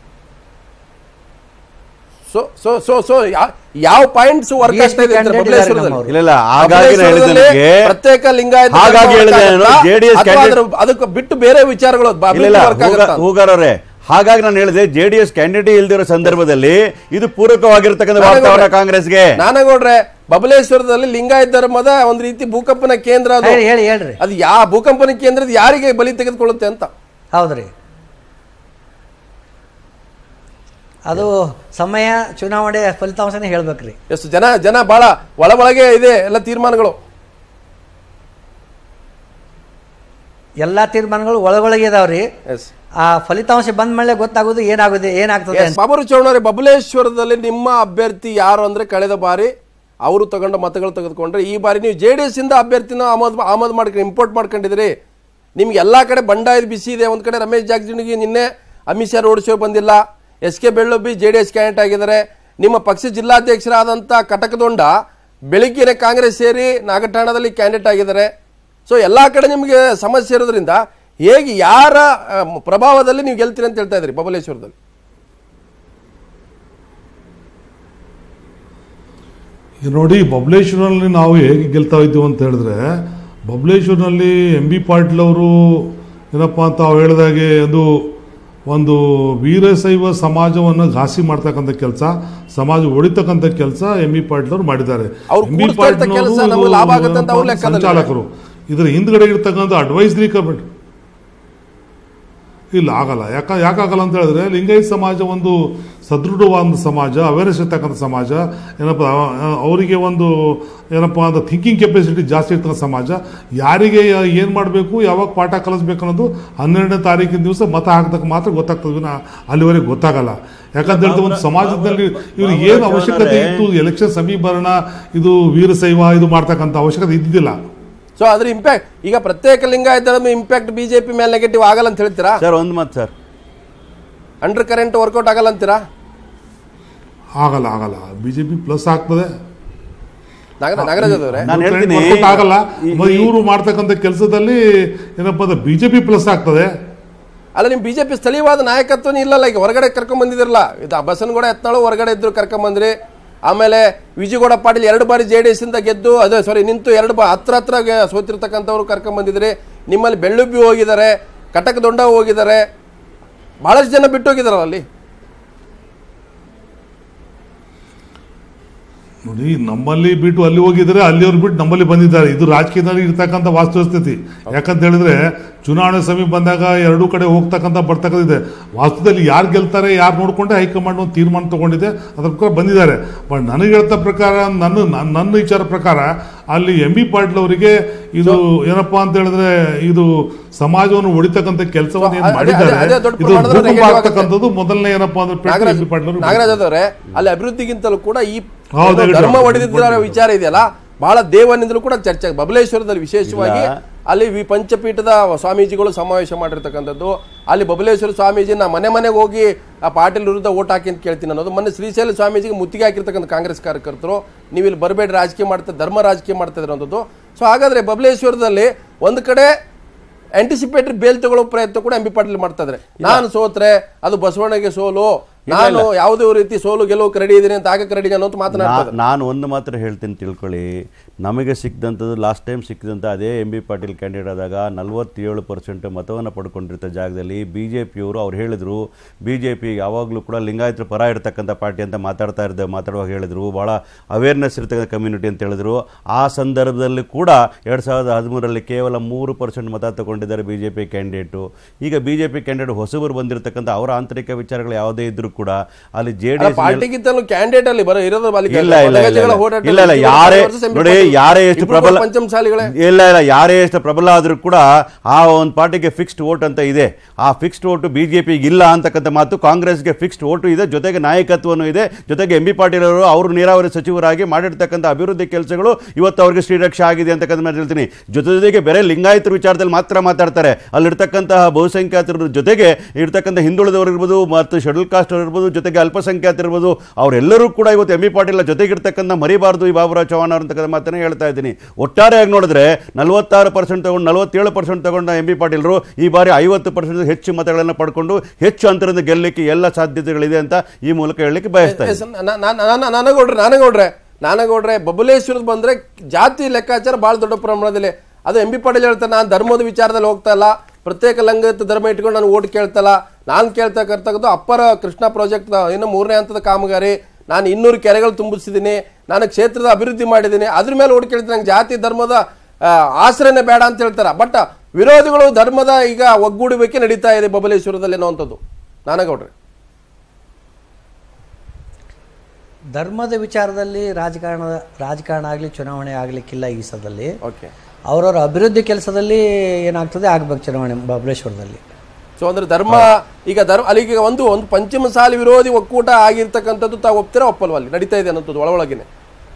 ಸೊ ಸೊ ಸೊ ಸೊ ಯಾವ ಪಾಯಿಂಟ್ಸ್ ವರ್ಕ್ BSP ಆಗ್ತಾ ಇದೆ ಅಂದ್ರೆ candidate ಬಬಲೇಶ್ವರದಲ್ಲಿ ಇದ್ದಾರೆ ಇಲ್ಲ ಇಲ್ಲ ಹಾಗಾಗಿ ನಾನು ಹೇಳಿದೆ ಬಬಲೇಶ್ವರದಲ್ಲಿ ನಿಮಗೆ ಪ್ರತ್ಯೇಕ ಲಿಂಗಾಯತ ಹಾಗಾಗಿ ಧರ್ಮ ಹೇಳಿದೆ work ನಾನು ಆಗತ್ತಾ? ಜೆಡಿಎಸ್ ಅಥವಾ ಅದ್ರ- ಅದಕ್ಕೆ ಬಿಟ್ಟು ಬೇರೆ ವಿಚಾರಗಳು ಬ- ಇಲ್ಲ ಇಲ್ಲ work ಆಗತ್ತಾ ಅಂತ? ಹೂಗಾರ್ ಅವರೇ ಹಾಗಾಗಿ ನಾನು ಹೇಳಿದೆ ಜೆಡಿಎಸ್ ಕ್ಯಾಂಡಿಡೇಟ್ ಇಲ್ದಿರೋ ಸಂದರ್ಭದಲ್ಲಿ ಇದು ಪೂರಕವಾಗಿರ್ತಕ್ಕಂಥ ವಾತಾವರಣ ಕಾಂಗ್ರೆಸ್ಗೆ ನಾನಗೌಡ್ರೆ ಬಬಲೇಶ್ವರದಲ್ಲಿ ಲಿಂಗಾಯತ ಧರ್ಮದ ಒಂದು ರೀತಿ ಭೂಕಂಪನ ಕೇಂದ್ರ ಅದು ಹೇಳಿ ಹೇಳಿ ಹೇಳ್ರಿ ಅದು ಯಾ ಭೂಕಂಪನ ಕೇಂದ್ರದ ಯಾರಿಗೆ ಬಲಿ ತೆಗೆದುಕೊಳ್ಳುತ್ತೆ ಅಂತ ಹೌದ್ರಿ ಅದು ಸಮಯ ಚುನಾವಣೆ ಫಲಿತಾಂಶನೇ ಹೇಳ್ಬೇಕ್ರಿ ಎಷ್ಟು ಜನ ಜನ ಬಹಳ ಒಳ ಒಳಗೆ ಇದೆ ಎಲ್ಲ ತೀರ್ಮಾನಗಳು ಎಲ್ಲಾ ತೀರ್ಮಾನಗಳು ಒಳಗೊಳಗೆ ಇದಾವ್ರಿ ಎಸ್ ಆ ಫಲಿತಾಂಶ ಬಂದ ಮೇಲೆ ಗೊತ್ತಾಗೋದು ಏನಾಗುತ್ತೆ ಏನಾಗ್ತದೆ ಅಂತ ಬಾಬರು ಚೌಣವ್ರೆ ಬಬಲೇಶ್ವರದಲ್ಲಿ ನಿಮ್ಮ ಅಭ್ಯರ್ಥಿ ಯಾರು ಅಂದ್ರೆ ಕಳೆದ ಬಾರಿ ಅವರು ತಗೊಂಡ ಮತಗಳು ತೆಗೆದುಕೊಂಡ್ರೆ ಈ ಬಾರಿ ನೀವು ಜೆ ಡಿ ಎಸ್ ಇಂದ ಅಭ್ಯರ್ಥಿನ ಆಮದು ಆಮದು ಮಾಡ್ಕೊಂಡು ಇಂಪೋರ್ಟ್ ಮಾಡ್ಕೊಂಡಿದ್ರಿ ನಿಮ್ಗೆ ಎಲ್ಲಾ ಕಡೆ ಬಂಡಾಯದ ಬಿಸಿ ಇದೆ ಒಂದ್ ಕಡೆ ರಮೇಶ್ ಜಾಗಜಿಣಿಗೆ ನಿನ್ನೆ ಅಮಿತ್ ಶಾ ರೋಡ್ ಶೋ ಬಂದಿಲ್ಲ S K Bellubbi J D S candidate ಆಗಿದ್ದಾರೆ ನಿಮ್ಮ ಪಕ್ಷ ಜಿಲ್ಲಾಧ್ಯಕ್ಷರಾದಂಥ ಕಟಕದೊಂಡ ಬೆಳಿಗ್ಗೆನೆ ಕಾಂಗ್ರೆಸ್ ಸೇರಿ ನಾಗಠಾಣದಲ್ಲಿ ಕ್ಯಾಂಡಿಡೇಟ್ ಆಗಿದ್ದಾರೆ ಸೊ ಎಲ್ಲಾ ಕಡೆ ನಿಮಗೆ ಸಮಸ್ಯೆ ಇರೋದ್ರಿಂದ ಹೇಗೆ ಯಾರ ಆ, ಪ್ರಭಾವದಲ್ಲಿ ನೀವು ಗೆಲ್ತೀರಿ ಅಂತ ಹೇಳ್ತಾ ಇದ್ರಿ ಬಬಲೇಶ್ವರದಲ್ಲಿ ಈಗ ನೋಡಿ ಬಬಲೇಶ್ವರಲ್ಲಿ ನಾವು ಹೇಗೆ ಗೆಲ್ತಾ ಇದ್ದೀವಿ ಅಂತ ಹೇಳಿದ್ರೆ ಬಬಲೇಶ್ವರ್ನಲ್ಲಿ ಎಂ ಬಿ ಪಾಟೀಲ್ ಅವರು ಏನಪ್ಪ ಅಂತ ಅವ್ರು ಹೇಳಿದಾಗೆ ಒಂದು ಒಂದು ವೀರಶೈವ ಸಮಾಜವನ್ನು ಘಾಸಿ ಮಾಡ್ತಕ್ಕಂಥ ಕೆಲಸ ಸಮಾಜ ಹೊಡಿತಕ್ಕಂಥ ಕೆಲಸ ಎಂ ಬಿ ಪಾಟೀಲ್ ಅವರು ಮಾಡಿದ್ದಾರೆ ಅವ್ರು ಎಂ ಬಿ ಕೂಡಿಸ್ತಾ ಇರ್ತ ಪಾಟೀಲ್ ಕೆಲ್ಸ ಅವರು ನಮ್ಗೆ ಲಾಭ ಆಗುತ್ತೆ ಅಂತ ಅವ್ರ ಲೆಕ್ಕದಲ್ಲಿ. ಸಂಚಾಲಕರು ಇದರ ಹಿಂದ್ಗಡೆ ಇರ್ತಕ್ಕಂಥ ಅಡ್ವೈಸ್ರಿ ಕಮಿಟಿ ಇಲ್ಲ ಆಗಲ್ಲ ಯಾಕ ಯಾಕಾಗಲ್ಲ ಅಂತ ಹೇಳಿದ್ರೆ ಲಿಂಗಾಯತ ಸಮಾಜ ಒಂದು ಸದೃಢವಾದ ಸಮಾಜ ಅವೇರ್ನೆಸ್ ಇರ್ತಕ್ಕಂಥ ಸಮಾಜ ಏನಪ್ಪ ಅವ- ಅವರಿಗೆ ಒಂದು ಏನಪ್ಪ ಅಂತ ಥಿಂಕಿಂಗ್ ಕೆಪಾಸಿಟಿ ಜಾಸ್ತಿ ಇರ್ತಕ್ಕಂಥ ಸಮಾಜ ಯಾರಿಗೆ ಏನು ಮಾಡಬೇಕು ಯಾವಾಗ ಪಾಠ ಕಲಿಸ್ಬೇಕು ಅನ್ನೋದು ಹನ್ನೆರಡನೇ ತಾರೀಕಿನ ದಿವಸ ಮತ ಹಾಕ್ದಕ್ಕೆ ಮಾತ್ರ ಗೊತ್ತಾಗ್ತದೆ ವಿನ ಅಲ್ಲಿವರೆಗೆ ಗೊತ್ತಾಗಲ್ಲ ಯಾಕಂತ ಹೇಳಿದ್ರೆ ಒಂದು ಸಮಾಜದಲ್ಲಿ ಇವ್ರಿಗೆ ಏನು ಅವಶ್ಯಕತೆ ಇತ್ತು ಎಲೆಕ್ಷನ್ ಸಮೀಕರಣ ಇದು ವೀರಶೈವ ಇದು ಮಾಡ್ತಕ್ಕಂಥ ಅವಶ್ಯಕತೆ ಇದ್ದಿದ್ದಿಲ್ಲ ಸೊ ಅದ್ರ ಇಂಪ್ಯಾಕ್ಟ್ ಈಗ ಪ್ರತ್ಯೇಕ ಲಿಂಗಾಯತ ಇಂಪ್ಯಾಕ್ಟ್ ಬಿಜೆಪಿ ಮೇಲೆ ನೆಗೆಟಿವ್ ಆಗಲ್ಲ ಅಂತ ಹೇಳ್ತೀರಾ ಸರ್ ಒಂದು ಮಾತು ಸರ್ ಅಂಡರ್ ಕರೆಂಟ್ ವರ್ಕೌಟ್ ಆಗಲ್ಲ ಅಂತೀರಾ ಆಗಲ್ಲ ಆಗಲ್ಲ ಬಿಜೆಪಿ ಪ್ಲಸ್ ಆಗ್ತದೆ ನಾಗರ ನಾಗರಾಜ್ ಅವರೇ ನಾನು ಹೇಳ್ತೀನಿ ವರ್ಕೌಟ್ ಆಗಲ್ಲ ಈ- ಇವರು ಮಾಡ್ತಕ್ಕಂಥ ಕೆಲಸದಲ್ಲಿ ಏನಪ್ಪ ಅಂದ್ರೆ ಬಿಜೆಪಿ ಪ್ಲಸ್ ಆಗ್ತದೆ ಅಲ್ಲ ನಿಮ್ ಬಿಜೆಪಿ ಸ್ಥಳೀಯವಾದ ನಾಯಕತ್ವನೇ ಇಲ್ಲಲ್ಲ ಈಗ ಹೊರಗಡೆ ಕರ್ಕೊಂಡ್ ಬಂದಿದಿರಲ್ಲ ಇದು ಬಸನಗೌಡ ಎತ್ನಾಳು ಹೊರಗಡೆ ಇದ್ರು ಕರ್ಕೊಂಡ್ ಬಂದ್ರಿ ಆಮೇಲೆ ವಿಜಯಗೌಡ ಪಾಟೀಲ್ ಎರಡು ಬಾರಿ ಜೆ ಡಿ ಎಸ್ ಇಂದ ಗೆದ್ದು ಅದೇ ಸಾರಿ ನಿಂತು ಎರಡು ಬಾ ಹತ್ರ ಹತ್ರ ಗೆ- ಸೋತಿರ್ತಕ್ಕಂಥವ್ರು ಕರ್ಕೊಂಡ್ ಬಂದಿದ್ರಿ ನಿಮ್ಮಲ್ಲಿ ಬೆಳ್ಳುಬ್ಬಿ ಹೋಗಿದ್ದಾರೆ ಕಟಕ ದೊಂಡ ಹೋಗಿದ್ದಾರೆ ಬಹಳಷ್ಟು ಜನ ಬಿಟ್ಟು ಹೋಗಿದಾರಲ್ಲ ಅಲ್ಲಿ ನೋಡಿ ನಮ್ಮಲ್ಲಿ ಬಿಟ್ಟು ಅಲ್ಲಿ ಹೋಗಿದ್ದಾರೆ ಅಲ್ಲಿಯವ್ರು ಬಿಟ್ಟು ನಮ್ಮಲ್ಲಿ ಬಂದಿದ್ದಾರೆ ಇದು ರಾಜಕೀಯದಲ್ಲಿ ಇರ್ತಕ್ಕಂಥ ವಾಸ್ತುಸ್ಥಿತಿ ಯಾಕಂತ ಹೇಳಿದ್ರೆ ಚುನಾವಣೆ ಸಮೀಪ ಬಂದಾಗ ಎರಡೂ ಕಡೆ ಹೋಗ್ತಕ್ಕಂಥ ಬರ್ತಕ್ಕಂಥದ್ದಿದೆ ವಾಸ್ತವದಲ್ಲಿ ಯಾರು ಗೆಲ್ತಾರೆ ಯಾರು ನೋಡ್ಕೊಂಡೆ ಹೈಕಮಾಂಡ್ ಒಂದು ತೀರ್ಮಾನ ತಗೊಂಡಿದೆ ಅದ್ರ ಪ್ರಕಾರ ಬಂದಿದ್ದಾರೆ ಬಟ್ ನನಗೆ ಹೇಳ್ತ ಪ್ರಕಾರ ನನ್ನ ನನ್ನ- ನನ್ನ ವಿಚಾರ ಪ್ರಕಾರ ಅಲ್ಲಿ ಎಂ ಬಿ ಪಾಟೀಲ್ ಅವರಿಗೆ ಇದು ಏನಪ್ಪಾ ಅಂತ ಹೇಳಿದ್ರೆ ಇದು ಸಮಾಜವನ್ನು ಹೊಡಿತಕ್ಕಂಥ ಕೆಲಸವನ್ನು ಏನು ಅದೇ- ಮಾಡಿದ್ದಾರೆ ಅದೇ ದೊಡ್ಡ ಇದು ಪ್ರಮಾಣದಲ್ಲಿ ಭೂಕಂಪ negative ಆಗುತ್ತೆ. ಆಗ್ತಕ್ಕಂಥದ್ದು ಮೊದಲನೇ ಏನಪ್ಪಾ ಅಂದ್ರೆ ಪೆಟ್ಟು ನಾಗರಾಜ್ ಎಂ ಬಿ ಪಾಟೀಲ್ ಅವರು ನಾಗರಾಜ್ ಅವರೇ ಅಲ್ಲಿ ಅಭಿವೃದ್ಧಿಗಿಂತಲೂ ಕೂಡ ಈ ಹೌದು, ಏನು ಧರ್ಮ ಹೌದು. ಹೊಡೆದಿದ್ದ ವಿಚಾರ ಇದೆಯಲ್ಲ ಬಹಳ ದೇವನಿಂದಲೂ ಕೂಡ ಚರ್ಚೆ ಬಬಲೇಶ್ವರದಲ್ಲಿ ವಿಶೇಷವಾಗಿ ಇಲ್ಲ. ಅಲ್ಲಿ ವಿ ಪಂಚಪೀಠದ ಸ್ವಾಮೀಜಿಗಳು ಸಮಾವೇಶ ಮಾಡಿರ್ತಕ್ಕಂಥದ್ದು ಅಲ್ಲಿ ಬಬಲೇಶ್ವರ ಸ್ವಾಮೀಜಿ ನಾ ಮನೆ ಮನೆಗೆ ಹೋಗಿ ಆ ಪಾಟೀಲ್ ವಿರುದ್ಧ ಓಟ್ ಹಾಕಿ ಅಂತ ಕೇಳ್ತೀನಿ ಅನ್ನೋದು ಮೊನ್ನೆ ಶ್ರೀಶೈಲ ಸ್ವಾಮೀಜಿಗೆ ಮುತ್ತಿಗೆ ಹಾಕಿರ್ತಕ್ಕಂಥ ಕಾಂಗ್ರೆಸ್ ಕಾರ್ಯಕರ್ತರು ನೀವು ಇಲ್ಲಿ ಬರಬೇಡಿ ರಾಜಕೀಯ ಮಾಡ್ತಾ ಧರ್ಮ ರಾಜಕೀಯ ಮಾಡ್ತಾ ಇದ್ರಂಥದ್ದು ಸೊ ಹಾಗಾದ್ರೆ ಬಬಲೇಶ್ವರದಲ್ಲಿ ಒಂದು ಕಡೆ ಆಂಟಿಸಿಪೇಟರಿ ಬೇಲ್ ತಗೊಳ್ಳೋ ಪ್ರಯತ್ನ ಕೂಡ ಎಂ ಬಿ ಪಾಟೀಲ್ ಮಾಡ್ತಾ ಇದ್ದಾರೆ ನಾನು ಸೋತ್ರೆ ಅದು ಬಸವಣ್ಣಗೆ ಸೋಲು ನಾನು ಯಾವುದೇ ರೀತಿ ಸೋಲು ಗೆಲುವು ರೆಡಿ ಇದ್ದೀನಿ ಅಂತ ಆಗಕ್ಕೆ ರೆಡಿ ಅನ್ನೋ ಮಾತನಾಡ್ತಾ ಇದ್ದಾರೆ. ನಾ- ನಾನು ಒಂದು ಮಾತ್ರ ಹೇಳ್ತೀನಿ ತಿಳ್ಕೊಳ್ಳಿ ನಮಗೆ ಸಿಕ್ಕಿದಂಥದ್ದು ಲಾಸ್ಟ್ ಟೈಮ್ ಸಿಕ್ಕಿದಂಥ ಅದೇ ಎಂ ಬಿ ಪಾಟೀಲ್ ಕ್ಯಾಂಡಿಡೇಟ್ ಆದಾಗ ನಲವತ್ತೇಳು ಪರ್ಸೆಂಟ್ ಮತವನ್ನು ಪಡ್ಕೊಂಡಿರ್ತ ಜಾಗದಲ್ಲಿ ಬಿ ಜೆ ಪಿಯವರು ಅವ್ರು ಹೇಳಿದರು ಬಿ ಜೆ ಪಿ ಯಾವಾಗಲೂ ಕೂಡ ಲಿಂಗಾಯತರ ಪರ ಇರ್ತಕ್ಕಂಥ ಪಾರ್ಟಿ ಅಂತ ಮಾತಾಡ್ತಾ ಇದ್ದೆ ಮಾತಾಡುವಾಗ ಹೇಳಿದರು ಭಾಳ ಅವೇರ್ನೆಸ್ ಇರ್ತಕ್ಕಂಥ ಕಮ್ಯುನಿಟಿ ಅಂತ ಹೇಳಿದ್ರು ಆ ಸಂದರ್ಭದಲ್ಲಿ ಕೂಡ ಎರಡು ಸಾವಿರದ ಹದಿಮೂರರಲ್ಲಿ ಕೇವಲ ಮೂರು ಪರ್ಸೆಂಟ್ ಮತ ತಗೊಂಡಿದ್ದಾರೆ ಬಿ ಜೆ ಪಿ ಕ್ಯಾಂಡಿಡೇಟು ಈಗ ಬಿ ಜೆ ಪಿ ಕ್ಯಾಂಡಿಡೇಟ್ ಹೊಸಬರು ಬಂದಿರತಕ್ಕಂಥ ಅವರ ಆಂತರಿಕ ವಿಚಾರಗಳು ಯಾವುದೇ ಇದ್ರೂ ಕೂಡ ಅಲ್ಲಿ ಜೆ ಡಿ ಅಲ್ಲ, ಪಾರ್ಟಿಗಿಂತಲೂ ಕ್ಯಾಂಡಿಡೇಟ್ ಅಲ್ಲಿ ಬರೋ ಇರೋದು ಅಲ್ಲಿ ಇಲ್ಲ ಇಲ್ಲ ಇಲ್ಲ ಬಲಗಜ್ಜೆಗಳ ಇಲ್ಲ. ಹೋರಾಟ ಇಲ್ಲ ಇಲ್ಲ ಇವರು ಯಾರೇ versus ಎಂ ಬಿ ನೋಡಿ ಪಾಟೀಲ್. ಯಾರೇ ಎಷ್ಟು ಇಬ್ರು ಪ್ರಬಲ ಪಂಚಮಸಾಲಿಗಳೇ ಇಲ್ಲ ಇಲ್ಲ ಯಾರೇ ಎಷ್ಟು ಪ್ರಬಲ ಆದ್ರೂ ಕೂಡ ಆ ಒಂದು ಪಾರ್ಟಿಗೆ ಫಿಕ್ಸ್ಡ್ ವೋಟ್ ಅಂತ ಇದೆ ಆ ಫಿಕ್ಸ್ಡ್ ವೋಟ್ ಬಿಜೆಪಿಗೆ ಇಲ್ಲ ಅಂತಕ್ಕಂಥ ಮಾತು ಕಾಂಗ್ರೆಸ್ಗೆ ಫಿಕ್ಸ್ಡ್ ವೋಟು ಇದೆ ಜೊತೆಗೆ ನಾಯಕತ್ವನೂ ಇದೆ ಜೊತೆಗೆ ಎಂ ಬಿ ಪಾಟೀಲ್ ಅವರು ಅವರು ನೀರಾವರಿ ಸಚಿವರಾಗಿ ಮಾಡಿರ್ತಕ್ಕಂಥ ಅಭಿವೃದ್ಧಿ ಕೆಲಸಗಳು ಇವತ್ತು ಅವರಿಗೆ ಶ್ರೀರಕ್ಷೆ ಆಗಿದೆ ಅಂತಕ್ಕಂಥ ಮಾತು ಹೇಳ್ತೀನಿ ಜೊತೆ ಜೊತೆಗೆ ಬೇರೆ ಲಿಂಗಾಯತರ ವಿಚಾರದಲ್ಲಿ ಮಾತ್ರ ಮಾತಾಡ್ತಾರೆ ಅಲ್ಲಿರ್ತಕ್ಕಂತಹ ಬಹುಸಂಖ್ಯಾತರ ಜೊತೆಗೆ ಇರ್ತಕ್ಕಂಥ ಹಿಂದುಳಿದವರು ಇರ್ಬೋದು ಮತ್ತು ಶೆಡ್ಯೂಲ್ ಕಾಸ್ಟ್ ಅವರು ಇರ್ಬೋದು ಜೊತೆಗೆ ಅಲ್ಪಸಂಖ್ಯಾತರು ಇರ್ಬೋದು ಅವರೆಲ್ಲರೂ ಕೂಡ ಇವತ್ತು ಎಂ ಬಿ ಪಾಟೀಲ್ ಜೊತೆಗಿರ್ತಕ್ಕಂಥ ಮರಿಬಾರ್ದು ಈ ಬಾಬುರಾವ್ ಚೌಹಾಣ್ ಅವ್ರ ಅಂತಕ್ಕಂಥ ಮಾತನ್ನೇ ಹೇಳ್ತಾ ಇದ್ದೀನಿ ಒಟ್ಟಾರೆಯಾಗಿ ನೋಡಿದ್ರೆ ನಲವತ್ತಾರು ಪರ್ಸೆಂಟ್ ತಗೊಂಡು ನಲವತ್ತೇಳು ಪರ್ಸೆಂಟ್ ತಗೊಂಡ ಎಂ ಬಿ ಪಾಟೀಲ್ರು ಈ ಬಾರಿ ಐವತ್ತು ಪರ್ಸೆಂಟ್ ಹೆಚ್ಚು ಮತಗಳನ್ನು ಪಡ್ಕೊಂಡು ಹೆಚ್ಚು ಅಂತರದಿಂದ ಗೆಲ್ಲಲಿಕ್ಕೆ ಎಲ್ಲ ಸಾಧ್ಯತೆಗಳಿದೆ ಅಂತ ಈ ಮೂಲಕ ಹೇಳಲಿಕ್ಕೆ ಬಯಸ್ತಾ ಎಸ್, ನ- ನ- ನ- ನಾನಗೌಡ್ರೆ ನಾನಗೌಡ್ರೆ ನಾನಗೌಡ್ರೆ ಬಬಲೇಶ್ವರದ ಬಂದ್ರೆ ಜಾತಿ ಲೆಕ್ಕಾಚಾರ ಬಹಳ ದೊಡ್ಡ ಪ್ರಮಾಣದಲ್ಲಿ ಅದು ಎಂ ಬಿ ಪಾಟೀಲ್ ಹೇಳ್ತಾರೆ ನಾನು ಧರ್ಮದ ವಿಚಾರದಲ್ಲಿ ಹೋಗ್ತಾ ಇಲ್ಲ ಪ್ರತ್ಯೇಕ ಲಂಗದ ಧರ್ಮ ಇಟ್ಕೊಂಡು ನಾನು ಓಟ್ ಕೇಳ್ತಲ್ಲ ನಾನು ಕೇಳ್ತಕ್ಕಂಥದ್ದು ಅಪ್ಪರ ಕೃಷ್ಣ ಪ್ರಾಜೆಕ್ಟ್ ಇನ್ನು ಮೂರನೇ ಹಂತದ ಕಾಮಗಾರಿ ನಾನು ಇನ್ನೂರು ಕೆರೆಗಳು ತುಂಬಿಸಿದ್ದೀನಿ ನಾನು ಕ್ಷೇತ್ರದ ಅಭಿವೃದ್ಧಿ ಮಾಡಿದ್ದೀನಿ ಅದ್ರ ಮೇಲೆ ಓಟ್ ಕೇಳ್ತೀನಿ ನಂಗೆ ಜಾತಿ ಧರ್ಮದ ಆ, ಆಶ್ರಯನೇ ಬೇಡ ಅಂತ ಹೇಳ್ತಾರೆ ಬಟ್ ವಿರೋಧಿಗಳು ಧರ್ಮದ ಈಗ ಒಗ್ಗೂಡುವಿಕೆ ನಡೀತಾ ಇದೆ ಬಬಲೇಶ್ವರದಲ್ಲಿ ಅನ್ನುವಂಥದ್ದು ನಾನಗೌಡ್ರೆ ಧರ್ಮದ ವಿಚಾರದಲ್ಲಿ ರಾಜಕಾರಣ ರಾಜಕಾರಣ ಆಗಲಿ ಚುನಾವಣೆ ಆಗಲಿಕ್ಕಿಲ್ಲ ಈ ಸದಲ್ಲಿ ಓಕೆ ಅವರವರ ಅಭಿವೃದ್ಧಿ ಕೆಲಸದಲ್ಲಿ ಏನಾಗ್ತದೆ ಆಗ್ಬೇಕು ಚುನಾವಣೆ ಬಬಲೇಶ್ವರದಲ್ಲಿ ಸೊ ಅಂದ್ರೆ ಧರ್ಮ ಈಗ ಧರ್ಮ ಅಲ್ಲಿಗೆ ಒಂದು ಒಂದು ಪಂಚಮಸಾಲಿ ವಿರೋಧಿ ಒಕ್ಕೂಟ ಆಗಿರ್ತಕ್ಕಂಥದ್ದು ತಾವು ಒಪ್ತೀರಾ ಒಪ್ಪಲ್ವಾ ಅಲ್ಲಿ ನಡೀತಾ ಇದೆ ಅನ್ನೋದು ಒಳಗೊಳಗಿನೇ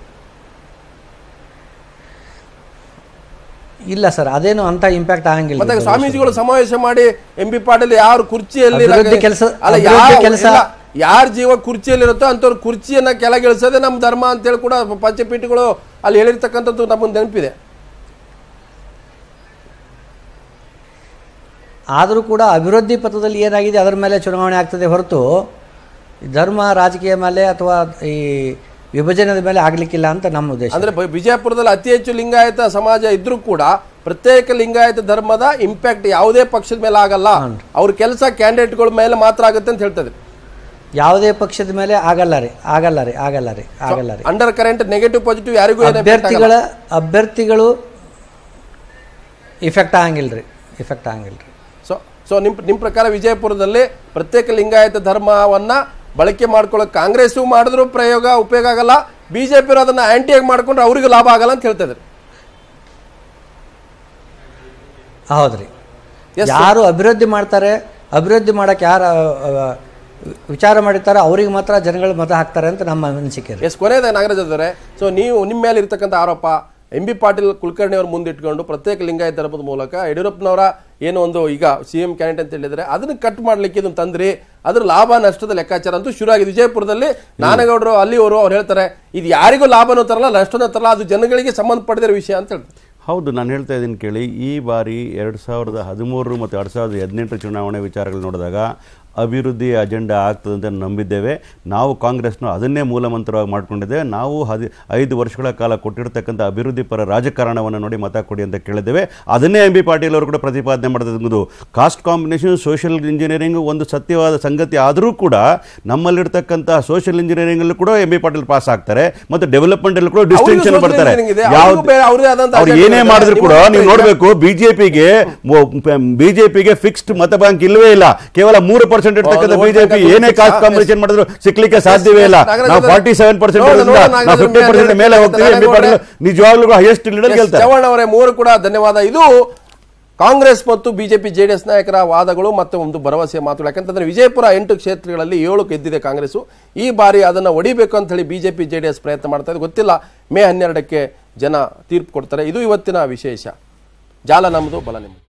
ಇಲ್ಲ ಸರ್ ಅದೇನು ಅಂತ ಇಂಪ್ಯಾಕ್ಟ್ ಆಗಂಗಿಲ್ಲ ಮತ್ತೆ ಸ್ವಾಮೀಜಿಗಳು ಸಮಾವೇಶ ಮಾಡಿ ಎಂ ಬಿ ಪಾಟೀಲ್ ಯಾರು ಕುರ್ಚಿಯಲ್ಲಿ ಅಭಿವೃದ್ಧಿ ಕೆಲ್ಸ- ಅಲ್ಲ ಅಭಿವೃದ್ಧಿ ಯಾರ ಕೆಲ್ಸ- ಯಾರ ಜೀವ ಕುರ್ಚಿಯಲ್ಲಿರುತ್ತೋ ಅಂಥವ್ರು ಕುರ್ಚಿಯನ್ನ ಕೆಳಗಿಳಿಸೋದೇ ನಮ್ಮ ಧರ್ಮ ಅಂತೇಳಿ ಕೂಡ ಪಂಚಪೀಠಗಳು ಅಲ್ಲಿ ಹೇಳಿರ್ತಕ್ಕಂಥದ್ದು ನಮಗೆ ನೆನಪಿದೆ ಆದರೂ ಕೂಡ ಅಭಿವೃದ್ಧಿ ಪಥದಲ್ಲಿ ಏನಾಗಿದೆ ಅದರ ಮೇಲೆ ಚುನಾವಣೆ ಆಗ್ತದೆ ಹೊರತು ಈ ಧರ್ಮ ರಾಜಕೀಯ ಮೇಲೆ ಅಥವಾ ಈ ವಿಭಜನದ ಮೇಲೆ ಆಗ್ಲಿಕ್ಕಿಲ್ಲ ಅಂತ ನಮ್ಮ ಉದ್ದೇಶ ಅಂದ್ರೆ ಬ- ಬಿಜಾಪುರದಲ್ಲಿ ಅತಿ ಹೆಚ್ಚು ಲಿಂಗಾಯತ ಸಮಾಜ ಇದ್ರೂ ಕೂಡ ಪ್ರತ್ಯೇಕ ಲಿಂಗಾಯತ ಧರ್ಮದ ಇಂಪ್ಯಾಕ್ಟ್ ಯಾವುದೇ ಪಕ್ಷದ ಮೇಲೆ ಆಗಲ್ಲ ಅವ್ರ ಕೆಲಸ ಕ್ಯಾಂಡಿಡೇಟ್ಗಳ ಮೇಲೆ ಮಾತ್ರ ಆಗುತ್ತೆ ಅಂತ ಹೇಳ್ತದೆ ಯಾವುದೇ ಪಕ್ಷದ ಮೇಲೆ ಆಗಲ್ಲ ರೀ ಆಗಲ್ಲ ರೀ ಆಗಲ್ಲ ರೀ ಆಗಲ್ಲ ರೀ ಅಂಡರ್ ಕರೆಂಟ್ ನೆಗೆಟಿವ್ ಪಾಸಿಟಿವ್ ಯಾರಿಗೂ ಏನು impact ಅಭ್ಯರ್ಥಿಗಳ ಆಗಲ್ಲ. ಅಭ್ಯರ್ಥಿಗಳು ಇಫೆಕ್ಟ್ ಆಗಂಗಿಲ್ಲ ರೀ ಇಫೆಕ್ಟ್ ಆಗಂಗಿಲ್ಲ ರೀ ಸೊ ಸೊ ನಿಮ್ ನಿಮ್ ಪ್ರಕಾರ ವಿಜಯಪುರದಲ್ಲಿ ಪ್ರತ್ಯೇಕ ಲಿಂಗಾಯತ ಧರ್ಮವನ್ನ ಬಳಕೆ ಮಾಡ್ಕೊಳ್ಳೋಕೆ ಕಾಂಗ್ರೆಸ್ಸು ಮಾಡಿದ್ರು ಪ್ರಯೋಗ ಉಪಯೋಗ ಆಗಲ್ಲ ಬಿಜೆಪಿ ಅದನ್ನ ಆಂಟಿಯಾಗಿ ಮಾಡ್ಕೊಂಡ್ರೆ ಅವ್ರಿಗೂ ಲಾಭ ಆಗಲ್ಲ ಅಂತ ಹೇಳ್ತಾ ಇದ್ದಾರೆ ಹೌದ್ರಿ Yes, sir. ಯಾರು ಅಭಿವೃದ್ಧಿ ಮಾಡ್ತಾರೆ ಅಭಿವೃದ್ಧಿ ಮಾಡಕ್ಕೆ ಯಾರು ವಿಚಾರ ಮಾಡಿರ್ತಾರೋ ಅವ್ರಿಗೆ ಮಾತ್ರ ಜನಗಳು ಮತ ಹಾಕ್ತಾರೆ ಅಂತ ನಮ್ಮ ಅನಿಸಿಕೆ ರೀ ಎಸ್ ಕೊನೆಯದ ನಾಗರಾಜ್ ಅವರೇ ಸೊ ನೀವು ನಿಮ್ಮ ಮೇಲೆ ಇರ್ತಕ್ಕಂಥ ಆರೋಪ ಎಂ ಬಿ ಪಾಟೀಲ್ ಕುಲಕರ್ಣಿ ಅವ್ರ ಮುಂದಿಟ್ಕೊಂಡು ಪ್ರತ್ಯೇಕ ಲಿಂಗಾಯತ ಧರ್ಮದ ಮೂಲಕ ಯಡಿಯೂರಪ್ಪನವರ ಏನು ಒಂದು ಈಗ ಸಿ ಎಂ ಕ್ಯಾಂಡಿಡೇಟ್ ಅಂತ ಹೇಳಿದ್ರೆ ಅದನ್ನ ಕಟ್ ಮಾಡ್ಲಿಕ್ಕೆ ಇದನ್ನ ತಂದ್ರಿ ಅದ್ರ ಲಾಭ ನಷ್ಟದ ಲೆಕ್ಕಾಚಾರ ಅಂತೂ ಶುರು ಆಗಿದೆ ವಿಜಯಪುರದಲ್ಲಿ ನಾನಗೌಡರು ಅಲ್ಲಿಯವರು ಅವ್ರು ಹೇಳ್ತಾರೆ ಇದು ಯಾರಿಗೂ ಲಾಭನೂ ತರಲ್ಲ ನಷ್ಟನೂ ತರಲ್ಲ ಅದು ಜನಗಳಿಗೆ ಸಂಬಂಧಪಟ್ಟಿರೋ ವಿಷಯ ಅಂತ ಹೇಳ್ತಾರೆ ಹೌದು ನಾನು ಹೇಳ್ತಾ ಇದ್ದೀನಿ ಕೇಳಿ ಈ ಬಾರಿ ಎರಡು ಸಾವಿರದ ಹದಿಮೂರು ಮತ್ತು ಎರಡು ಸಾವಿರದ ಹದಿನೆಂಟು ಚುನಾವಣೆ ವಿಚಾರಗಳು ನೋಡಿದಾಗ ಅಭಿವೃದ್ಧಿ ಅಜೆಂಡಾ ಆಗ್ತದೆ ಅಂತ ನಂಬಿದ್ದೇವೆ ನಾವು ಕಾಂಗ್ರೆಸ್ನ ಅದನ್ನೇ ಮೂಲಮಂತ್ರವಾಗಿ ಮಾಡ್ಕೊಂಡಿದ್ದೇವೆ ನಾವು ಹದಿ ಐದು ವರ್ಷಗಳ ಕಾಲ ಕೊಟ್ಟಿರ್ತಕ್ಕಂಥ ಅಭಿವೃದ್ಧಿ ಪರ ರಾಜಕಾರಣವನ್ನು ನೋಡಿ ಮತ ಕೊಡಿ ಅಂತ ಕೇಳಿದ್ದೇವೆ ಅದನ್ನೇ ಎಂ ಬಿ ಪಾಟೀಲ್ ಅವರು ಕೂಡ ಪ್ರತಿಪಾದನೆ ಮಾಡಿದ್ದು ಕಾಸ್ಟ್ ಕಾಂಬಿನೇಷನ್ ಸೋಷಿಯಲ್ ಇಂಜಿನಿಯರಿಂಗ್ ಒಂದು ಸತ್ಯವಾದ ಸಂಗತಿ ಆದರೂ ಕೂಡ ನಮ್ಮಲ್ಲಿರ್ತಕ್ಕಂಥ ಸೋಷಿಯಲ್ ಇಂಜಿನಿಯರಿಂಗಲ್ಲೂ ಕೂಡ ಎಂ ಬಿ ಪಾಟೀಲ್ ಪಾಸ್ ಆಗ್ತಾರೆ ಮತ್ತು ಡೆವಲಪ್ಮೆಂಟಲ್ಲೂ ಕೂಡ ಡಿಸ್ಟಿಂಕ್ಷನ್ social ಬರ್ತಾರೆ engineering ಇದೆ. ಯಾವ್ದು- ಅವ್ರಿಗೂ ಬೇರೆ ಅವ್ರದೇ ಆದಂತ ಅವ್ರು agenda ಏನೇ ಇದೆ. ಮಾಡಿದ್ರು ಕೂಡ ನಿಮ್ಮ ನೀವು ಹತ್ರ ನೋಡಬೇಕು ಬಿಜೆಪಿಗೆ ಬಿಜೆಪಿಗೆ ಫಿಕ್ಸ್ಡ್ ಮತ ಬ್ಯಾಂಕ್ ಇಲ್ವೇ ಇಲ್ಲ ಕೇವಲ ಮೂರು ಪರ್ಸೆಂಟ್ ಇರ್ತಕ್ಕಂಥ ಹೌದು, ಬಿಜೆಪಿ vote bank ಏನೇ fixed ಕಾಸ್ಟ್ ಆ? ಕಾಂಪಿಟೇಷನ್ ಮಾಡಿದ್ರು ಸಿಕ್ಲಿಕ್ಕೆ ಸಾಧ್ಯವೇ ಇಲ್ಲ ನಾಗರಾಜ್ ನಾವು ಅವರೇ, ಫಾರ್ಟಿ ಸೆವೆನ್ ಪರ್ಸೆಂಟ್ ನೋಡು, ನೋಡು, ನಾವು ನಾಗರಾಜ್ ಫಿಫ್ಟಿ ಪರ್ಸೆಂಟ್ ಮೇಲೆ ಹೋಗ್ತೀವಿ ಎಂ ಬಿ ಪಾಟೀಲ್ ನಿಜವಾಗ್ಲೂ ಹೈಯೆಸ್ಟ್ ಲೀಡರ್ ಎಸ್, ಗೆಲ್ತಾರೆ ಚವ್ಹಾಣ್ ಅವರೇ ಮೂವರು ಕೂಡ ಧನ್ಯವಾದ ಇದು ಕಾಂಗ್ರೆಸ್ ಮತ್ತು ಬಿಜೆಪಿ ಜೆಡಿಎಸ್ ನಾಯಕರ ವಾದಗಳು ಮತ್ತು ಒಂದು ಭರವಸೆ ಮಾತುಗಳು ಯಾಕಂತಂದ್ರೆ ವಿಜಯಪುರ ಎಂಟು ಕ್ಷೇತ್ರಗಳಲ್ಲಿ ಏಳು ಗೆದ್ದಿದೆ ಕಾಂಗ್ರೆಸ್ ಈ ಬಾರಿ ಅದನ್ನ ಒಡಿಬೇಕು ಅಂತ ಹೇಳಿ ಬಿಜೆಪಿ ಜೆಡಿಎಸ್ ಪ್ರಯತ್ನ ಮಾಡ್ತಾ ಇದೆ ಗೊತ್ತಿಲ್ಲ ಮೇ ಹನ್ನೆರಡಕ್ಕೆ ಜನ ತೀರ್ಪು ಕೊಡ್ತಾರೆ ಇದು ಇವತ್ತಿನ ವಿಶೇಷ ಜಾಲ ನಮ್ಮದು ಬಲ ನಿಮ್ಮದು